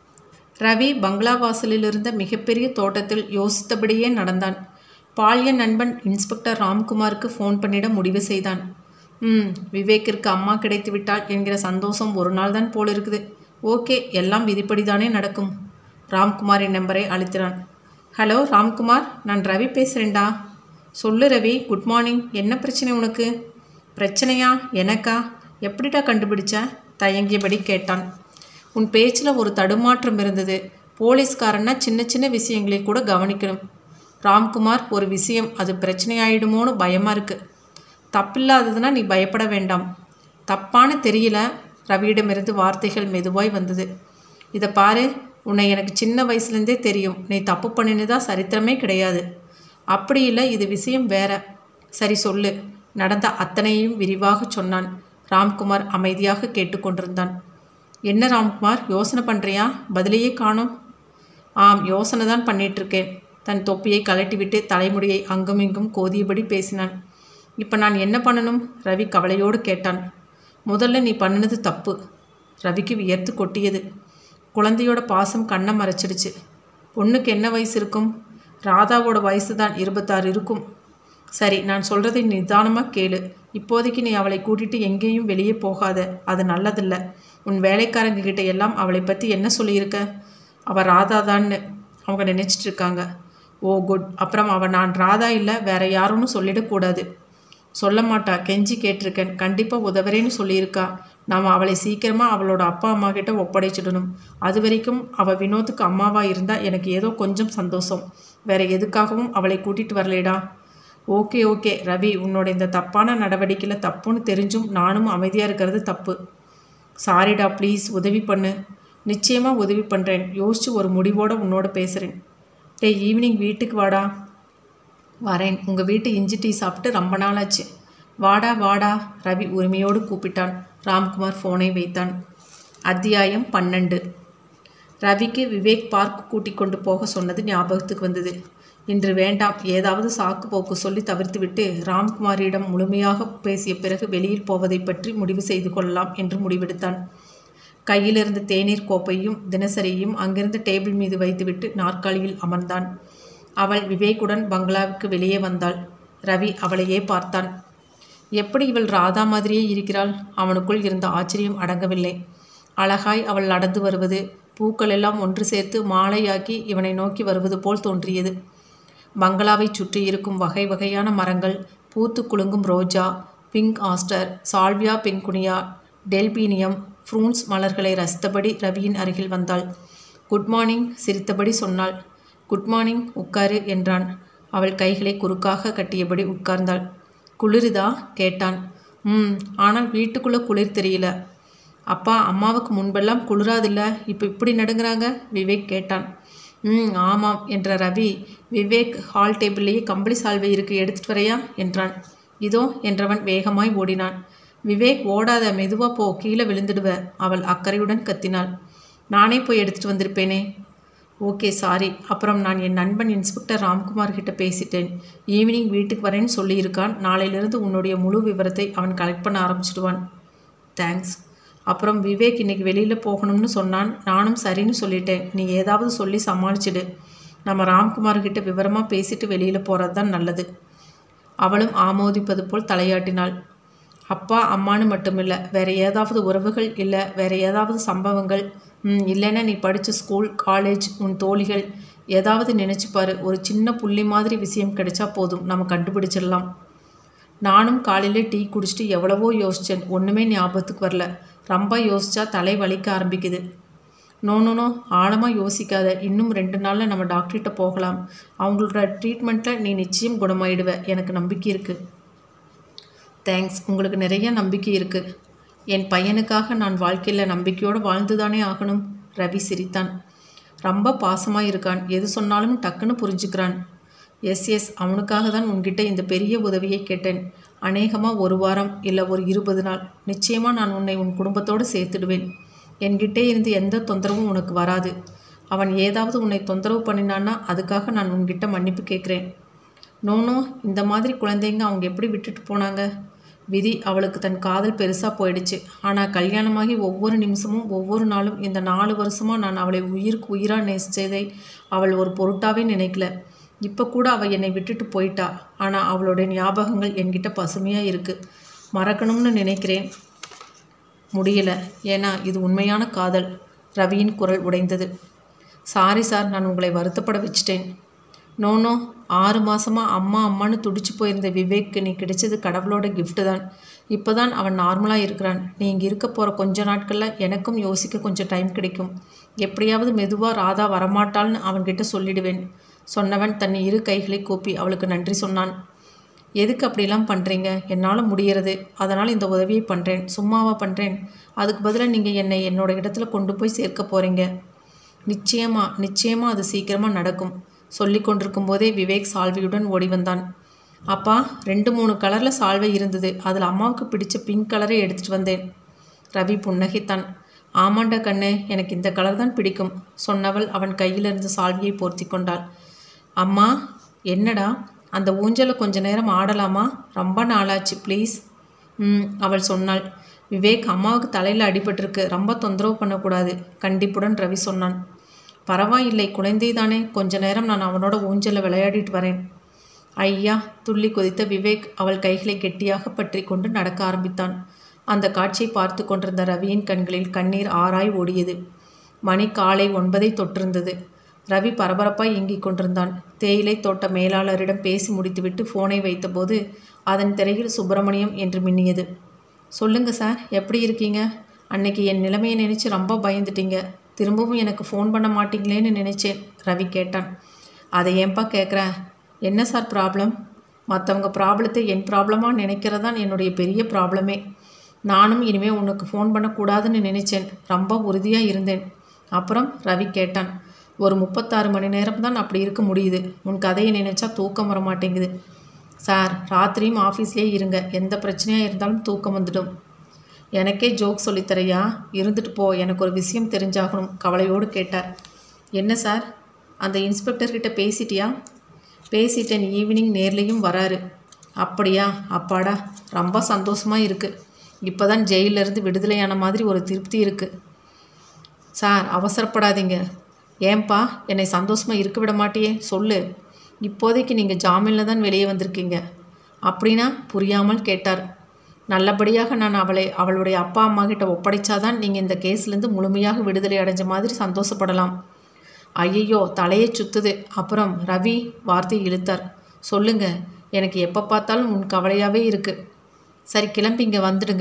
Speaker 1: ரவி பங்களா வாசலில் இருந்த மிகப்பெரிய தோட்டத்தில் யோசித்தபடியே நடந்தான் பால்ய நண்பன் இன்ஸ்பெக்டர் ராம்குமாருக்கு ஃபோன் பண்ணிட முடிவு செய்தான் ம் விவேக்கிற்கு அம்மா கிடைத்து விட்டாள் என்கிற சந்தோஷம் ஒரு நாள் தான் போல் இருக்குது ஓகே எல்லாம் விதிப்படிதானே நடக்கும் ராம்குமாரின் நம்பரை அழுத்தினான் ஹலோ ராம்குமார் நான் ரவி பேசுகிறேன்டா சொல்லு ரவி குட் மார்னிங் என்ன பிரச்சனை உனக்கு பிரச்சனையா எனக்கா எப்படிடா கண்டுபிடிச்ச தயங்கியபடி கேட்டான் உன் பேச்சில் ஒரு தடுமாற்றம் இருந்தது போலீஸ்காரன்னா சின்ன சின்ன விஷயங்களை கூட கவனிக்கணும் ராம்குமார் ஒரு விஷயம் அது பிரச்சனையாயிடுமோன்னு பயமாக இருக்கு தப்பில்லாததுன்னா நீ பயப்பட வேண்டாம் தப்பான்னு தெரியல ரவியிடமிருந்து வார்த்தைகள் மெதுவாய் வந்தது இதை பாரு உன்னை எனக்கு சின்ன வயசுலேருந்தே தெரியும் நீ தப்பு பண்ணினதா சரித்திரமே கிடையாது அப்படி இல்லை இது விஷயம் வேற சரி சொல்லு நடந்த அத்தனையும் விரிவாக சொன்னான் ராம்குமார் அமைதியாக கேட்டுக்கொண்டிருந்தான் என்ன ராம்குமார் யோசனை பண்ணுறியா பதிலையே காணோம் ஆம் யோசனை தான் பண்ணிகிட்ருக்கேன் தன் தொப்பியை கலட்டிவிட்டு தலைமுடியை அங்குமிங்கும் கோதியபடி பேசினான் இப்போ நான் என்ன பண்ணணும் ரவி கவலையோடு கேட்டான் முதல்ல நீ பண்ணினது தப்பு ரவிக்கு வியர்த்து கொட்டியது குழந்தையோட பாசம் கண்ணை மறைச்சிடுச்சு பொண்ணுக்கு என்ன வயசு இருக்கும் ராதாவோட வயசு தான் இருபத்தாறு இருக்கும் சரி நான் சொல்கிறதை நிதானமாக கேளு இப்போதைக்கு நீ அவளை கூட்டிட்டு எங்கேயும் வெளியே போகாத அது நல்லதில்ல உன் வேலைக்காரங்க கிட்ட எல்லாம் அவளை பற்றி என்ன சொல்லியிருக்க அவள் ராதா தான்னு அவங்க நினச்சிட்டு இருக்காங்க ஓ குட் அப்புறம் அவள் நான் ராதா இல்லை வேற யாருன்னு சொல்லிடக்கூடாது சொல்ல மாட்டா கெஞ்சி கேட்டிருக்கேன் கண்டிப்பாக உதவுறேன்னு சொல்லியிருக்கா நாம் அவளை சீக்கிரமாக அவளோட அப்பா அம்மா கிட்ட ஒப்படைச்சிடணும் அது வரைக்கும் அவள் வினோத்துக்கு அம்மாவாக இருந்தால் எனக்கு ஏதோ கொஞ்சம் சந்தோஷம் வேற எதுக்காகவும் அவளை கூட்டிகிட்டு வரலேடா ஓகே ஓகே ரவி உன்னோட இந்த தப்பான நடவடிக்கையில் தப்புன்னு தெரிஞ்சும் நானும் அமைதியாக இருக்கிறது தப்பு சாரிடா ப்ளீஸ் உதவி பண்ணு நிச்சயமாக உதவி பண்ணுறேன் யோசித்து ஒரு முடிவோடு உன்னோட பேசுகிறேன் டேய் ஈவினிங் வீட்டுக்கு வாடா வரேன் உங்கள் வீட்டு இஞ்சி டீ சாப்பிட்டு ரொம்ப நாளாச்சு வாடா வாடா ரவி உரிமையோடு கூப்பிட்டான் ராம்குமார் ஃபோனை வைத்தான் அத்தியாயம் பன்னெண்டு ரவிக்கு விவேக் பார்க் கூட்டிக் கொண்டு போக சொன்னது ஞாபகத்துக்கு வந்தது இன்று வேண்டாம் ஏதாவது சாக்கு போக்கு சொல்லி தவிர்த்துவிட்டு ராம்குமாரிடம் முழுமையாக பேசிய பிறகு வெளியில் போவதை பற்றி முடிவு செய்து கொள்ளலாம் என்று முடிவெடுத்தான் கையிலிருந்த தேநீர் கோப்பையும் தினசரியும் அங்கிருந்த டேபிள் மீது வைத்துவிட்டு நாற்காலியில் அமர்ந்தான் அவள் விவேக்குடன் பங்களாவுக்கு வெளியே வந்தாள் ரவி அவளையே பார்த்தான் எப்படி இவள் ராதா மாதிரியே இருக்கிறாள் அவனுக்குள் இருந்த ஆச்சரியம் அடங்கவில்லை அழகாய் அவள் நடந்து வருவது பூக்கள் எல்லாம் ஒன்று சேர்த்து மாலையாக்கி இவனை நோக்கி வருவது போல் தோன்றியது பங்களாவைச் சுற்றி இருக்கும் வகை வகையான மரங்கள் பூத்து குலுங்கும் ரோஜா pink aster salvia petunia delphinium ஃப்ரூன்ஸ் மலர்களை ரசித்தபடி ரவியின் அருகில் வந்தாள் குட் மார்னிங் சிரித்தபடி சொன்னாள் குட் மார்னிங் உட்காரு என்றான் அவள் கைகளை குறுக்காக கட்டியபடி உட்கார்ந்தாள் குளிருதா கேட்டான் ம் ஆனால் வீட்டுக்குள்ளே குளிர் தெரியல அப்பா அம்மாவுக்கு முன்பெல்லாம் குளிராதில்ல இப்போ இப்படி நடுங்கிறாங்க விவேக் கேட்டான் ம் ஆமாம் என்ற ரவி விவேக் ஹால் டேபிள்லேயே கம்பளி சால்வை இருக்கு எடுத்துட்டு வரையா என்றான் இதோ என்றவன் வேகமாய் ஓடினான் விவேக் ஓடாத மெதுவா போ கீழே விழுந்துடுவ அவள் அக்கறையுடன் கத்தினாள் நானே போய் எடுத்துட்டு வந்திருப்பேனே ஓகே சாரி அப்புறம் நான் என் நண்பன் இன்ஸ்பெக்டர் ராம்குமார் கிட்ட பேசிட்டேன் ஈவினிங் வீட்டுக்கு வரேன்னு சொல்லியிருக்கான் நாளையிலிருந்து உன்னுடைய முழு விவரத்தை அவன் கலெக்ட் பண்ண ஆரம்பிச்சிடுவான் தேங்க்ஸ் அப்புறம் விவேக் இன்னைக்கு வெளியில் போகணும்னு சொன்னான் நானும் சரின்னு சொல்லிட்டேன் நீ ஏதாவது சொல்லி சமாளிச்சிடு நம்ம ராம்குமார் கிட்ட விவரமாக பேசிட்டு வெளியில் போகிறது தான் நல்லது அவளும் ஆமோதிப்பது போல் தலையாட்டினாள் அப்பா அம்மானு மட்டுமில்லை வேற ஏதாவது உறவுகள் இல்லை வேற ஏதாவது சம்பவங்கள் ம், இல்லைன்னா நீ படித்த ஸ்கூல் காலேஜ் உன் தோழிகள் ஏதாவது நினைச்சு பாரு ஒரு சின்ன புள்ளி மாதிரி விஷயம் கிடைச்சா போதும் நம்ம கண்டுபிடிச்சிடலாம் நானும் காலையில டீ குடிச்சிட்டு எவ்வளவோ யோசித்தேன் ஒன்றுமே ஞாபகத்துக்கு வரல ரொம்ப யோசிச்சா தலை வலிக்க ஆரம்பிக்குது நோ நோ நோ ஆழமாக யோசிக்காத இன்னும் ரெண்டு நாளில் நம்ம டாக்டர்கிட்ட போகலாம் அவங்களோட ட்ரீட்மெண்ட்டில் நீ நிச்சயம் குணமாயிடுவ எனக்கு நம்பிக்கை இருக்குது தேங்க்ஸ் உங்களுக்கு நிறைய நம்பிக்கை இருக்குது என் பையனுக்காக நான் வாழ்க்கையில் நம்பிக்கையோடு வாழ்ந்துதானே ஆகணும் ரவி சிரித்தான் ரொம்ப பாசமாக இருக்கான் எது சொன்னாலும் டக்குன்னு புரிஞ்சுக்கிறான் எஸ் எஸ் அவனுக்காக தான் உன்கிட்ட இந்த பெரிய உதவியை கேட்டேன் அநேகமாக ஒரு வாரம் இல்லை ஒரு இருபது நாள் நிச்சயமாக நான் உன்னை உன் குடும்பத்தோடு சேர்த்துடுவேன் என்கிட்டே இருந்து எந்த தொந்தரவும் உனக்கு வராது அவன் ஏதாவது உன்னை தொந்தரவு பண்ணினான்னா அதுக்காக நான் உன்கிட்ட மன்னிப்பு கேட்குறேன் நோனோ இந்த மாதிரி குழந்தைங்க அவங்க எப்படி விட்டுட்டு போனாங்க விதி அவளுக்கு தன் காதல் பெருசாக போயிடுச்சு ஆனால் கல்யாணமாகி ஒவ்வொரு நிமிஷமும் ஒவ்வொரு நாளும் இந்த நாலு வருஷமாக நான் அவளை உயிருக்கு உயிராக நேசித்ததை அவள் ஒரு பொருட்டாவே நினைக்கல இப்போ கூட அவள் என்னை விட்டுட்டு போயிட்டா ஆனால் அவளுடைய ஞாபகங்கள் என்கிட்ட பசுமையாக இருக்குது மறக்கணும்னு நினைக்கிறேன் முடியல ஏன்னா இது உண்மையான காதல் ரவியின் குரல் உடைந்தது சாரி சார் நான் உங்களை வருத்தப்பட வச்சிட்டேன் நோ நோ ஆறு மாசமாக அம்மா அம்மான்னு துடிச்சு போயிருந்த விவேக்கு நீ கிடைச்சது கடவுளோட gift தான் இப்போ தான் அவன் நார்மலாக இருக்கிறான் நீ இங்கே இருக்க போகிற கொஞ்ச நாட்களில் எனக்கும் யோசிக்க கொஞ்சம் டைம் கிடைக்கும் எப்படியாவது மெதுவாக ராதா வரமாட்டாள்னு அவன்கிட்ட சொல்லிடுவேன் சொன்னவன் தன் இரு கைகளை கூப்பி அவளுக்கு நன்றி சொன்னான் எதுக்கு அப்படிலாம் பண்ணுறீங்க என்னால் முடியறது அதனால் இந்த உதவியை பண்ணுறேன் சும்மாவா பண்ணுறேன் அதுக்கு பதிலாக நீங்கள் என்னை என்னோட இடத்துல கொண்டு போய் சேர்க்க போகிறீங்க நிச்சயமாக நிச்சயமாக அது சீக்கிரமாக நடக்கும் சொல்லி கொண்டிருக்கும் போதே விவேக் சால்வியுடன் ஓடி வந்தான் அப்பா ரெண்டு மூணு கலரில் சால்வை இருந்தது அதில் அம்மாவுக்கு பிடிச்ச பிங்க் கலரை எடுத்துகிட்டு வந்தேன் ரவி புன்னகைத்தான் ஆமாண்டா கண்ணே எனக்கு இந்த கலர் தான் பிடிக்கும் சொன்னவள் அவன் கையில் இருந்த சால்வையை போர்த்தி கொண்டாள் அம்மா என்னடா அந்த ஊஞ்சலை கொஞ்ச நேரம் ஆடலாமா ரொம்ப நாளாச்சு ப்ளீஸ் ம் அவள் சொன்னாள் விவேக் அம்மாவுக்கு தலையில் அடிபட்டிருக்கு ரொம்ப தொந்தரவு பண்ணக்கூடாது கண்டிப்புடன் ரவி சொன்னான் பரவாயில்லை குழந்தை தானே கொஞ்ச நேரம் நான் அவனோட ஊஞ்சலை விளையாடிட்டு வரேன் ஐயா துள்ளி கொதித்த விவேக் அவள் கைகளை கெட்டியாக பற்றி கொண்டு நடக்க ஆரம்பித்தான் அந்த காட்சியை பார்த்து கொண்டிருந்த ரவியின் கண்களில் கண்ணீர் ஆராய் ஓடியது மணி காலை ஒன்பதை தொட்டிருந்தது ரவி பரபரப்பாய் இயங்கிக் கொண்டிருந்தான் தேயிலை தோட்ட மேலாளரிடம் பேசி முடித்துவிட்டு ஃபோனை வைத்தபோது அதன் திரையில் சுப்பிரமணியம் என்று மின்னியது சொல்லுங்க சார் எப்படி இருக்கீங்க அன்னைக்கு என் நிலைமையை நினச்சி ரொம்ப பயந்துட்டீங்க திரும்பவும் எனக்கு ஃபோன் பண்ண மாட்டீங்களேன்னு நினைச்சேன் ரவி கேட்டான் அதை ஏன்பா கேட்குற என்ன சார் ப்ராப்ளம் மற்றவங்க ப்ராப்ளத்தை என் ப்ராப்ளமாக நினைக்கிறதான் என்னுடைய பெரிய ப்ராப்ளமே நானும் இனிமே உனக்கு ஃபோன் பண்ணக்கூடாதுன்னு நினைச்சேன் ரொம்ப உறுதியாக இருந்தேன் அப்புறம் ரவி கேட்டான் ஒரு முப்பத்தாறு மணி நேரம் தான் அப்படி இருக்க முடியுது உன் கதையை நினைச்சா தூக்கம் வர மாட்டேங்குது சார் ராத்திரியும் ஆஃபீஸ்லேயே இருங்க எந்த பிரச்சனையாக இருந்தாலும் தூக்கம் வந்துடும் எனக்கே ஜோக் சொல்லித்தரையா இருந்துட்டு போ எனக்கு ஒரு விஷயம் தெரிஞ்சாகணும் கவலையோடு கேட்டார் என்ன சார் அந்த இன்ஸ்பெக்டர்கிட்ட பேசிட்டியா பேசிட்டேன் ஈவினிங் நேர்லேயும் வராரு அப்படியா அப்பாடா ரொம்ப சந்தோஷமாக இருக்குது இப்போ தான் ஜெயிலிருந்து விடுதலையான மாதிரி ஒரு திருப்தி இருக்குது சார் அவசரப்படாதீங்க ஏன்பா என்னை சந்தோஷமாக இருக்க விட மாட்டியே சொல்லு இப்போதைக்கு நீங்கள் ஜாமீனில் தான் வெளியே வந்திருக்கீங்க அப்படின்னா புரியாமல் கேட்டார் நல்லபடியாக நான் அவளை அவளுடைய அப்பா அம்மா கிட்ட ஒப்படைச்சாதான் நீங்கள் இந்த கேஸ்லேருந்து முழுமையாக விடுதலை அடைஞ்ச மாதிரி சந்தோஷப்படலாம் ஐயையோ தலையை சுத்துது அப்புறம் ரவி வார்த்தை இழுத்தார் சொல்லுங்க எனக்கு எப்போ பார்த்தாலும் உன் கவலையாகவே இருக்குது சரி கிளம்பி இங்கே வந்துடுங்க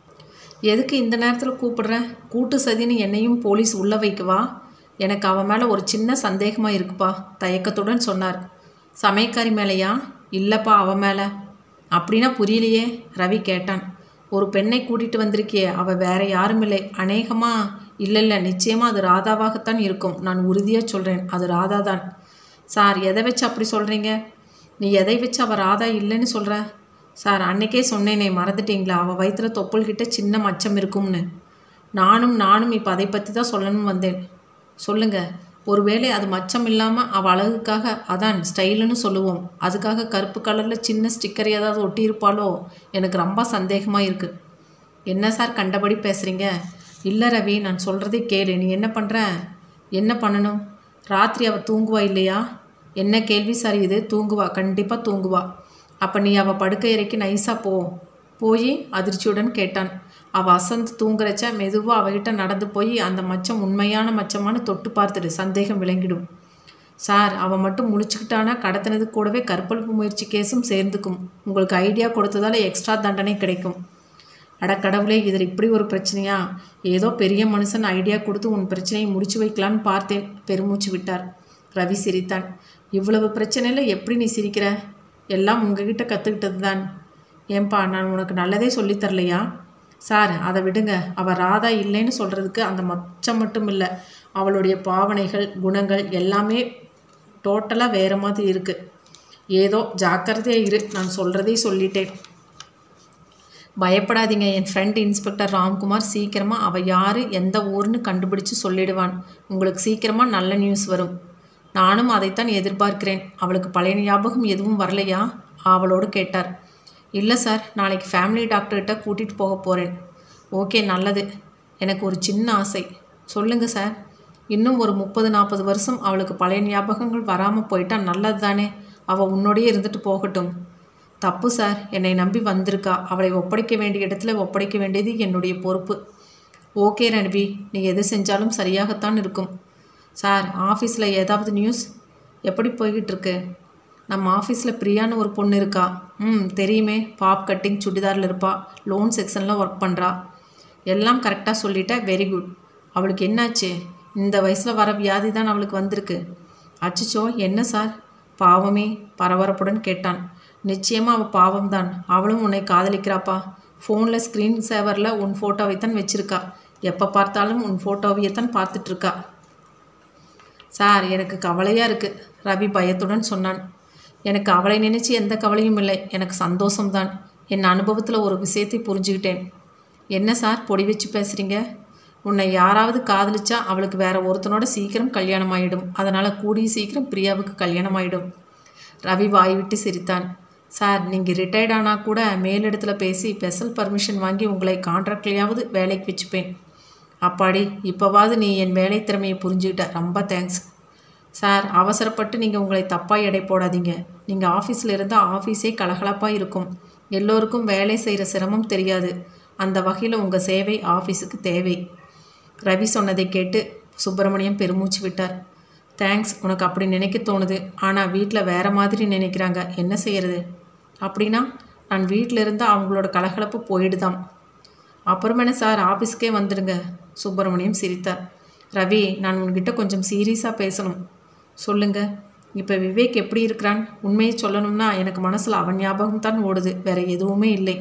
Speaker 1: எதுக்கு இந்த நேரத்தில் கூப்பிடுறேன் கூட்டு சதின்னு என்னையும் போலீஸ் உள்ள வைக்கவா எனக்கு அவன் மேலே ஒரு சின்ன சந்தேகமாக இருக்குப்பா தயக்கத்துடன் சொன்னார் சமயக்காரி மேலேயா இல்லைப்பா அவன் மேலே அப்படின்னா புரியலையே ரவி கேட்டான் ஒரு பெண்ணை கூட்டிகிட்டு வந்திருக்கியே அவள் வேற யாரும் இல்லை அநேகமாக இல்லை இல்லை நிச்சயமாக அது ராதாவாகத்தான் இருக்கும் நான் உறுதியாக சொல்கிறேன் அது ராதா தான் சார் எதை வச்சு அப்படி சொல்கிறீங்க நீ எதை வச்சு அவள் ராதா இல்லைன்னு சொல்கிற சார் அன்னைக்கே சொன்னேனே மறந்துட்டீங்களா அவள் வயிற்றுல தொப்புள்கிட்ட சின்ன மச்சம் இருக்கும்னு நானும் நானும் இப்போ அதை பற்றி தான் சொல்லணும்னு வந்தேன் சொல்லுங்க ஒருவேளை அது மச்சம் இல்லாமல் அவள் அழகுக்காக அதான் ஸ்டைலுன்னு சொல்லுவோம் அதுக்காக கருப்பு கலரில் சின்ன ஸ்டிக்கர் ஏதாவது ஒட்டியிருப்பாளோ எனக்கு ரொம்ப சந்தேகமாக இருக்குது என்ன சார் கண்டபடி பேசுகிறீங்க இல்லை ரவி நான் சொல்கிறதே கேளு நீ என்ன பண்ணுற என்ன பண்ணணும் ராத்திரி அவள் தூங்குவா இல்லையா என்ன கேள்வி சார் இது தூங்குவா கண்டிப்பாக தூங்குவா அப்போ நீ அவள் படுக்கை இறக்கி நைஸாக போ போய் அதிர்ச்சியுடன் கேட்டான் அவள் அசந்து தூங்குறச்ச மெதுவாக அவகிட்ட நடந்து போய் அந்த மச்சம் உண்மையான மச்சமானு தொட்டு பார்த்துடு சந்தேகம் விளங்கிடும் சார் அவள் மட்டும் முழிச்சுக்கிட்டானா கடத்தினது கூடவே கற்பழிப்பு முயற்சி கேஸும் சேர்ந்துக்கும் உங்களுக்கு ஐடியா கொடுத்ததால எக்ஸ்ட்ரா தண்டனை கிடைக்கும் அட கடவுளே இதில் இப்படி ஒரு பிரச்சனையா ஏதோ பெரிய மனுஷன் ஐடியா கொடுத்து உன் பிரச்சனையை முடிச்சு வைக்கலான்னு பார்த்தேன் பெருமூச்சு விட்டார் ரவி சிரித்தான் இவ்வளவு பிரச்சனையில் எப்படி நீ சிரிக்கிற எல்லாம் உங்ககிட்ட கற்றுக்கிட்டது தான் ஏன்பா நான் உனக்கு நல்லதே சொல்லித் தரலையா சார் அதை விடுங்க அவள் ராதா இல்லைன்னு சொல்கிறதுக்கு அந்த மச்சம் மட்டும் இல்லை அவளுடைய பாவனைகள் குணங்கள் எல்லாமே டோட்டலாக வேறு மாதிரி இருக்குது ஏதோ ஜாக்கிரதையாக இரு நான் சொல்கிறதே சொல்லிட்டேன் பயப்படாதீங்க என் ஃப்ரெண்ட் இன்ஸ்பெக்டர் ராம்குமார் சீக்கிரமாக அவள் யார் எந்த ஊர்னு கண்டுபிடிச்சு சொல்லிடுவான் உங்களுக்கு சீக்கிரமாக நல்ல நியூஸ் வரும் நானும் அதைத்தான் எதிர்பார்க்கிறேன் அவளுக்கு பழைய ஞாபகம் எதுவும் வரலையா அவளோடு கேட்டார் இல்லை சார் நாளைக்கு ஃபேமிலி டாக்டர்கிட்ட கூட்டிகிட்டு போக போகிறேன் ஓகே நல்லது எனக்கு ஒரு சின்ன ஆசை சொல்லுங்கள் சார் இன்னும் ஒரு முப்பது நாற்பது வருஷம் அவளுக்கு பழைய ஞாபகங்கள் வராமல் போயிட்டா நல்லது தானே அவள் உன்னோடையே இருந்துட்டு போகட்டும் தப்பு சார் என்னை நம்பி வந்திருக்கா அவளை ஒப்படைக்க வேண்டிய இடத்துல ஒப்படைக்க வேண்டியது என்னுடைய பொறுப்பு ஓகே ரணிபி நீ எது செஞ்சாலும் சரியாகத்தான் இருக்கும் சார் ஆஃபீஸில் ஏதாவது நியூஸ் எப்படி போய்கிட்டு இருக்கு நம்ம ஆஃபீஸில் பிரியான்னு ஒரு பொண்ணு இருக்கா ம் தெரியுமே பாப் கட்டிங் சுடிதாரில் இருப்பா லோன் செக்ஷனில் ஒர்க் பண்ணுறா எல்லாம் கரெக்டாக சொல்லிட்ட வெரி குட் அவளுக்கு என்னாச்சு இந்த வயசில் வர வியாதி தான் அவளுக்கு வந்திருக்கு அச்சச்சோ என்ன சார் பாவமே பரபரப்புடன் கேட்டான் நிச்சயமாக அவள் பாவம்தான் அவளும் உன்னை காதலிக்கிறாப்பா ஃபோனில் ஸ்க்ரீன் சேவரில் உன் ஃபோட்டோவை தான் வச்சிருக்கா எப்போ பார்த்தாலும் உன் ஃபோட்டோவையே தான் பார்த்துட்ருக்கா சார் எனக்கு கவலையாக இருக்குது ரவி பயத்துடன் சொன்னான் எனக்கு அவளை நினைச்சு எந்த கவலையும் இல்லை எனக்கு சந்தோஷம்தான் என் அனுபவத்தில் ஒரு விஷயத்தை புரிஞ்சுக்கிட்டேன் என்ன சார் பொடி வச்சு பேசுகிறீங்க உன்னை யாராவது காதலிச்சா அவளுக்கு வேற ஒருத்தனோட சீக்கிரம் கல்யாணம் ஆயிடும் அதனால் கூடிய சீக்கிரம் பிரியாவுக்கு கல்யாணம் ஆயிடும் ரவி வாய் விட்டு சிரித்தான் சார் நீங்கள் ரிட்டையர்ட் ஆனால் கூட மேலிடத்தில் பேசி ஸ்பெஷல் பர்மிஷன் வாங்கி உங்களை கான்ட்ராக்ட்லையாவது வேலைக்கு வச்சுப்பேன் அப்பாடி இப்போவாவது நீ என் வேலை திறமையை புரிஞ்சுக்கிட்ட ரொம்ப தேங்க்ஸ் சார் அவசரப்பட்டு நீங்கள் உங்களை தப்பாக எடை போடாதீங்க நீங்கள் ஆஃபீஸில் இருந்தால் ஆஃபீஸே கலகலப்பாக இருக்கும் எல்லோருக்கும் வேலை செய்கிற சிரமம் தெரியாது அந்த வகையில் உங்கள் சேவை ஆஃபீஸுக்கு தேவை ரவி சொன்னதை கேட்டு சுப்பிரமணியம் பெருமூச்சு விட்டார் தேங்க்ஸ் உனக்கு அப்படி நினைக்க தோணுது ஆனால் வீட்டில் வேற மாதிரி நினைக்கிறாங்க என்ன செய்யறது அப்படின்னா நான் வீட்டில் இருந்தால் அவங்களோட கலகலப்பு போயிடுதாம் அப்புறம் என்ன சார் ஆஃபீஸ்க்கே வந்துடுங்க சுப்பிரமணியம் சிரித்தார் ரவி நான் உன்கிட்ட கொஞ்சம் சீரியஸாக பேசணும் சொல்லுங்க இப்போ விவேக் எப்படி இருக்கிறான் உண்மையை சொல்லணும்னா எனக்கு மனசில் அவன் ஞாபகம் தான் ஓடுது வேற எதுவுமே இல்லை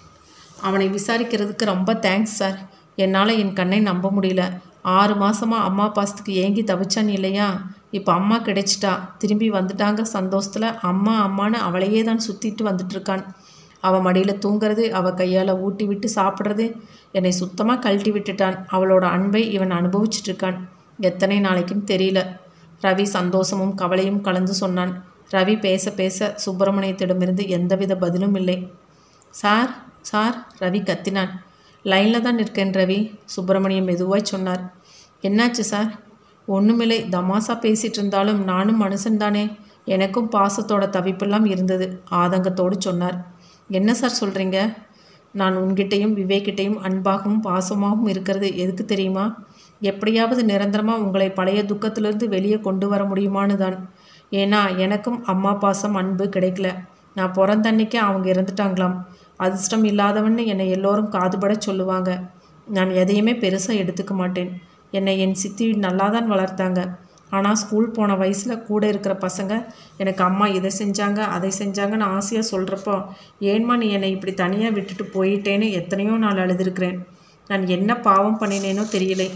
Speaker 1: அவனை விசாரிக்கிறதுக்கு ரொம்ப தேங்க்ஸ் சார் என்னால் என் கண்ணை நம்ப முடியல ஆறு மாசமா அம்மா பாசத்துக்கு ஏங்கி தவிச்சான் இல்லையா இப்போ அம்மா கிடைச்சிட்டா திரும்பி வந்துட்டாங்க சந்தோஷத்தில் அம்மா அம்மான்னு அவளையே தான் சுற்றிட்டு வந்துட்டு இருக்கான் அவள் மடியில் தூங்குறது அவள் கையால் ஊட்டி விட்டு சாப்பிட்றது என்னை சுத்தமாக கழட்டி விட்டுட்டான் அவளோட அன்பை இவன் அனுபவிச்சுட்டு இருக்கான் எத்தனை நாளைக்குன்னு தெரியல ரவி சந்தோஷமும் கவலையும் கலந்து சொன்னான் ரவி பேச பேச சுப்பிரமணியத்திடமிருந்து எந்தவித பதிலும் இல்லை சார் சார் ரவி கத்தினான் லைனில் தான் இருக்கேன் ரவி சுப்பிரமணியம் மெதுவாய் சொன்னார் என்னாச்சு சார் ஒன்றுமில்லை தமாசா பேசிட்டு இருந்தாலும் நானும் மனுஷன்தானே எனக்கும் பாசத்தோட தவிப்பெல்லாம் இருந்தது ஆதங்கத்தோடு சொன்னார் என்ன சார் சொல்கிறீங்க நான் உன்கிட்டையும் விவேக்கிட்டையும் அன்பாகவும் பாசமாகவும் இருக்கிறது எதுக்கு தெரியுமா எப்படியாவது நிரந்தரமாக உங்களை பழைய துக்கத்திலிருந்து வெளியே கொண்டு வர முடியுமான்னு தான் ஏன்னா எனக்கும் அம்மா பாசம் அன்பு கிடைக்கல நான் பிறந்தன்னைக்கே அவங்க இறந்துட்டாங்களாம் அதிர்ஷ்டம் இல்லாதவன்னு என்னை எல்லோரும் காதுபட சொல்லுவாங்க நான் எதையுமே பெருசாக எடுத்துக்க மாட்டேன் என்னை என் சித்தி நல்லா தான் வளர்த்தாங்க ஆனால் ஸ்கூல் போன வயசில் கூட இருக்கிற பசங்க எனக்கு அம்மா இதை செஞ்சாங்க அதை செஞ்சாங்கன்னு ஆசையாக சொல்கிறப்போ ஏன்மா நீ என்னை இப்படி தனியாக விட்டுட்டு போயிட்டேன்னு எத்தனையோ நாள் அழுதுருக்கிறேன் நான் என்ன பாவம் பண்ணினேனோ தெரியலை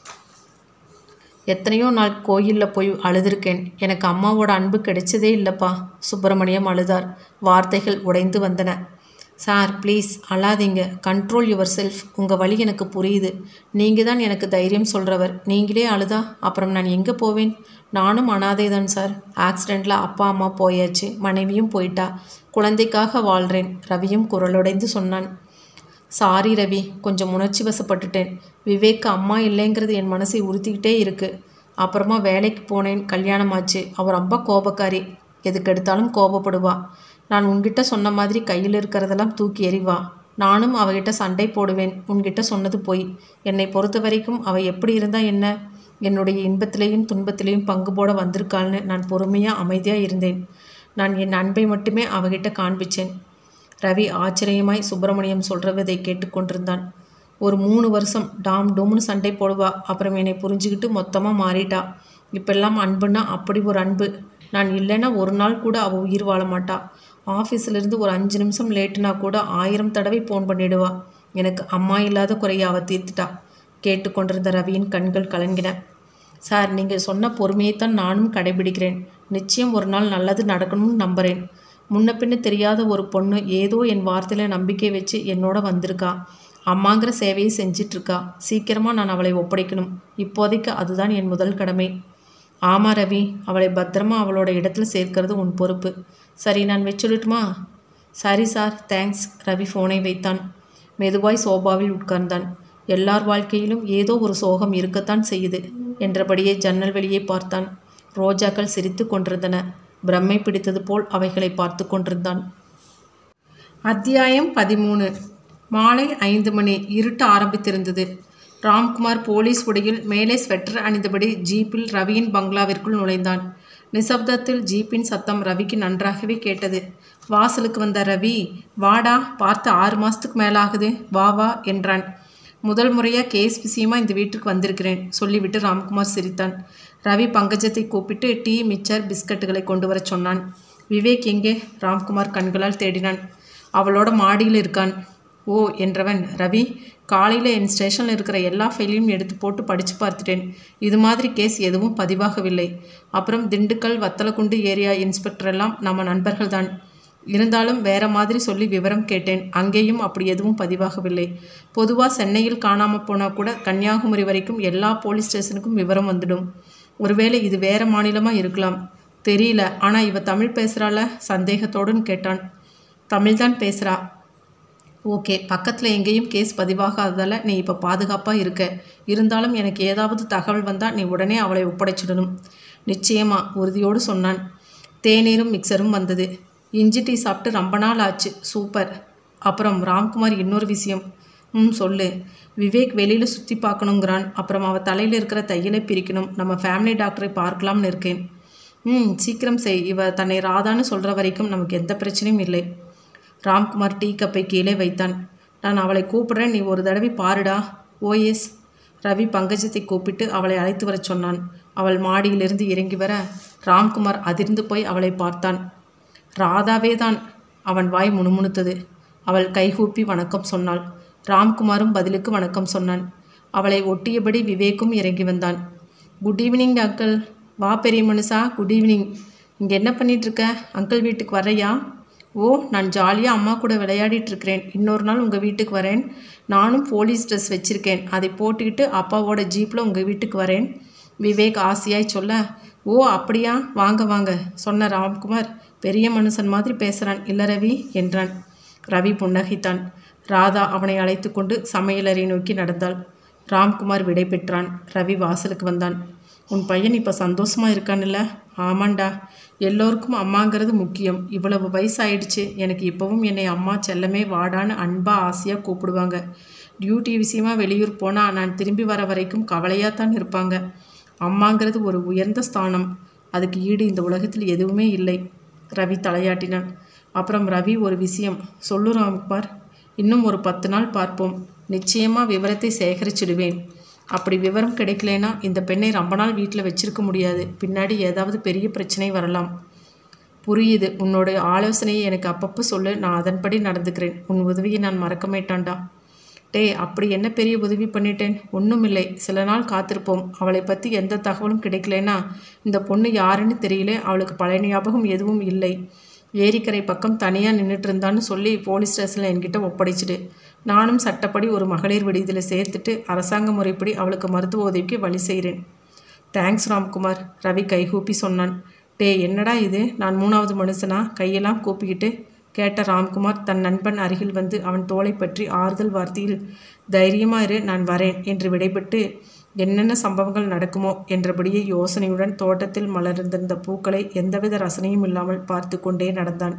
Speaker 1: எத்தனையோ நாள் கோயிலில் போய் அழுதுருக்கேன் எனக்கு அம்மாவோட அன்பு கிடைச்சதே இல்லைப்பா சுப்பிரமணியம் அழுதார் வார்த்தைகள் உடைந்து வந்தன சார் ப்ளீஸ் அழாதீங்க கண்ட்ரோல் யுவர் செல்ஃப் உங்கள் வழி எனக்கு புரியுது நீங்கள் தான் எனக்கு தைரியம் சொல்கிறவர் நீங்களே அழுதா அப்புறம் நான் எங்கே போவேன் நானும் அனாதை தான் சார் ஆக்சிடெண்ட்டில் அப்பா அம்மா போயாச்சு மனைவியும் போயிட்டா குழந்தைக்காக வாழ்கிறேன் ரவியும் குரலுடைந்து சொன்னான் சாரி ரவி கொஞ்சம் உணர்ச்சி வசப்பட்டுட்டேன் விவேக் அம்மா இல்லைங்கிறது என் மனசை உறுத்திக்கிட்டே இருக்கு அப்புறமா வேலைக்கு போனேன் கல்யாணம் ஆச்சு அவள் ரொம்ப கோபக்காரி எதுக்கு எடுத்தாலும் கோபப்படுவா நான் உன்கிட்ட சொன்ன மாதிரி கையில் இருக்கிறதெல்லாம் தூக்கி எறிவா நானும் அவகிட்ட சண்டை போடுவேன் உன்கிட்ட சொன்னது போய் என்னை பொறுத்த வரைக்கும் அவள் எப்படி இருந்தா என்ன என்னுடைய இன்பத்திலேயும் துன்பத்திலேயும் பங்கு போட வந்திருக்காள்னு நான் பொறுமையாக அமைதியாக இருந்தேன் நான் என் அன்பை மட்டுமே அவகிட்ட காண்பிச்சேன் ரவி ஆச்சரியமாய் சுப்பிரமணியம் சொல்றதை கேட்டுக்கொண்டிருந்தான் ஒரு மூணு வருஷம் டாம் டோம்னு சண்டை போடுவா அப்புறம் என்னை புரிஞ்சுக்கிட்டு மொத்தமாக மாறிட்டா இப்பெல்லாம் அன்புன்னா அப்படி ஒரு அன்பு நான் இல்லைன்னா ஒரு நாள் கூட அவள் உயிர் வாழ மாட்டா ஆஃபீஸிலிருந்து ஒரு அஞ்சு நிமிஷம் லேட்டுனா கூட ஆயிரம் தடவை ஃபோன் பண்ணிடுவா எனக்கு அம்மா இல்லாத குறைய அவள் தீர்த்துட்டா கேட்டுக்கொண்டிருந்த ரவியின் கண்கள் கலங்கின சார் நீங்கள் சொன்ன பொறுமையைத்தான் நானும் கடைபிடிக்கிறேன் நிச்சயம் ஒரு நாள் நல்லது நடக்கணும்னு நம்புகிறேன் முன்ன பின்ன தெரியாத ஒரு பொண்ணு ஏதோ என் வார்த்தையில் நம்பிக்கை வச்சு என்னோட வந்திருக்கா அம்மாங்கிற சேவையை செஞ்சிட்ருக்கா சீக்கிரமாக நான் அவளை ஒப்படைக்கணும் இப்போதைக்கு அதுதான் என் முதல் கடமை ஆமா ரவி அவளை பத்திரமா அவளோட இடத்துல சேர்க்கிறது உன் பொறுப்பு சரி நான் வச்சுடட்டுமா சரி சார் தேங்க்ஸ் ரவி ஃபோனை வைத்தான் மெதுவாய் சோபாவில் உட்கார்ந்தான் எல்லார் வாழ்க்கையிலும் ஏதோ ஒரு சோகம் இருக்கத்தான் செய்யுது என்றபடியே ஜன்னல் வெளியே பார்த்தான் ரோஜாக்கள் சிரித்து கொண்டிருந்தன பிரம்மை பிடித்தது போல் அவைகளை பார்த்து கொண்டிருந்தான் அத்தியாயம் பதிமூணு மாலை ஐந்து மணி இருட்ட ஆரம்பித்திருந்தது ராம்குமார் போலீஸ் உடையில் மேலே ஸ்வெட்டர் அணிந்தபடி ஜீப்பில் ரவியின் பங்களாவிற்குள் நுழைந்தான் நிசப்தத்தில் ஜீப்பின் சத்தம் ரவிக்கு நன்றாகவே கேட்டது வாசலுக்கு வந்த ரவி வாடா பார்த்து ஆறு மாதத்துக்கு மேலாகுது வா வா என்றான் முதல் முறையாக கேஸ் விஷயமா இந்த வீட்டுக்கு வந்திருக்கிறேன் சொல்லிவிட்டு ராம்குமார் சிரித்தான் ரவி பங்கஜத்தை கூப்பிட்டு டீ மிச்சர் பிஸ்கட்டுகளை கொண்டு வரச் சொன்னான் விவேக் எங்கே ராம்குமார் கண்களால் தேடினான் அவளோட மாடியில் இருக்கான் ஓ என்றவன் ரவி காலையில் என் ஸ்டேஷனில் இருக்கிற எல்லா ஃபைலையும் எடுத்து போட்டு படித்து பார்த்துட்டேன் இது மாதிரி கேஸ் எதுவும் பதிவாகவில்லை அப்புறம் திண்டுக்கல் வத்தலக்குண்டு ஏரியா இன்ஸ்பெக்டர் எல்லாம் நம்ம நண்பர்கள் தான் இருந்தாலும் வேற மாதிரி சொல்லி விவரம் கேட்டேன் அங்கேயும் அப்படி எதுவும் பதிவாகவில்லை பொதுவாக சென்னையில் காணாமல் போனால் கூட கன்னியாகுமரி வரைக்கும் எல்லா போலீஸ் ஸ்டேஷனுக்கும் விவரம் வந்துடும் ஒருவேளை இது வேற மாநிலமாக இருக்கலாம் தெரியல ஆனால் இவ தமிழ் பேசுகிறாள சந்தேகத்தோடுன்னு கேட்டான் தமிழ் தான் பேசுகிறா ஓகே பக்கத்தில் எங்கேயும் கேஸ் பதிவாகாததால் நீ இப்போ பாதுகாப்பாக இருக்க இருந்தாலும் எனக்கு ஏதாவது தகவல் வந்தால் நீ உடனே அவளை ஒப்படைச்சிடணும் நிச்சயமா உறுதியோடு சொன்னான் தேநீரும் மிக்சரும் வந்தது இஞ்சி டீ சாப்பிட்டு ரொம்ப நாள் ஆச்சு சூப்பர் அப்புறம் ராம்குமார் இன்னொரு விஷயம் ம் சொல்லு விவேக் வெளியில் சுற்றி பார்க்கணுங்கிறான் அப்புறம் அவள் தலையில் இருக்கிற தையலை பிரிக்கணும் நம்ம ஃபேமிலி டாக்டரை பார்க்கலாம்னு இருக்கேன் ம் சீக்கிரம் செய் இவ தன்னை ராதான்னு சொல்கிற வரைக்கும் நமக்கு எந்த பிரச்சனையும் இல்லை ராம்குமார் டீ கப்பை கீழே வைத்தான் நான் அவளை கூப்பிடுறேன் நீ ஒரு தடவை பாருடா ஓஎஸ் ரவி பங்கஜத்தை கூப்பிட்டு அவளை அழைத்து வரச் சொன்னான் அவள் மாடியிலிருந்து இறங்கி வர ராம்குமார் அதிர்ந்து போய் அவளை பார்த்தான் ராதாவே தான் அவன் வாய் முணுமுணுத்தது அவள் கைகூப்பி வணக்கம் சொன்னாள் ராம்குமாரும் பதிலுக்கு வணக்கம் சொன்னான் அவளை ஒட்டியபடி விவேக்கும் இறங்கி வந்தான் குட் ஈவினிங் அங்கிள் வா பெரிய மனுஷா குட் ஈவினிங் இங்கே என்ன பண்ணிட்டு இருக்க அங்கிள் வீட்டுக்கு வர்றையா ஓ நான் ஜாலியாக அம்மா கூட விளையாடிட்டு இருக்கிறேன் இன்னொரு நாள் உங்கள் வீட்டுக்கு வரேன் நானும் போலீஸ் ட்ரெஸ் வச்சுருக்கேன் அதை போட்டுக்கிட்டு அப்பாவோட ஜீப்பில் உங்கள் வீட்டுக்கு வரேன் விவேக் ஆசையாய் சொல்ல ஓ அப்படியா வாங்க வாங்க சொன்ன ராம்குமார் பெரிய மனுஷன் மாதிரி பேசுகிறான் இல்லை ரவி என்றான் ரவி புன்னகைத்தான் ராதா அவனை அழைத்து கொண்டு சமையலறை நோக்கி நடந்தாள் ராம்குமார் விடை பெற்றான் ரவி வாசலுக்கு வந்தான் உன் பையன் இப்போ சந்தோஷமா இருக்கான்ல ஆமாண்டா எல்லோருக்கும் அம்மாங்கிறது முக்கியம் இவ்வளவு வயசாயிடுச்சு எனக்கு இப்போவும் என்னை அம்மா செல்லமே வாடான்னு அன்பா ஆசையாக கூப்பிடுவாங்க டியூட்டி விஷயமா வெளியூர் போனால் நான் திரும்பி வர வரைக்கும் கவலையாக தான் இருப்பாங்க அம்மாங்கிறது ஒரு உயர்ந்த ஸ்தானம் அதுக்கு ஈடு இந்த உலகத்தில் எதுவுமே இல்லை ரவி தலையாட்டினான் அப்புறம் ரவி ஒரு விஷயம் சொல்லு ராம்குமார் இன்னும் ஒரு பத்து நாள் பார்ப்போம் நிச்சயமாக விவரத்தை சேகரிச்சிடுவேன் அப்படி விவரம் கிடைக்கலனா இந்த பெண்ணை ரொம்ப நாள் வீட்டில் வச்சிருக்க முடியாது பின்னாடி ஏதாவது பெரிய பிரச்சனை வரலாம் புரியுது உன்னோட ஆலோசனையை எனக்கு அப்பப்போ சொல்லு நான் அதன்படி நடந்துக்கிறேன் உன் உதவியை நான் மறக்க மாட்டான்டா டேய் அப்படி என்ன பெரிய உதவி பண்ணிட்டேன் ஒன்றுமில்லை சில நாள் காத்திருப்போம் அவளை பற்றி எந்த தகவலும் கிடைக்கலனா இந்த பொண்ணு யாருன்னு தெரியல அவளுக்கு பழைய ஞாபகம் எதுவும் இல்லை ஏரிக்கரை பக்கம் தனியாக நின்றுட்டு இருந்தான்னு சொல்லி போலீஸ் ஸ்டேஷனில் என்கிட்ட ஒப்படைச்சிடு நானும் சட்டப்படி ஒரு மகளிர் விடுதியில் சேர்த்துட்டு அரசாங்க முறைப்படி அவளுக்கு மருத்துவ உதவிக்கு வழி செய்கிறேன் தேங்க்ஸ் ராம்குமார் ரவி கைகூப்பி சொன்னான் டே என்னடா இது நான் மூணாவது மனுஷனா கையெல்லாம் கூப்பிக்கிட்டு கேட்ட ராம்குமார் தன் நண்பன் அருகில் வந்து அவன் தோளை பற்றி ஆறுதல் வார்த்தையில் தைரியமா இரு நான் வரேன் என்று விடைபெற்று என்னென்ன சம்பவங்கள் நடக்குமோ என்றபடியே யோசனையுடன் தோட்டத்தில் மலர்ந்திருந்த பூக்களை எந்தவித ரசனையும் இல்லாமல் பார்த்து கொண்டே நடந்தான்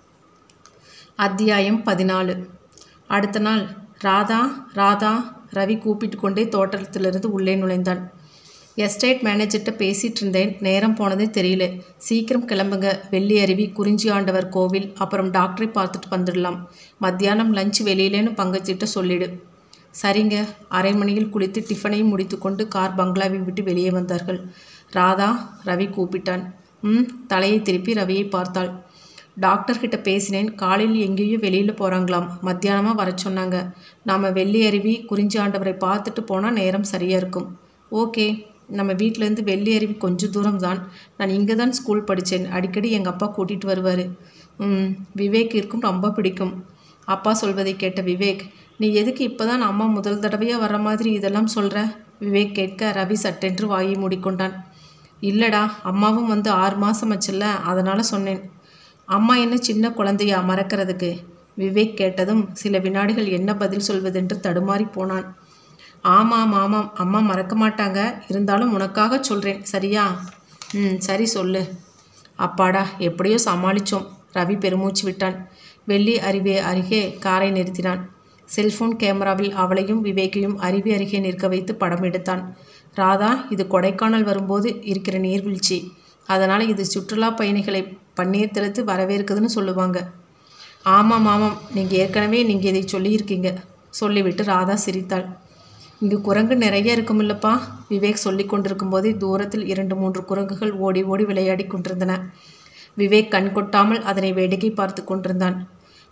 Speaker 1: அத்தியாயம் பதினாலு அடுத்த நாள் ராதா ராதா ரவி கூப்பிட்டு கொண்டே தோட்டத்திலிருந்து உள்ளே நுழைந்தான் எஸ்டேட் மேனேஜர்கிட்ட பேசிகிட்டு இருந்தேன் நேரம் போனதே தெரியல சீக்கிரம் கிளம்புங்க வெள்ளி அருவி குறிஞ்சி ஆண்டவர் கோவில் அப்புறம் டாக்டரை பார்த்துட்டு வந்துடலாம் மத்தியானம் லஞ்ச் வெளியிலேன்னு பங்கச்சிட்ட சொல்லிடு சரிங்க அரை மணியில் குளித்து டிஃபனையும் முடித்துக்கொண்டு கார் பங்களாவை விட்டு வெளியே வந்தார்கள் ராதா ரவி கூப்பிட்டான் ம் தலையை திருப்பி ரவியை பார்த்தாள் டாக்டர்கிட்ட பேசினேன் காலையில் எங்கேயோ வெளியில் போகிறாங்களாம் மத்தியானமாக வர சொன்னாங்க நாம் வெள்ளி அருவி குறிஞ்சி ஆண்டவரை பார்த்துட்டு போனால் நேரம் சரியாக இருக்கும் ஓகே நம்ம வீட்டிலேருந்து வெள்ளி அருவி கொஞ்சம் தூரம் தான் நான் இங்கே தான் ஸ்கூல் படித்தேன் அடிக்கடி எங்கள் அப்பா கூட்டிகிட்டு வருவார் ம் விவேக்கிற்கும் ரொம்ப பிடிக்கும் அப்பா சொல்வதை கேட்ட விவேக் நீ எதுக்கு இப்போ தான் அம்மா முதல் தடவையாக வர்ற மாதிரி இதெல்லாம் சொல்கிற விவேக் கேட்க ரவி சட்டென்று வாயை மூடிக்கொண்டான் இல்லைடா அம்மாவும் வந்து ஆறு மாதம் ஆச்சுல்ல அதனால் சொன்னேன் அம்மா என்ன சின்ன குழந்தையா மறக்கிறதுக்கு விவேக் கேட்டதும் சில வினாடிகள் என்ன பதில் சொல்வதென்று தடுமாறி போனான் ஆமாம் ஆமாம் அம்மா மறக்க மாட்டாங்க இருந்தாலும் உனக்காக சொல்கிறேன் சரியா ம் சரி சொல்லு அப்பாடா எப்படியோ சமாளித்தோம் ரவி பெருமூச்சு விட்டான் வெள்ளி அருவி அருகே காரை நிறுத்தினான் செல்போன் கேமராவில் அவளையும் விவேக்கையும் அருவி அருகே நிற்க வைத்து படம் எடுத்தான் ராதா இது கொடைக்கானல் வரும்போது இருக்கிற நீர்வீழ்ச்சி அதனால் இது சுற்றுலா பயணிகளை பன்னீர் தெளித்து வரவேற்குதுன்னு சொல்லுவாங்க ஆமாம் ஆமாம் நீங்கள் ஏற்கனவே நீங்கள் இதை சொல்லியிருக்கீங்க சொல்லிவிட்டு ராதா சிரித்தாள் இங்கு குரங்கு நிறைய இருக்குமில்லப்பா விவேக் சொல்லி கொண்டிருக்கும் போதே தூரத்தில் இரண்டு மூன்று குரங்குகள் ஓடி ஓடி விளையாடி கொண்டிருந்தன விவேக் கண் கொட்டாமல் அதனை வேடிக்கை பார்த்து கொண்டிருந்தான்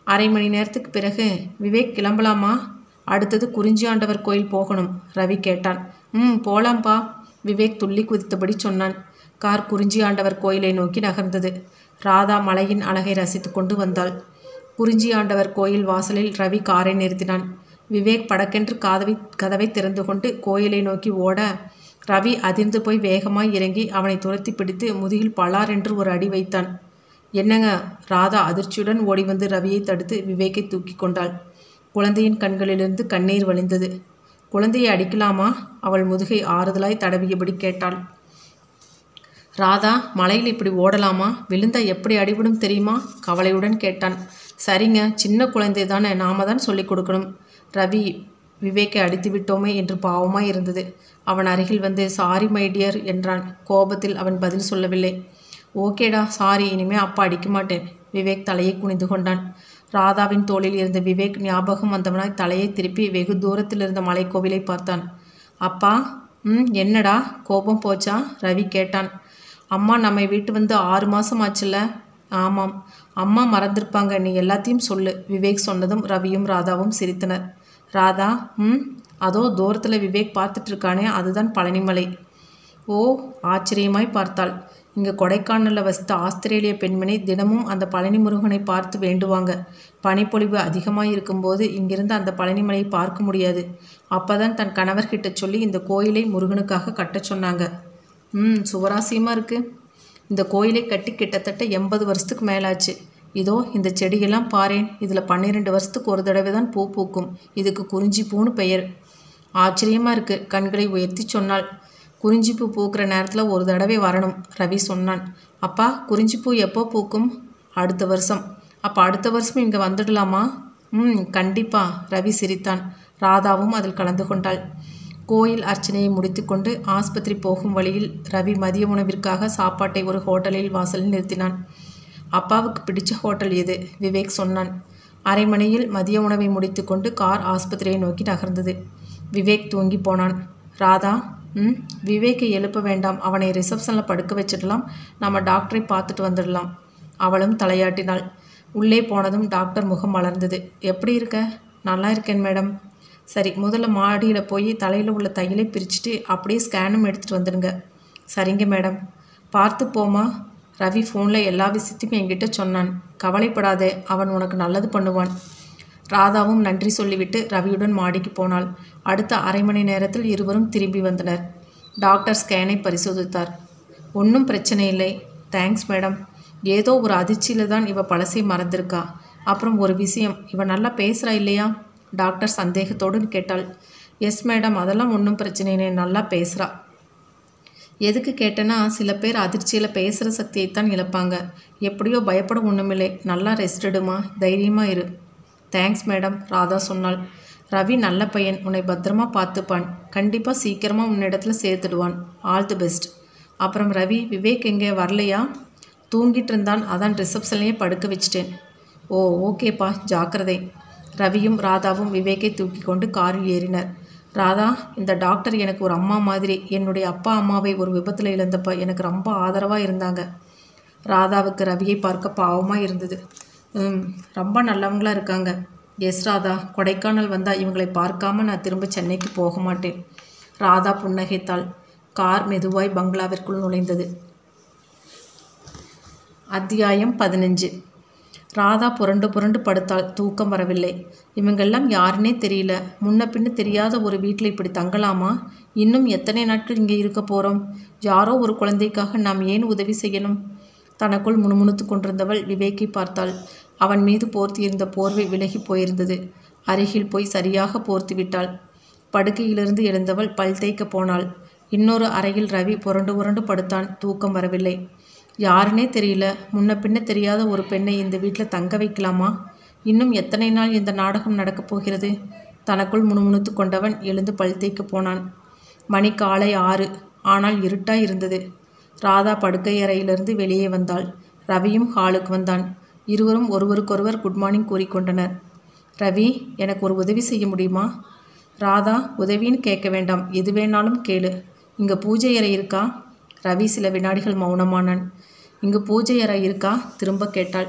Speaker 1: அரை மணி நேரத்துக்கு பிறகு விவேக் கிளம்பலாமா அடுத்தது குறிஞ்சியாண்டவர் கோயில் போகணும் ரவி கேட்டான் ம் போலாம்ப்பா விவேக் துள்ளி குதித்தபடி சொன்னான் கார் குறிஞ்சியாண்டவர் கோயிலை நோக்கி நகர்ந்தது ராதா மலையின் அழகை ரசித்து கொண்டு வந்தாள் குறிஞ்சியாண்டவர் கோயில் வாசலில் ரவி காரை நிறுத்தினான் விவேக் படக்கென்று காதவை கதவை திறந்து கொண்டு கோயிலை நோக்கி ஓட ரவி அதிர்ந்து போய் வேகமாய் இறங்கி அவனை துரத்தி பிடித்து முதுகில் பலார் என்று ஒரு அடி வைத்தான் என்னங்க ராதா அதிர்ச்சியுடன் ஓடி வந்து ரவியை தடுத்து விவேக்கை தூக்கி கொண்டாள் குழந்தையின் கண்களிலிருந்து கண்ணீர் வழிந்தது குழந்தையை அடிக்கலாமா அவள் முதுகை ஆறுதலாய் தடவியபடி கேட்டாள் ராதா மலையில் இப்படி ஓடலாமா விழுந்தா எப்படி அடிபடும் தெரியுமா கவலையுடன் கேட்டான் சரிங்க சின்ன குழந்தை தானே நாம தான் சொல்லிக் கொடுக்கணும் ரவி விவேக்கை அடித்து விட்டோமே என்று பாவமாய் இருந்தது அவன் அருகில் வந்து சாரி மை டியர் என்றான் கோபத்தில் அவன் பதில் சொல்லவில்லை ஓகேடா சாரி இனிமே அப்பா அடிக்க மாட்டேன் விவேக் தலையை குனிந்து கொண்டான் ராதாவின் தோளில் இருந்த விவேக் ஞாபகம் வந்தவனாய் தலையை திருப்பி வெகு தூரத்தில் இருந்த மலைக்கோவிலை பார்த்தான் அப்பா ம் என்னடா கோபம் போச்சா ரவி கேட்டான் அம்மா நம்மை வீட்டு வந்து ஆறு மாதம் ஆச்சுல்ல ஆமாம் அம்மா மறந்திருப்பாங்க நீ எல்லாத்தையும் சொல்லு விவேக் சொன்னதும் ரவியும் ராதாவும் சிரித்தனர் ராதா ம் அதோ தூரத்தில் விவேக் பார்த்துட்டு இருக்கானே அதுதான் பழனிமலை ஓ ஆச்சரியமாய் பார்த்தாள் இங்கே கொடைக்கானலில் வசித்த ஆஸ்திரேலிய பெண்மணி தினமும் அந்த பழனி முருகனை பார்த்து வேண்டுவாங்க பனிப்பொழிவு அதிகமாக இருக்கும்போது இங்கிருந்து அந்த பழனிமலையை பார்க்க முடியாது அப்பதான் தன் கணவர்கிட்ட சொல்லி இந்த கோயிலை முருகனுக்காக கட்டச் சொன்னாங்க ம் சுவராசியமாக இருக்குது இந்த கோயிலை கட்டி கிட்டத்தட்ட எண்பது வருஷத்துக்கு மேலாச்சு இதோ இந்த செடியெல்லாம் பாரேன் இதில் பன்னிரெண்டு வருஷத்துக்கு ஒரு தடவை தான் பூ பூக்கும் இதுக்கு குறிஞ்சி பூன்னு பெயர் ஆச்சரியமாக இருக்குது கண்களை உயர்த்தி சொன்னாள் குறிஞ்சிப்பூ பூக்கிற நேரத்தில் ஒரு தடவை வரணும் ரவி சொன்னான் அப்பா குறிஞ்சிப்பூ எப்போ பூக்கும் அடுத்த வருஷம் அப்போ அடுத்த வருஷம் இங்கே வந்துடலாமா ம் கண்டிப்பா ரவி சிரித்தான் ராதாவும் அதில் கலந்து கொண்டாள் கோயில் அர்ச்சனையை முடித்துக்கொண்டு ஆஸ்பத்திரி போகும் வழியில் ரவி மதிய உணவிற்காக சாப்பாட்டை ஒரு ஹோட்டலில் வாசலில் நிறுத்தினான் அப்பாவுக்கு பிடிச்ச ஹோட்டல் எது விவேக் சொன்னான் அரை மணியில் மதிய உணவை முடித்துக்கொண்டு கார் ஆஸ்பத்திரியை நோக்கி நகர்ந்தது விவேக் தூங்கி போனான் ராதா ம் விவேக்கை எழுப்ப வேண்டாம் அவனை ரிசப்ஷனில் படுக்க வச்சிடலாம் நம்ம டாக்டரை பார்த்துட்டு வந்துடலாம் அவளும் தலையாட்டினாள் உள்ளே போனதும் டாக்டர் முகம் மலர்ந்தது எப்படி இருக்க நல்லா இருக்கேன் மேடம் சரி முதல்ல மாடியில் போய் தலையில் உள்ள தையலை பிரிச்சுட்டு அப்படியே ஸ்கேனும் எடுத்துகிட்டு வந்துடுங்க சரிங்க மேடம் பார்த்து போமா ரவி ஃபோனில் எல்லா விஷயத்தையும் என்கிட்ட சொன்னான் கவலைப்படாதே அவன் உனக்கு நல்லது பண்ணுவான் ராதாவும் நன்றி சொல்லிவிட்டு ரவியுடன் மாடிக்கு போனாள் அடுத்த அரை மணி நேரத்தில் இருவரும் திரும்பி வந்தனர் டாக்டர் ஸ்கேனை பரிசோதித்தார் ஒன்றும் பிரச்சனை இல்லை தேங்க்ஸ் மேடம் ஏதோ ஒரு அதிர்ச்சியில் தான் இவ பழசை மறந்திருக்கா அப்புறம் ஒரு விஷயம் இவ நல்லா பேசுகிறா இல்லையா டாக்டர் சந்தேகத்தோடு கேட்டாள் எஸ் மேடம் அதெல்லாம் ஒன்றும் பிரச்சனை இல்லை நல்லா பேசுகிறா எதுக்கு கேட்டேன்னா சில பேர் அதிர்ச்சியில் பேசுகிற சக்தியைத்தான் இழப்பாங்க எப்படியோ பயப்பட ஒன்றுமில்லை நல்லா ரெஸ்ட் எடுமா தைரியமாக இரு தேங்க்ஸ் மேடம் ராதா சொன்னாள் ரவி நல்ல பையன் உன்னை பத்திரமா பார்த்துப்பான் கண்டிப்பாக சீக்கிரமாக உன்னிடத்துல சேர்த்துடுவான் ஆல் தி பெஸ்ட் அப்புறம் ரவி விவேக் எங்கே வரலையா தூங்கிட்டு இருந்தான் அதான் ரிசப்ஷன்லேயே படுக்க வச்சிட்டேன் ஓ ஓகேப்பா ஜாக்கிரதை ரவியும் ராதாவும் விவேக்கை தூக்கி கொண்டு காரில் ஏறினர் ராதா இந்த டாக்டர் எனக்கு ஒரு அம்மா மாதிரி என்னுடைய அப்பா அம்மாவை ஒரு விபத்தில் இழந்தப்ப எனக்கு ரொம்ப ஆதரவாக இருந்தாங்க ராதாவுக்கு ரவியை பார்க்க பாவமாக இருந்தது ம் ரொம்ப நல்லவங்களா இருக்காங்க எஸ் ராதா கொடைக்கானல் வந்தால் இவங்களை பார்க்காம நான் திரும்ப சென்னைக்கு போக மாட்டேன் ராதா புன்னகைத்தாள் கார் மெதுவாய் பங்களாவிற்குள் நுழைந்தது அத்தியாயம் பதினஞ்சு ராதா புரண்டு புரண்டு படுத்தாள் தூக்கம் வரவில்லை இவங்கெல்லாம் யாருன்னே தெரியல முன்ன பின்ன தெரியாத ஒரு வீட்டில் இப்படி தங்கலாமா இன்னும் எத்தனை நாட்கள் இங்கே இருக்க போகிறோம் யாரோ ஒரு குழந்தைக்காக நாம் ஏன் உதவி செய்யணும் தனக்குள் முணுமுணுத்து கொண்டிருந்தவள் விவேக்கை பார்த்தாள் அவன் மீது போர்த்தியிருந்த போர்வை விலகி போயிருந்தது அருகில் போய் சரியாக போர்த்தி விட்டாள் படுக்கையிலிருந்து எழுந்தவள் பல் தேய்க்க போனாள் இன்னொரு அறையில் ரவி புரண்டு புரண்டு படுத்தான் தூக்கம் வரவில்லை யாருன்னே தெரியல முன்ன பின்ன தெரியாத ஒரு பெண்ணை இந்த வீட்டில் தங்க வைக்கலாமா இன்னும் எத்தனை நாள் இந்த நாடகம் நடக்கப் போகிறது தனக்குள் முணுமுணுத்து கொண்டவன் எழுந்து பல் தேய்க்க போனான் மணி காலை ஆறு ஆனால் இருட்டாய் இருந்தது ராதா படுக்கை அறையிலிருந்து வெளியே வந்தாள் ரவியும் ஹாலுக்கு வந்தான் இருவரும் ஒருவருக்கொருவர் குட் மார்னிங் கூறிக்கொண்டனர் ரவி எனக்கு ஒரு உதவி செய்ய முடியுமா ராதா உதவின்னு கேட்க வேண்டாம் எது வேணாலும் கேளு இங்கே பூஜை அறை இருக்கா ரவி சில வினாடிகள் மௌனமானான் இங்கு பூஜை அறை இருக்கா திரும்ப கேட்டாள்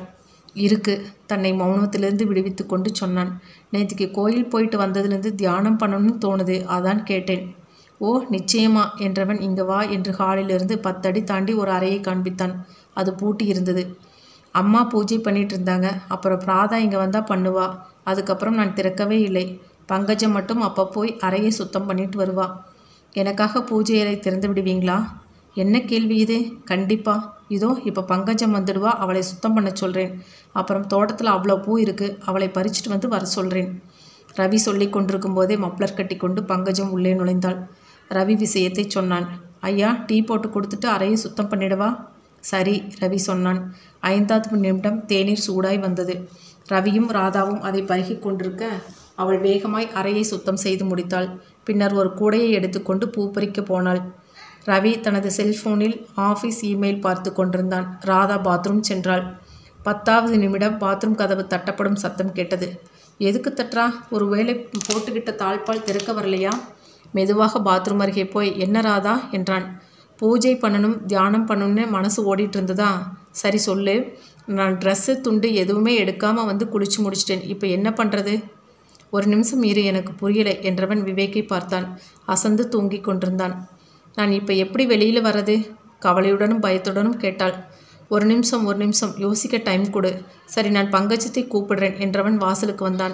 Speaker 1: இருக்கு தன்னை மௌனத்திலிருந்து விடுவித்து கொண்டு சொன்னான் நேற்றுக்கு கோயில் போயிட்டு வந்ததுலேருந்து தியானம் பண்ணணும்னு தோணுது அதான் கேட்டேன் ஓ நிச்சயமா என்றவன் இங்கே வா என்று ஹாலிலிருந்து பத்தடி தாண்டி ஒரு அறையை காண்பித்தான் அது பூட்டி இருந்தது அம்மா பூஜை பண்ணிட்டு இருந்தாங்க அப்புறம் பிராதா இங்கே வந்தால் பண்ணுவா அதுக்கப்புறம் நான் திறக்கவே இல்லை பங்கஜம் மட்டும் அப்போ போய் அறையை சுத்தம் பண்ணிட்டு வருவா எனக்காக பூஜை அறை திறந்து விடுவீங்களா என்ன கேள்வி இது கண்டிப்பா இதோ இப்போ பங்கஜம் வந்துடுவா அவளை சுத்தம் பண்ண சொல்கிறேன் அப்புறம் தோட்டத்தில் அவ்வளோ பூ இருக்குது அவளை பறிச்சிட்டு வந்து வர சொல்கிறேன் ரவி சொல்லி கொண்டிருக்கும் போதே மப்ளர் கட்டி கொண்டு பங்கஜம் உள்ளே நுழைந்தாள் ரவி விஷயத்தை சொன்னான் ஐயா டீ போட்டு கொடுத்துட்டு அறையை சுத்தம் பண்ணிடவா சரி ரவி சொன்னான் ஐந்தாவது நிமிடம் தேநீர் சூடாய் வந்தது ரவியும் ராதாவும் அதை பருகி கொண்டிருக்க அவள் வேகமாய் அறையை சுத்தம் செய்து முடித்தாள் பின்னர் ஒரு கூடையை எடுத்துக்கொண்டு பூ பறிக்க போனாள் ரவி தனது செல்போனில் ஆஃபீஸ் இமெயில் பார்த்து கொண்டிருந்தான் ராதா பாத்ரூம் சென்றாள் பத்தாவது நிமிடம் பாத்ரூம் கதவு தட்டப்படும் சத்தம் கேட்டது எதுக்கு தட்டுறா ஒரு வேளை போட்டுக்கிட்ட தாழ்பால் திறக்க வரலையா மெதுவாக பாத்ரூம் அருகே போய் என்ன ராதா என்றான் பூஜை பண்ணணும் தியானம் பண்ணணும்னு மனசு ஓடிட்டு இருந்ததா சரி சொல்லு நான் ட்ரெஸ்ஸு துண்டு எதுவுமே எடுக்காமல் வந்து குளிச்சு முடிச்சிட்டேன் இப்போ என்ன பண்ணுறது ஒரு நிமிஷம் இரு எனக்கு புரியலை என்றவன் விவேக்கை பார்த்தான் அசந்து தூங்கிக் கொண்டிருந்தான் நான் இப்போ எப்படி வெளியில் வர்றது கவலையுடனும் பயத்துடனும் கேட்டாள் ஒரு நிமிஷம் ஒரு நிமிஷம் யோசிக்க டைம் கொடு சரி நான் பங்கஜத்தை கூப்பிடுறேன் என்றவன் வாசலுக்கு வந்தான்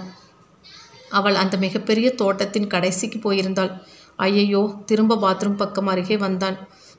Speaker 1: அவள் அந்த மிகப்பெரிய தோட்டத்தின் கடைசிக்கு போயிருந்தாள் ஐயையோ திரும்ப பாத்ரூம் பக்கம் அருகே வந்தான்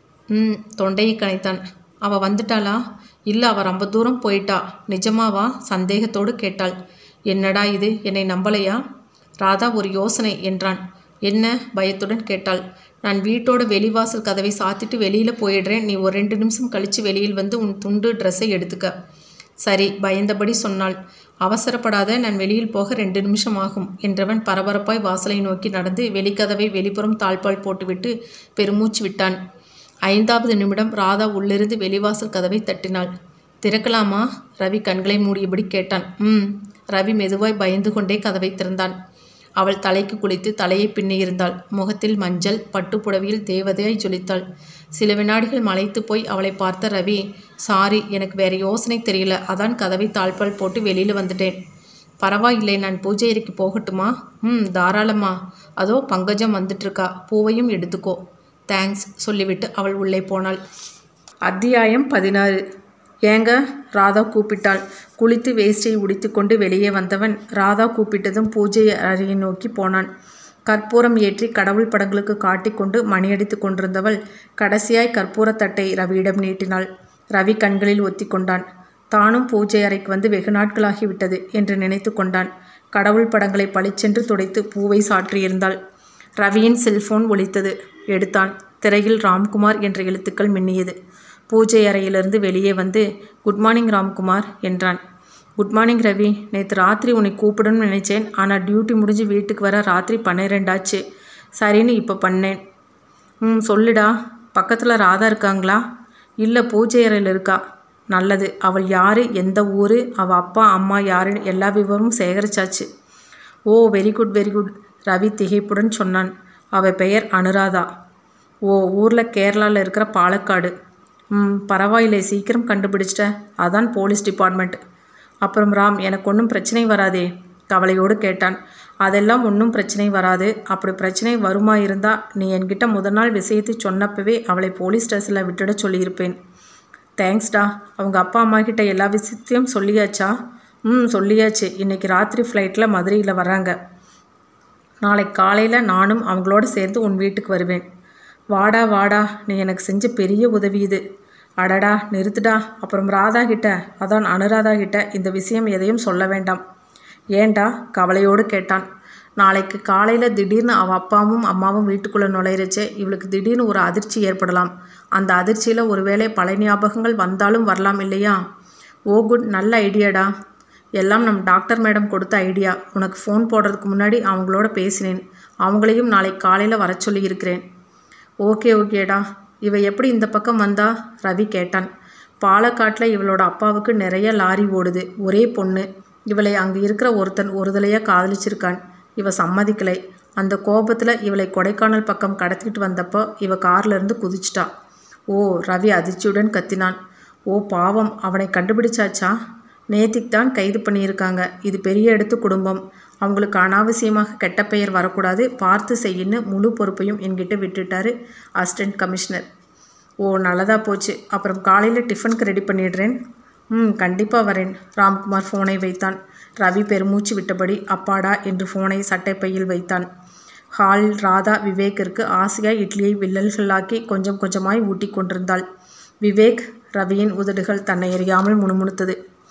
Speaker 1: ம் தொண்டையை கனைத்தான் அவள் வந்துட்டாளா இல்லை அவள் ரொம்ப தூரம் போயிட்டா நிஜமாவா சந்தேகத்தோடு கேட்டாள் என்னடா இது என்னை நம்பலையா ராதா ஒரு யோசனை என்றான் என்ன பயத்துடன் கேட்டாள் நான் வீட்டோட வெளிவாசல் கதவை சாத்திட்டு வெளியில் போயிடுறேன் நீ ஒரு ரெண்டு நிமிஷம் கழித்து வெளியில் வந்து உன் துண்டு ட்ரெஸ்ஸை எடுத்துக்க சரி பயந்தபடி சொன்னாள் அவசரப்படாத நான் வெளியில் போக ரெண்டு நிமிஷம் ஆகும் என்றவன் பரபரப்பாய் வாசலை நோக்கி நடந்து வெளிக்கதவை வெளிப்புறம் தாழ்பால் போட்டுவிட்டு பெருமூச்சு விட்டான் ஐந்தாவது நிமிடம் ராதா உள்ளிருந்து வெளிவாசல் கதவை தட்டினாள் திறக்கலாமா ரவி கண்களை மூடியபடி கேட்டான் ம் ரவி மெதுவாய் பயந்து கொண்டே கதவை திறந்தான் அவள் தலைக்கு குளித்து தலையை பின்னியிருந்தாள் முகத்தில் மஞ்சள் பட்டுப்புடவையில் தேவதையாய் ஜொலித்தாள் சில வினாடிகள் மலைத்து போய் அவளை பார்த்த ரவி சாரி எனக்கு வேற யோசனை தெரியல அதான் கதவை தாழ்பால் போட்டு வெளியில் வந்துட்டேன் பரவாயில்லை நான் பூஜை அறைக்கு போகட்டுமா ம் தாராளமா அதோ பங்கஜம் வந்துட்டுருக்கா பூவையும் எடுத்துக்கோ தேங்க்ஸ் சொல்லிவிட்டு அவள் உள்ளே போனாள் அத்தியாயம் பதினாறு ஏங்க ராதா கூப்பிட்டாள் குளித்து வேஷ்டை உடித்துக்கொண்டு வெளியே வந்தவன் ராதா கூப்பிட்டதும் பூஜை அறையை நோக்கி போனான் கற்பூரம் ஏற்றி கடவுள் படங்களுக்கு காட்டிக்கொண்டு மணியடித்து கொண்டிருந்தவள் கடைசியாய் கற்பூரத்தட்டை ரவியிடம் நீட்டினாள் ரவி கண்களில் ஒத்தி கொண்டான் தானும் பூஜை அறைக்கு வந்து வெகு நாட்களாகிவிட்டது என்று நினைத்து கொண்டான் கடவுள் படங்களை பளிச்சென்று துடைத்து பூவை சாற்றியிருந்தாள் ரவியின் செல்போன் ஒலித்தது எடுத்தான் திரையில் ராம்குமார் என்ற எழுத்துக்கள் மின்னியது பூஜை அறையிலிருந்து வெளியே வந்து குட் மார்னிங் ராம்குமார் என்றான் குட் மார்னிங் ரவி நேற்று ராத்திரி உன்னை கூப்பிடணும்னு நினச்சேன் ஆனால் டியூட்டி முடிஞ்சு வீட்டுக்கு வர ராத்திரி பன்னிரெண்டாச்சு சரின்னு இப்போ பண்ணேன் ம் சொல்லுடா பக்கத்தில் ராதா இருக்காங்களா இல்லை பூஜை அறையில் இருக்கா நல்லது அவள் யார் எந்த ஊர் அவள் அப்பா அம்மா யாருன்னு எல்லா விவரமும் சேகரிச்சாச்சு oh very good very good Ravi திகைப்புடன் சொன்னான் அவள் பெயர் அனுராதா ஓ ஊரில் கேரளாவில் இருக்கிற பாலக்காடு ம் பரவாயில்லை சீக்கிரம் கண்டுபிடிச்சிட்ட அதான் போலீஸ் டிபார்ட்மெண்ட் அப்புறம் ராம் எனக்கு ஒன்றும் பிரச்சனை வராதே கவலையோடு கேட்டான் அதெல்லாம் ஒன்றும் பிரச்சனை வராது அப்படி பிரச்சனை வருமா இருந்தால் நீ என்கிட்ட முதல் நாள் விஷயத்தை சொன்னப்பவே அவளை போலீஸ் ஸ்டேஷனில் விட்டுட சொல்லியிருப்பேன் தேங்க்ஸ்டா அவங்க அப்பா அம்மா கிட்ட எல்லா விஷயத்தையும் சொல்லியாச்சா ம் சொல்லியாச்சு இன்னைக்கு ராத்திரி ஃப்ளைட்டில் மதுரையில் வராங்க நாளைக்கு காலையில் நானும் அவங்களோட சேர்ந்து உன் வீட்டுக்கு வருவேன் வாடா வாடா நீ எனக்கு செஞ்ச பெரிய உதவி இது அடடா நிறுத்துடா அப்புறம் ராதா கிட்ட அதான் அனுராதா கிட்ட இந்த விஷயம் எதையும் சொல்ல வேண்டாம் ஏண்டா கவலையோடு கேட்டான் நாளைக்கு காலையில் திடீர்னு அவள் அப்பாவும் அம்மாவும் வீட்டுக்குள்ளே நுழையிறச்சே இவளுக்கு திடீர்னு ஒரு அதிர்ச்சி ஏற்படலாம் அந்த அதிர்ச்சியில் ஒருவேளை பல ஞாபகங்கள் வந்தாலும் வரலாம் இல்லையா ஓ குட் நல்ல ஐடியாடா எல்லாம் நம் டாக்டர் மேடம் கொடுத்த ஐடியா உனக்கு ஃபோன் போடுறதுக்கு முன்னாடி அவங்களோட பேசினேன் அவங்களையும் நாளைக்கு காலையில் வர சொல்லி இருக்கிறேன் ஓகே ஓகேடா இவ எப்படி இந்த பக்கம் வந்தா ரவி கேட்டான் பாலக்காட்டில் இவளோட அப்பாவுக்கு நிறைய லாரி ஓடுது ஒரே பொண்ணு இவளை அங்கே இருக்கிற ஒருத்தன் ஒருதலையாக காதலிச்சிருக்கான் இவ சம்மதிக்கலை அந்த கோபத்தில் இவளை கொடைக்கானல் பக்கம் கடத்திட்டு வந்தப்போ இவ கார்லேருந்து குதிச்சிட்டா ஓ ரவி அதிர்ச்சியுடன் கத்தினான் ஓ பாவம் அவனை கண்டுபிடிச்சாச்சா நேத்திக்கு தான் கைது பண்ணியிருக்காங்க இது பெரிய இடத்து குடும்பம் அவங்களுக்கு அனாவசியமாக கெட்ட பெயர் வரக்கூடாது பார்த்து செய்யின்னு முழு பொறுப்பையும் என்கிட்ட விட்டுட்டாரு அசிஸ்டன்ட் கமிஷனர் ஓ நல்லதாக போச்சு அப்புறம் காலையில் டிஃபனுக்கு ரெடி பண்ணிடுறேன் ம் கண்டிப்பாக வரேன் ராம்குமார் ஃபோனை வைத்தான் ரவி பெருமூச்சு விட்டபடி அப்பாடா என்று ஃபோனை சட்டைப்பையில் வைத்தான் ஹாலில் ராதா விவேக்கிற்கு ஆசையாய் இட்லியை வில்லல்களாக்கி கொஞ்சம் கொஞ்சமாய் ஊட்டி கொண்டிருந்தாள் விவேக் ரவியின் உதடுகள் தன்னை அறியாமல் முணுமுணுத்தது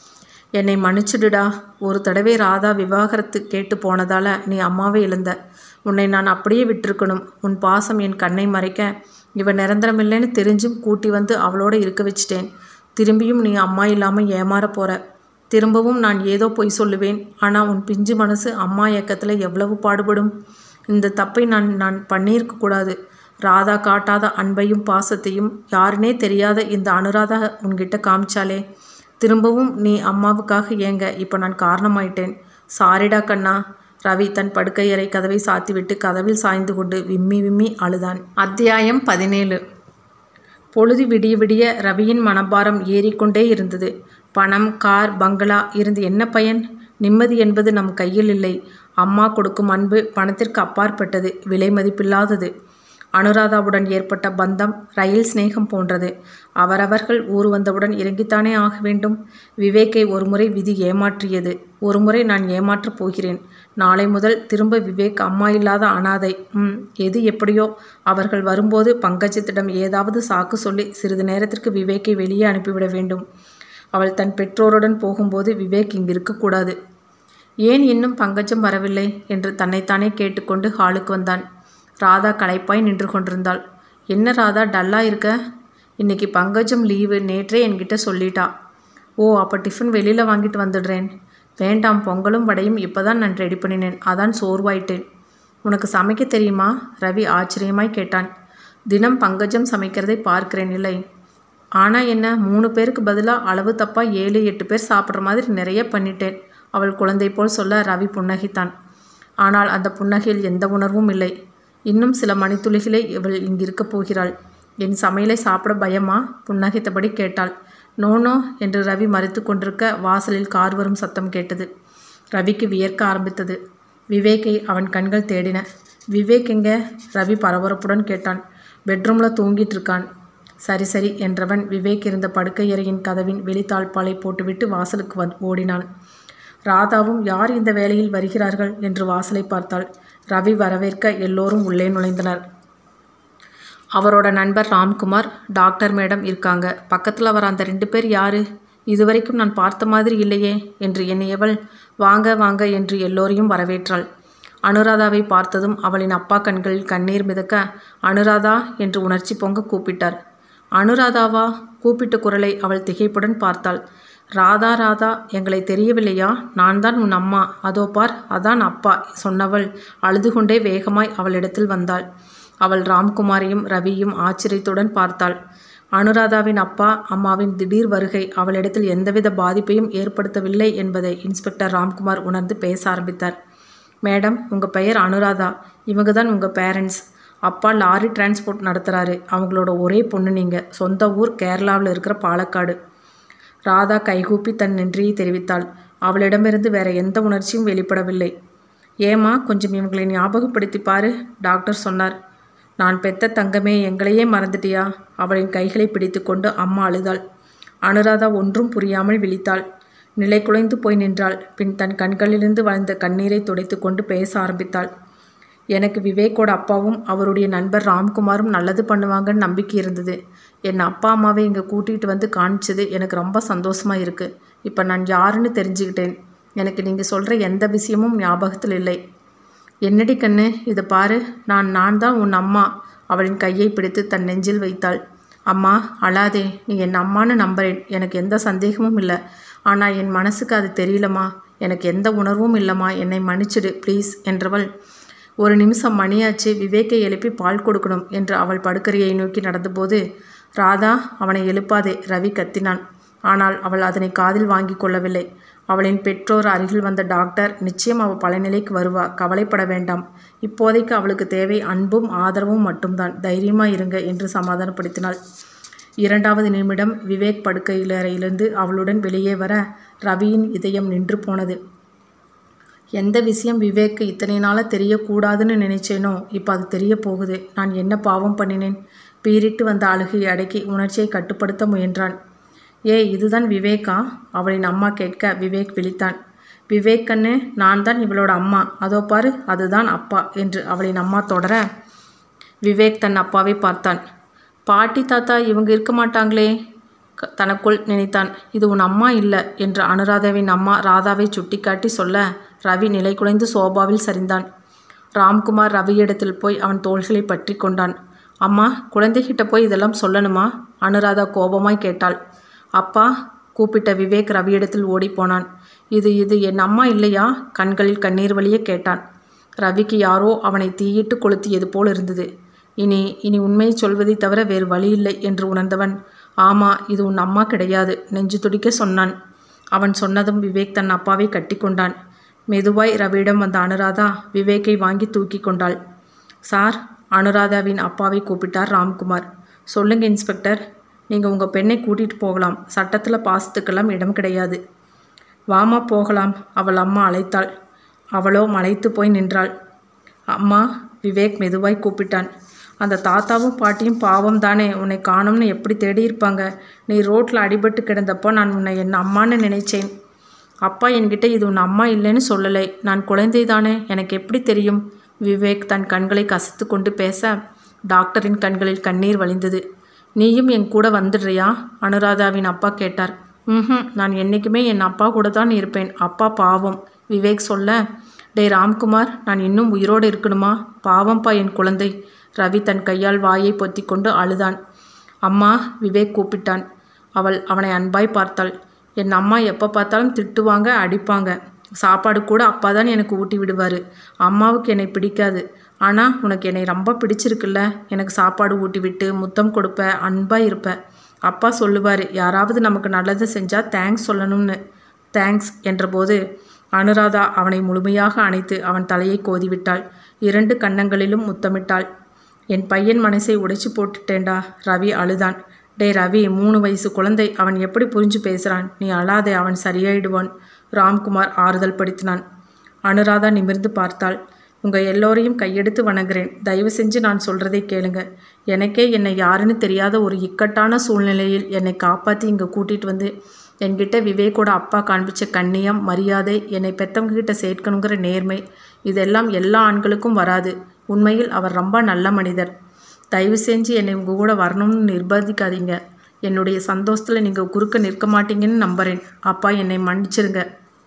Speaker 1: என்னை மன்னிச்சிடுடா ஒரு தடவை ராதா விவாகரத்து கேட்டு போனதால நீ அம்மாவை இழந்த உன்னை நான் அப்படியே விட்டிருக்கணும் உன் பாசம் என் கண்ணை மறைக்க இவன் நிரந்தரமில்லைன்னு தெரிஞ்சும் கூட்டி வந்து அவளோட இருக்க வச்சிட்டேன் திரும்பியும் நீ அம்மா இல்லாமல் ஏமாற போற திரும்பவும் நான் ஏதோ பொய் சொல்லுவேன் ஆனால் உன் பிஞ்சு மனசு அம்மா இயக்கத்தில் எவ்வளவு பாடுபடும் இந்த தப்பை நான் நான் பண்ணியிருக்க கூடாது ராதா காட்டாத அன்பையும் பாசத்தையும் யாருனே தெரியாத இந்த அனுராதா உன்கிட்ட காமிச்சாலே திரும்பவும் நீ அம்மாவுக்காக ஏங்க இப்போ நான் காரணமாயிட்டேன் சாரிடா கண்ணா ரவி தன் படுக்கையறை கதவை சாத்திவிட்டு கதவில் சாய்ந்து கொண்டு விம்மி விம்மி அழுதான் அத்தியாயம் பதினேழு பொழுது விடிய விடிய ரவியின் மனபாரம் ஏறிக்கொண்டே இருந்தது பணம் கார் பங்களா இருந்து என்ன பயன் நிம்மதி என்பது நம் கையில் இல்லை அம்மா கொடுக்கும் அன்பு பணத்திற்கு அப்பாற்பட்டது விலை மதிப்பில்லாதது அனுராதாவுடன் ஏற்பட்ட பந்தம் ரயில் சிநேகம் போன்றது அவரவர்கள் ஊர் வந்தவுடன் இறங்கித்தானே ஆக வேண்டும் விவேக்கை ஒருமுறை விதி ஏமாற்றியது ஒருமுறை நான் ஏமாற்றப் போகிறேன் நாளை முதல் திரும்ப விவேக் அம்மா இல்லாத அனாதை ம் எது எப்படியோ அவர்கள் வரும்போது பங்கஜத்திடம் ஏதாவது சாக்கு சொல்லி சிறிது நேரத்திற்கு விவேக்கை வெளியே அனுப்பிவிட வேண்டும் அவள் தன் பெற்றோருடன் போகும்போது விவேக் இங்கு இருக்கக்கூடாது ஏன் இன்னும் பங்கஜம் வரவில்லை என்று தன்னைத்தானே கேட்டுக்கொண்டு ஹாலுக்கு வந்தான் ராதா களைப்பாய் நின்று கொண்டிருந்தாள் என்ன ராதா டல்லா இருக்க இன்னைக்கு பங்கஜம் லீவு நேற்றே என்கிட்ட சொல்லிட்டா ஓ அப்போ டிஃபன் வெளியில் வாங்கிட்டு வந்துடுறேன் வேண்டாம் பொங்கலும் வடையும் இப்போ தான் நான் ரெடி பண்ணினேன் அதான் சோர்வாயிட்டேன் உனக்கு சமைக்க தெரியுமா ரவி ஆச்சரியமாய் கேட்டான் தினம் பங்கஜம் சமைக்கிறதை பார்க்கிறேன் இல்லை ஆனால் என்ன மூணு பேருக்கு பதிலாக அளவு தப்பாக ஏழு எட்டு பேர் சாப்பிட்ற மாதிரி நிறைய பண்ணிட்டேன் அவள் குழந்தை போல் சொல்ல ரவி புன்னகைத்தான் ஆனால் அந்த புன்னகையில் எந்த உணர்வும் இல்லை இன்னும் சில மணித்துளிகளே இவள் இங்கிருக்கப் போகிறாள் என் சமையலை சாப்பிட பயமா புன்னகைத்தபடி கேட்டாள் நோனோ என்று ரவி மறைத்து கொண்டிருக்க வாசலில் கார் வரும் சத்தம் கேட்டது ரவிக்கு வியர்க்க ஆரம்பித்தது விவேக்கை அவன் கண்கள் தேடின விவேக் எங்க ரவி பரபரப்புடன் கேட்டான் பெட்ரூமில் தூங்கிட்டு இருக்கான் சரி சரி என்றவன் விவேக் இருந்த படுக்கையறையின் கதவின் வெளித்தாழ்பாலை போட்டுவிட்டு வாசலுக்கு வந்து ஓடினான் ராதாவும் யார் இந்த வேளையில் வருகிறார்கள் என்று வாசலை பார்த்தாள் ரவி வரவேற்க எல்லோரும் உள்ளே நுழைந்தனர் அவரோட நண்பர் ராம்குமார் டாக்டர் மேடம் இருக்காங்க பக்கத்தில் வர அந்த ரெண்டு பேர் யாரு இதுவரைக்கும் நான் பார்த்த மாதிரி இல்லையே என்று எண்ணியவள் வாங்க வாங்க என்று எல்லோரையும் வரவேற்றாள் அனுராதாவை பார்த்ததும் அவளின் அப்பா கண்களில் கண்ணீர் மிதக்க அனுராதா என்று உணர்ச்சி பொங்க கூப்பிட்டார் அனுராதாவா கூப்பிட்ட குரலை அவள் திகைப்புடன் பார்த்தாள் ராதா ராதா எங்களை தெரியவில்லையா நான் தான் உன் அம்மா அதோ பார் அதான் அப்பா சொன்னவள் அழுது கொண்டே வேகமாய் அவளிடத்தில் வந்தாள் அவள் ராம்குமாரையும் ரவியும் ஆச்சரியத்துடன் பார்த்தாள் அனுராதாவின் அப்பா அம்மாவின் திடீர் வருகை அவளிடத்தில் எந்தவித பாதிப்பையும் ஏற்படுத்தவில்லை என்பதை இன்ஸ்பெக்டர் ராம்குமார் உணர்ந்து பேச ஆரம்பித்தார் மேடம் உங்கள் பெயர் அனுராதா இவங்க தான் உங்கள் பேரண்ட்ஸ் அப்பா லாரி டிரான்ஸ்போர்ட் நடத்துகிறாரு அவங்களோட ஒரே பொண்ணு நீங்கள் சொந்த ஊர் கேரளாவில் இருக்கிற பாலக்காடு ராதா கைகூப்பி தன் நன்றியை தெரிவித்தாள் அவளிடமிருந்து வேற எந்த உணர்ச்சியும் வெளிப்படவில்லை ஏமா கொஞ்சம் இவங்களை ஞாபகப்படுத்தி பாரு டாக்டர் சொன்னார் நான் பெத்த தங்கமே எங்களையே மறந்துட்டியா அவளின் கைகளை பிடித்துக்கொண்டு அம்மா அழுதாள் அனுராதா ஒன்றும் புரியாமல் விழித்தாள் நிலை குலைந்து போய் நின்றாள் பின் தன் கண்களிலிருந்து வளர்ந்த கண்ணீரை துடைத்து கொண்டு பேச ஆரம்பித்தாள் எனக்கு விவேக்கோட அப்பாவும் அவருடைய நண்பர் ராம்குமாரும் நல்லது பண்ணுவாங்கன்னு நம்பிக்கை இருந்தது என் அப்பா அம்மாவை இங்கே கூட்டிகிட்டு வந்து காமிச்சது எனக்கு ரொம்ப சந்தோஷமாக இருக்குது இப்போ நான் யாருன்னு தெரிஞ்சுக்கிட்டேன் எனக்கு நீங்கள் சொல்கிற எந்த விஷயமும் ஞாபகத்தில் இல்லை என்னடி கண்ணு இதை பாரு நான் நான் தான் உன் அம்மா அவளின் கையை பிடித்து தன் நெஞ்சில் வைத்தாள் அம்மா அழாதே நீ என் அம்மான்னு நம்புறேன் எனக்கு எந்த சந்தேகமும் இல்லை ஆனால் என் மனசுக்கு அது தெரியலம்மா எனக்கு எந்த உணர்வும் இல்லைம்மா என்னை மன்னிச்சிடு ப்ளீஸ் என்றவள் ஒரு நிமிஷம் மணியாச்சு விவேக்கை எழுப்பி பால் கொடுக்கணும் என்று அவள் படுக்கறையை நோக்கி நடந்தபோது ராதா அவனை எழுப்பாதே ரவி கத்தினான் ஆனால் அவள் அதனை காதில் வாங்கி கொள்ளவில்லை அவளின் பெற்றோர் அருகில் வந்த டாக்டர் நிச்சயம் அவள் பழையநிலைக்கு வருவா கவலைப்பட வேண்டாம் இப்போதைக்கு அவளுக்கு தேவை அன்பும் ஆதரவும் மட்டும்தான் தைரியமாக இருங்க என்று சமாதானப்படுத்தினாள் இரண்டாவது நிமிடம் விவேக் படுக்கையிலிருந்து அவளுடன் வெளியே வர ரவியின் இதயம் நின்று போனது எந்த விஷயம் விவேக்கு இத்தனை நாளாக தெரியக்கூடாதுன்னு நினைச்சேனோ இப்போ அது தெரிய போகுது நான் என்ன பாவம் பண்ணினேன் பீறிட்டு வந்த அழுகையை அடக்கி உணர்ச்சியை கட்டுப்படுத்த முயன்றான் ஏ இதுதான் விவேக்கா அவளின் அம்மா கேட்க விவேக் விழித்தான் விவேக் கண்ணு நான் தான் இவளோட அம்மா அதோ பாரு அதுதான் அப்பா என்று அவளின் அம்மா தொடர விவேக் தன் அப்பாவை பார்த்தான் பாட்டி தாத்தா இவங்க இருக்க மாட்டாங்களே க- தனக்குள் நினைத்தான் இது உன் அம்மா இல்லை என்று அனுராதாவின் அம்மா ராதாவை சுட்டிக்காட்டி சொல்ல ரவி நிலை குலைந்து சோபாவில் சரிந்தான் ராம்குமார் ரவியிடத்தில் போய் அவன் தோள்களை பற்றி கொண்டான் அம்மா குழந்தைகிட்ட போய் இதெல்லாம் சொல்லணுமா அனுராதா கோபமாய் கேட்டாள் அப்பா கூப்பிட்ட விவேக் ரவியிடத்தில் ஓடிப்போனான் இது இது என் அம்மா இல்லையா கண்களில் கண்ணீர் வழிய கேட்டான் ரவிக்கு யாரோ அவனை தீயிட்டு கொளுத்தியது போல் இருந்தது இனி இனி உண்மையை சொல்வதைத் தவிர வேறு வழி இல்லை என்று உணர்ந்தவன் ஆமா இது உன் அம்மா கிடையாது நெஞ்சு துடிக்க சொன்னான் அவன் சொன்னதும் விவேக் தன் அப்பாவை கட்டிக்கொண்டான் மெதுவாய் ரவியிடம் வந்த அனுராதா விவேக்கை வாங்கி தூக்கி கொண்டாள் சார் அனுராதாவின் அப்பாவை கூப்பிட்டார் ராம்குமார் சொல்லுங்க இன்ஸ்பெக்டர் நீங்கள் உங்கள் பெண்ணை கூட்டிகிட்டு போகலாம் சட்டத்தில் பாசத்துக்கெல்லாம் இடம் கிடையாது வாமா போகலாம் அவள் அம்மா அழைத்தாள் அவளோ மலைத்து போய் நின்றாள் அம்மா விவேக் மெதுவாய் கூப்பிட்டான் அந்த தாத்தாவும் பாட்டியும் பாவம் தானே உன்னை காணும்னு எப்படி தேடி இருப்பாங்க நீ ரோட்டில் அடிபட்டு கிடந்தப்போ நான் உன்னை என் அம்மான்னு நினைச்சேன் அப்பா என்கிட்ட இது உன் அம்மா இல்லைன்னு சொல்லலை நான் குழந்தை தானே எனக்கு எப்படி தெரியும் விவேக் தன் கண்களை கசித்து கொண்டு பேச டாக்டரின் கண்களில் கண்ணீர் வழிந்தது நீயும் என் கூட வந்துடுறியா அனுராதாவின் அப்பா கேட்டார் ம் நான் என்றைக்குமே என் அப்பா கூட தான் இருப்பேன் அப்பா பாவம் விவேக் சொல்ல டேய் ராம்குமார் நான் இன்னும் உயிரோடு இருக்கணுமா பாவம்பா என் குழந்தை ரவி தன் கையால் வாயை பொத்தி கொண்டு அழுதான் அம்மா விவேக் கூப்பிட்டான் அவள் அவனை அன்பாய் பார்த்தாள் என் அம்மா எப்போ பார்த்தாலும் திட்டுவாங்க அடிப்பாங்க சாப்பாடு கூட அப்பா தான் எனக்கு ஊட்டி விடுவார் அம்மாவுக்கு என்னை பிடிக்காது ஆனால் உனக்கு என்னை ரொம்ப பிடிச்சிருக்குல்ல எனக்கு சாப்பாடு ஊட்டி விட்டு முத்தம் கொடுப்ப அன்பாக இருப்ப அப்பா சொல்லுவார் யாராவது நமக்கு நல்லது செஞ்சால் தேங்க்ஸ் சொல்லணும்னு தேங்க்ஸ் என்றபோது அனுராதா அவனை முழுமையாக அணைத்து அவன் தலையை கோதிவிட்டாள் இரண்டு கன்னங்களிலும் முத்தமிட்டாள் என் பையன் மனசை உடைச்சு போட்டுட்டேன்டா ரவி அழுதான் டேய் ரவி மூணு வயசு குழந்தை அவன் எப்படி புரிஞ்சு பேசுகிறான் நீ அழாதே அவன் சரியாயிடுவான் ராம்குமார் ஆறுதல் படுத்தினான் அனுராதா நிமிர்ந்து பார்த்தாள் உங்கள் எல்லோரையும் கையெடுத்து வணங்குறேன் தயவு செஞ்சு நான் சொல்கிறதை கேளுங்க எனக்கே என்னை யாருன்னு தெரியாத ஒரு இக்கட்டான சூழ்நிலையில் என்னை காப்பாற்றி இங்கே கூட்டிகிட்டு வந்து என்கிட்ட விவேக்கோட அப்பா காண்பிச்ச கண்ணியம் மரியாதை என்னை பெத்தவங்க கிட்ட சேர்க்கணுங்கிற நேர்மை இதெல்லாம் எல்லா ஆண்களுக்கும் வராது உண்மையில் அவர் ரொம்ப நல்ல மனிதர் தயவு செஞ்சு என்னை உங்கள் கூட வரணும்னு நிர்பந்திக்காதீங்க என்னுடைய சந்தோஷத்தில் நீங்கள் குறுக்க நிற்க மாட்டீங்கன்னு நம்புகிறேன் அப்பா என்னை மன்னிச்சிருங்க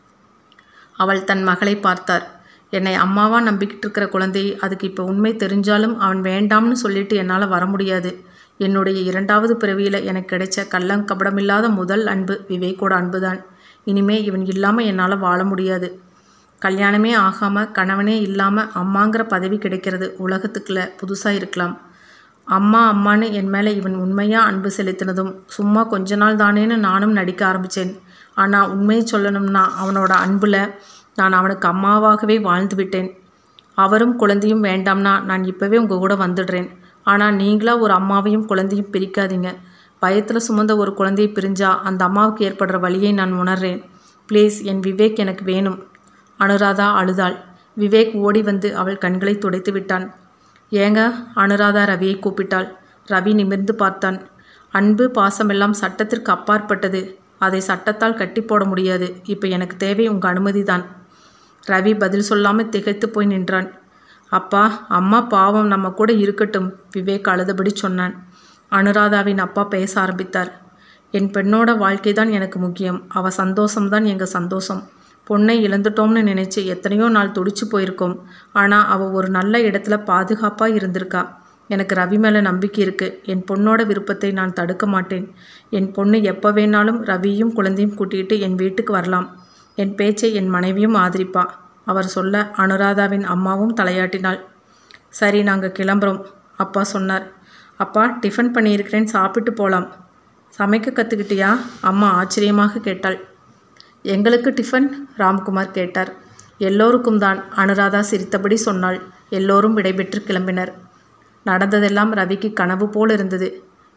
Speaker 1: அவள் தன் மகளை பார்த்தார் என்னை அம்மாவா நம்பிக்கிட்டு இருக்கிற குழந்தை அதுக்கு இப்போ உண்மை தெரிஞ்சாலும் அவன் வேண்டாம்னு சொல்லிட்டு என்னால் வர முடியாது என்னுடைய இரண்டாவது பிறவியில் எனக்கு கிடைச்ச கள்ளங்கபடமில்லாத முதல் அன்பு விவேக்கோட அன்புதான் இனிமே இவன் இல்லாமல் என்னால் வாழ முடியாது கல்யாணமே ஆகாமல் கணவனே இல்லாமல் அம்மாங்கிற பதவி கிடைக்கிறது உலகத்துக்குள்ள புதுசாக இருக்கலாம் அம்மா அம்மான்னு என் மேலே இவன் உண்மையாக அன்பு செலுத்தினதும் சும்மா கொஞ்ச நாள் தானேன்னு நானும் நடிக்க ஆரம்பித்தேன் ஆனால் உண்மையை சொல்லணும்னா அவனோட அன்பில் நான் அவனுக்கு அம்மாவாகவே வாழ்ந்து விட்டேன் அவரும் குழந்தையும் வேண்டாம்னா நான் இப்போவே உங்கள் கூட வந்துடுறேன் ஆனால் நீங்களா ஒரு அம்மாவையும் குழந்தையும் பிரிக்காதீங்க பயத்தில் சுமந்த ஒரு குழந்தையை பிரிஞ்சா அந்த அம்மாவுக்கு ஏற்படுற வழியை நான் உணர்றேன் ப்ளீஸ் என் விவேக் எனக்கு வேணும் அனுராதா அழுதாள் விவேக் ஓடி வந்து அவள் கண்களை துடைத்து விட்டான் ஏங்க அனுராதா ரவியை கூப்பிட்டாள் ரவி நிமிர்ந்து பார்த்தான் அன்பு பாசமெல்லாம் சட்டத்திற்கு அப்பாற்பட்டது அதை சட்டத்தால் கட்டி போட முடியாது இப்போ எனக்கு தேவை உங்கள் அனுமதி தான் ரவி பதில் சொல்லாமல் திகைத்து போய் நின்றான் அப்பா அம்மா பாவம் நம்ம கூட இருக்கட்டும் விவேக் அழுதபடி சொன்னான் அனுராதாவின் அப்பா பேச ஆரம்பித்தார் என் பெண்ணோட வாழ்க்கை தான் எனக்கு முக்கியம் அவ சந்தோஷம்தான் எங்கள் சந்தோஷம் பொண்ணை இழந்துட்டோம்னு நினைச்சு எத்தனையோ நாள் துடிச்சு போயிருக்கோம் ஆனால் அவள் ஒரு நல்ல இடத்துல பாதுகாப்பாக இருந்திருக்கா எனக்கு ரவி மேலே நம்பிக்கை இருக்குது என் பொண்ணோட விருப்பத்தை நான் தடுக்க மாட்டேன் என் பொண்ணு எப்போ வேணாலும் ரவியும் குழந்தையும் கூட்டிகிட்டு என் வீட்டுக்கு வரலாம் என் பேச்சை என் மனைவியும் ஆதரிப்பா அவர் சொல்ல அனுராதாவின் அம்மாவும் தலையாட்டினாள் சரி நாங்கள் கிளம்புறோம் அப்பா சொன்னார் அப்பா டிஃபன் பண்ணியிருக்கிறேன் சாப்பிட்டு போகலாம் சமைக்க கற்றுக்கிட்டியா அம்மா ஆச்சரியமாக கேட்டாள் எங்களுக்கு டிஃபன் ராம்குமார் கேட்டார் எல்லோருக்கும் தான் அனுராதா சிரித்தபடி சொன்னாள் எல்லோரும் விடைபெற்று கிளம்பினர் நடந்ததெல்லாம் ரவிக்கு கனவு போல் இருந்தது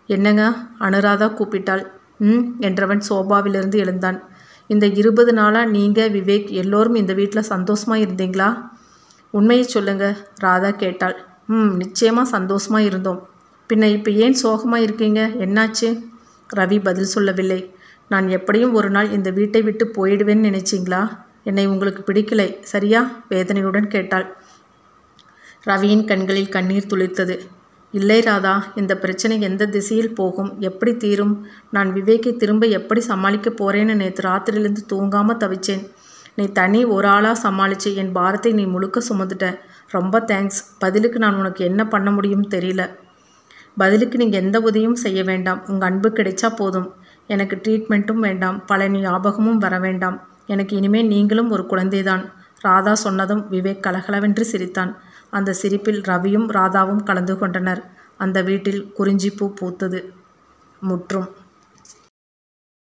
Speaker 1: என்னங்க அனுராதா கூப்பிட்டாள் ம் என்றவன் சோபாவிலிருந்து எழுந்தான் இந்த இருபது நாளாக நீங்கள் விவேக் எல்லோரும் இந்த வீட்டில் சந்தோஷமாக இருந்தீங்களா உண்மையை சொல்லுங்க ராதா கேட்டாள் ம் நிச்சயமாக சந்தோஷமாக இருந்தோம் பின்ன இப்போ ஏன் சோகமாக இருக்கீங்க என்னாச்சு ரவி பதில் சொல்லவில்லை நான் எப்படியும் ஒரு நாள் இந்த வீட்டை விட்டு போயிடுவேன்னு நினைச்சிங்களா என்னை உங்களுக்கு பிடிக்கலை சரியா வேதனையுடன் கேட்டாள் ரவியின் கண்களில் கண்ணீர் துளிர்த்தது இல்லை ராதா இந்த பிரச்சனை எந்த திசையில் போகும் எப்படி தீரும் நான் விவேக்கை திரும்ப எப்படி சமாளிக்க போறேன்னு நேற்று ராத்திரியிலேருந்து தூங்காமல் தவிச்சேன் நீ தனி ஒரு ஆளாக சமாளித்து என் பாரத்தை நீ முழுக்க சுமந்துட்ட ரொம்ப தேங்க்ஸ் பதிலுக்கு நான் உனக்கு என்ன பண்ண முடியும் தெரியல பதிலுக்கு நீங்கள் எந்த உதவியும் செய்ய வேண்டாம் உங்கள் அன்பு கிடைச்சா போதும் எனக்கு ட்ரீட்மெண்ட்டும் வேண்டாம் பல ஞாபகமும் வர வேண்டாம் எனக்கு இனிமேல் நீங்களும் ஒரு குழந்தைதான் ராதா சொன்னதும் விவேக் கலகலவென்று சிரித்தான் அந்த சிரிப்பில் ரவியும் ராதாவும் கலந்து கொண்டனர் அந்த வீட்டில் குறிஞ்சிப்பூ பூத்தது முற்றும்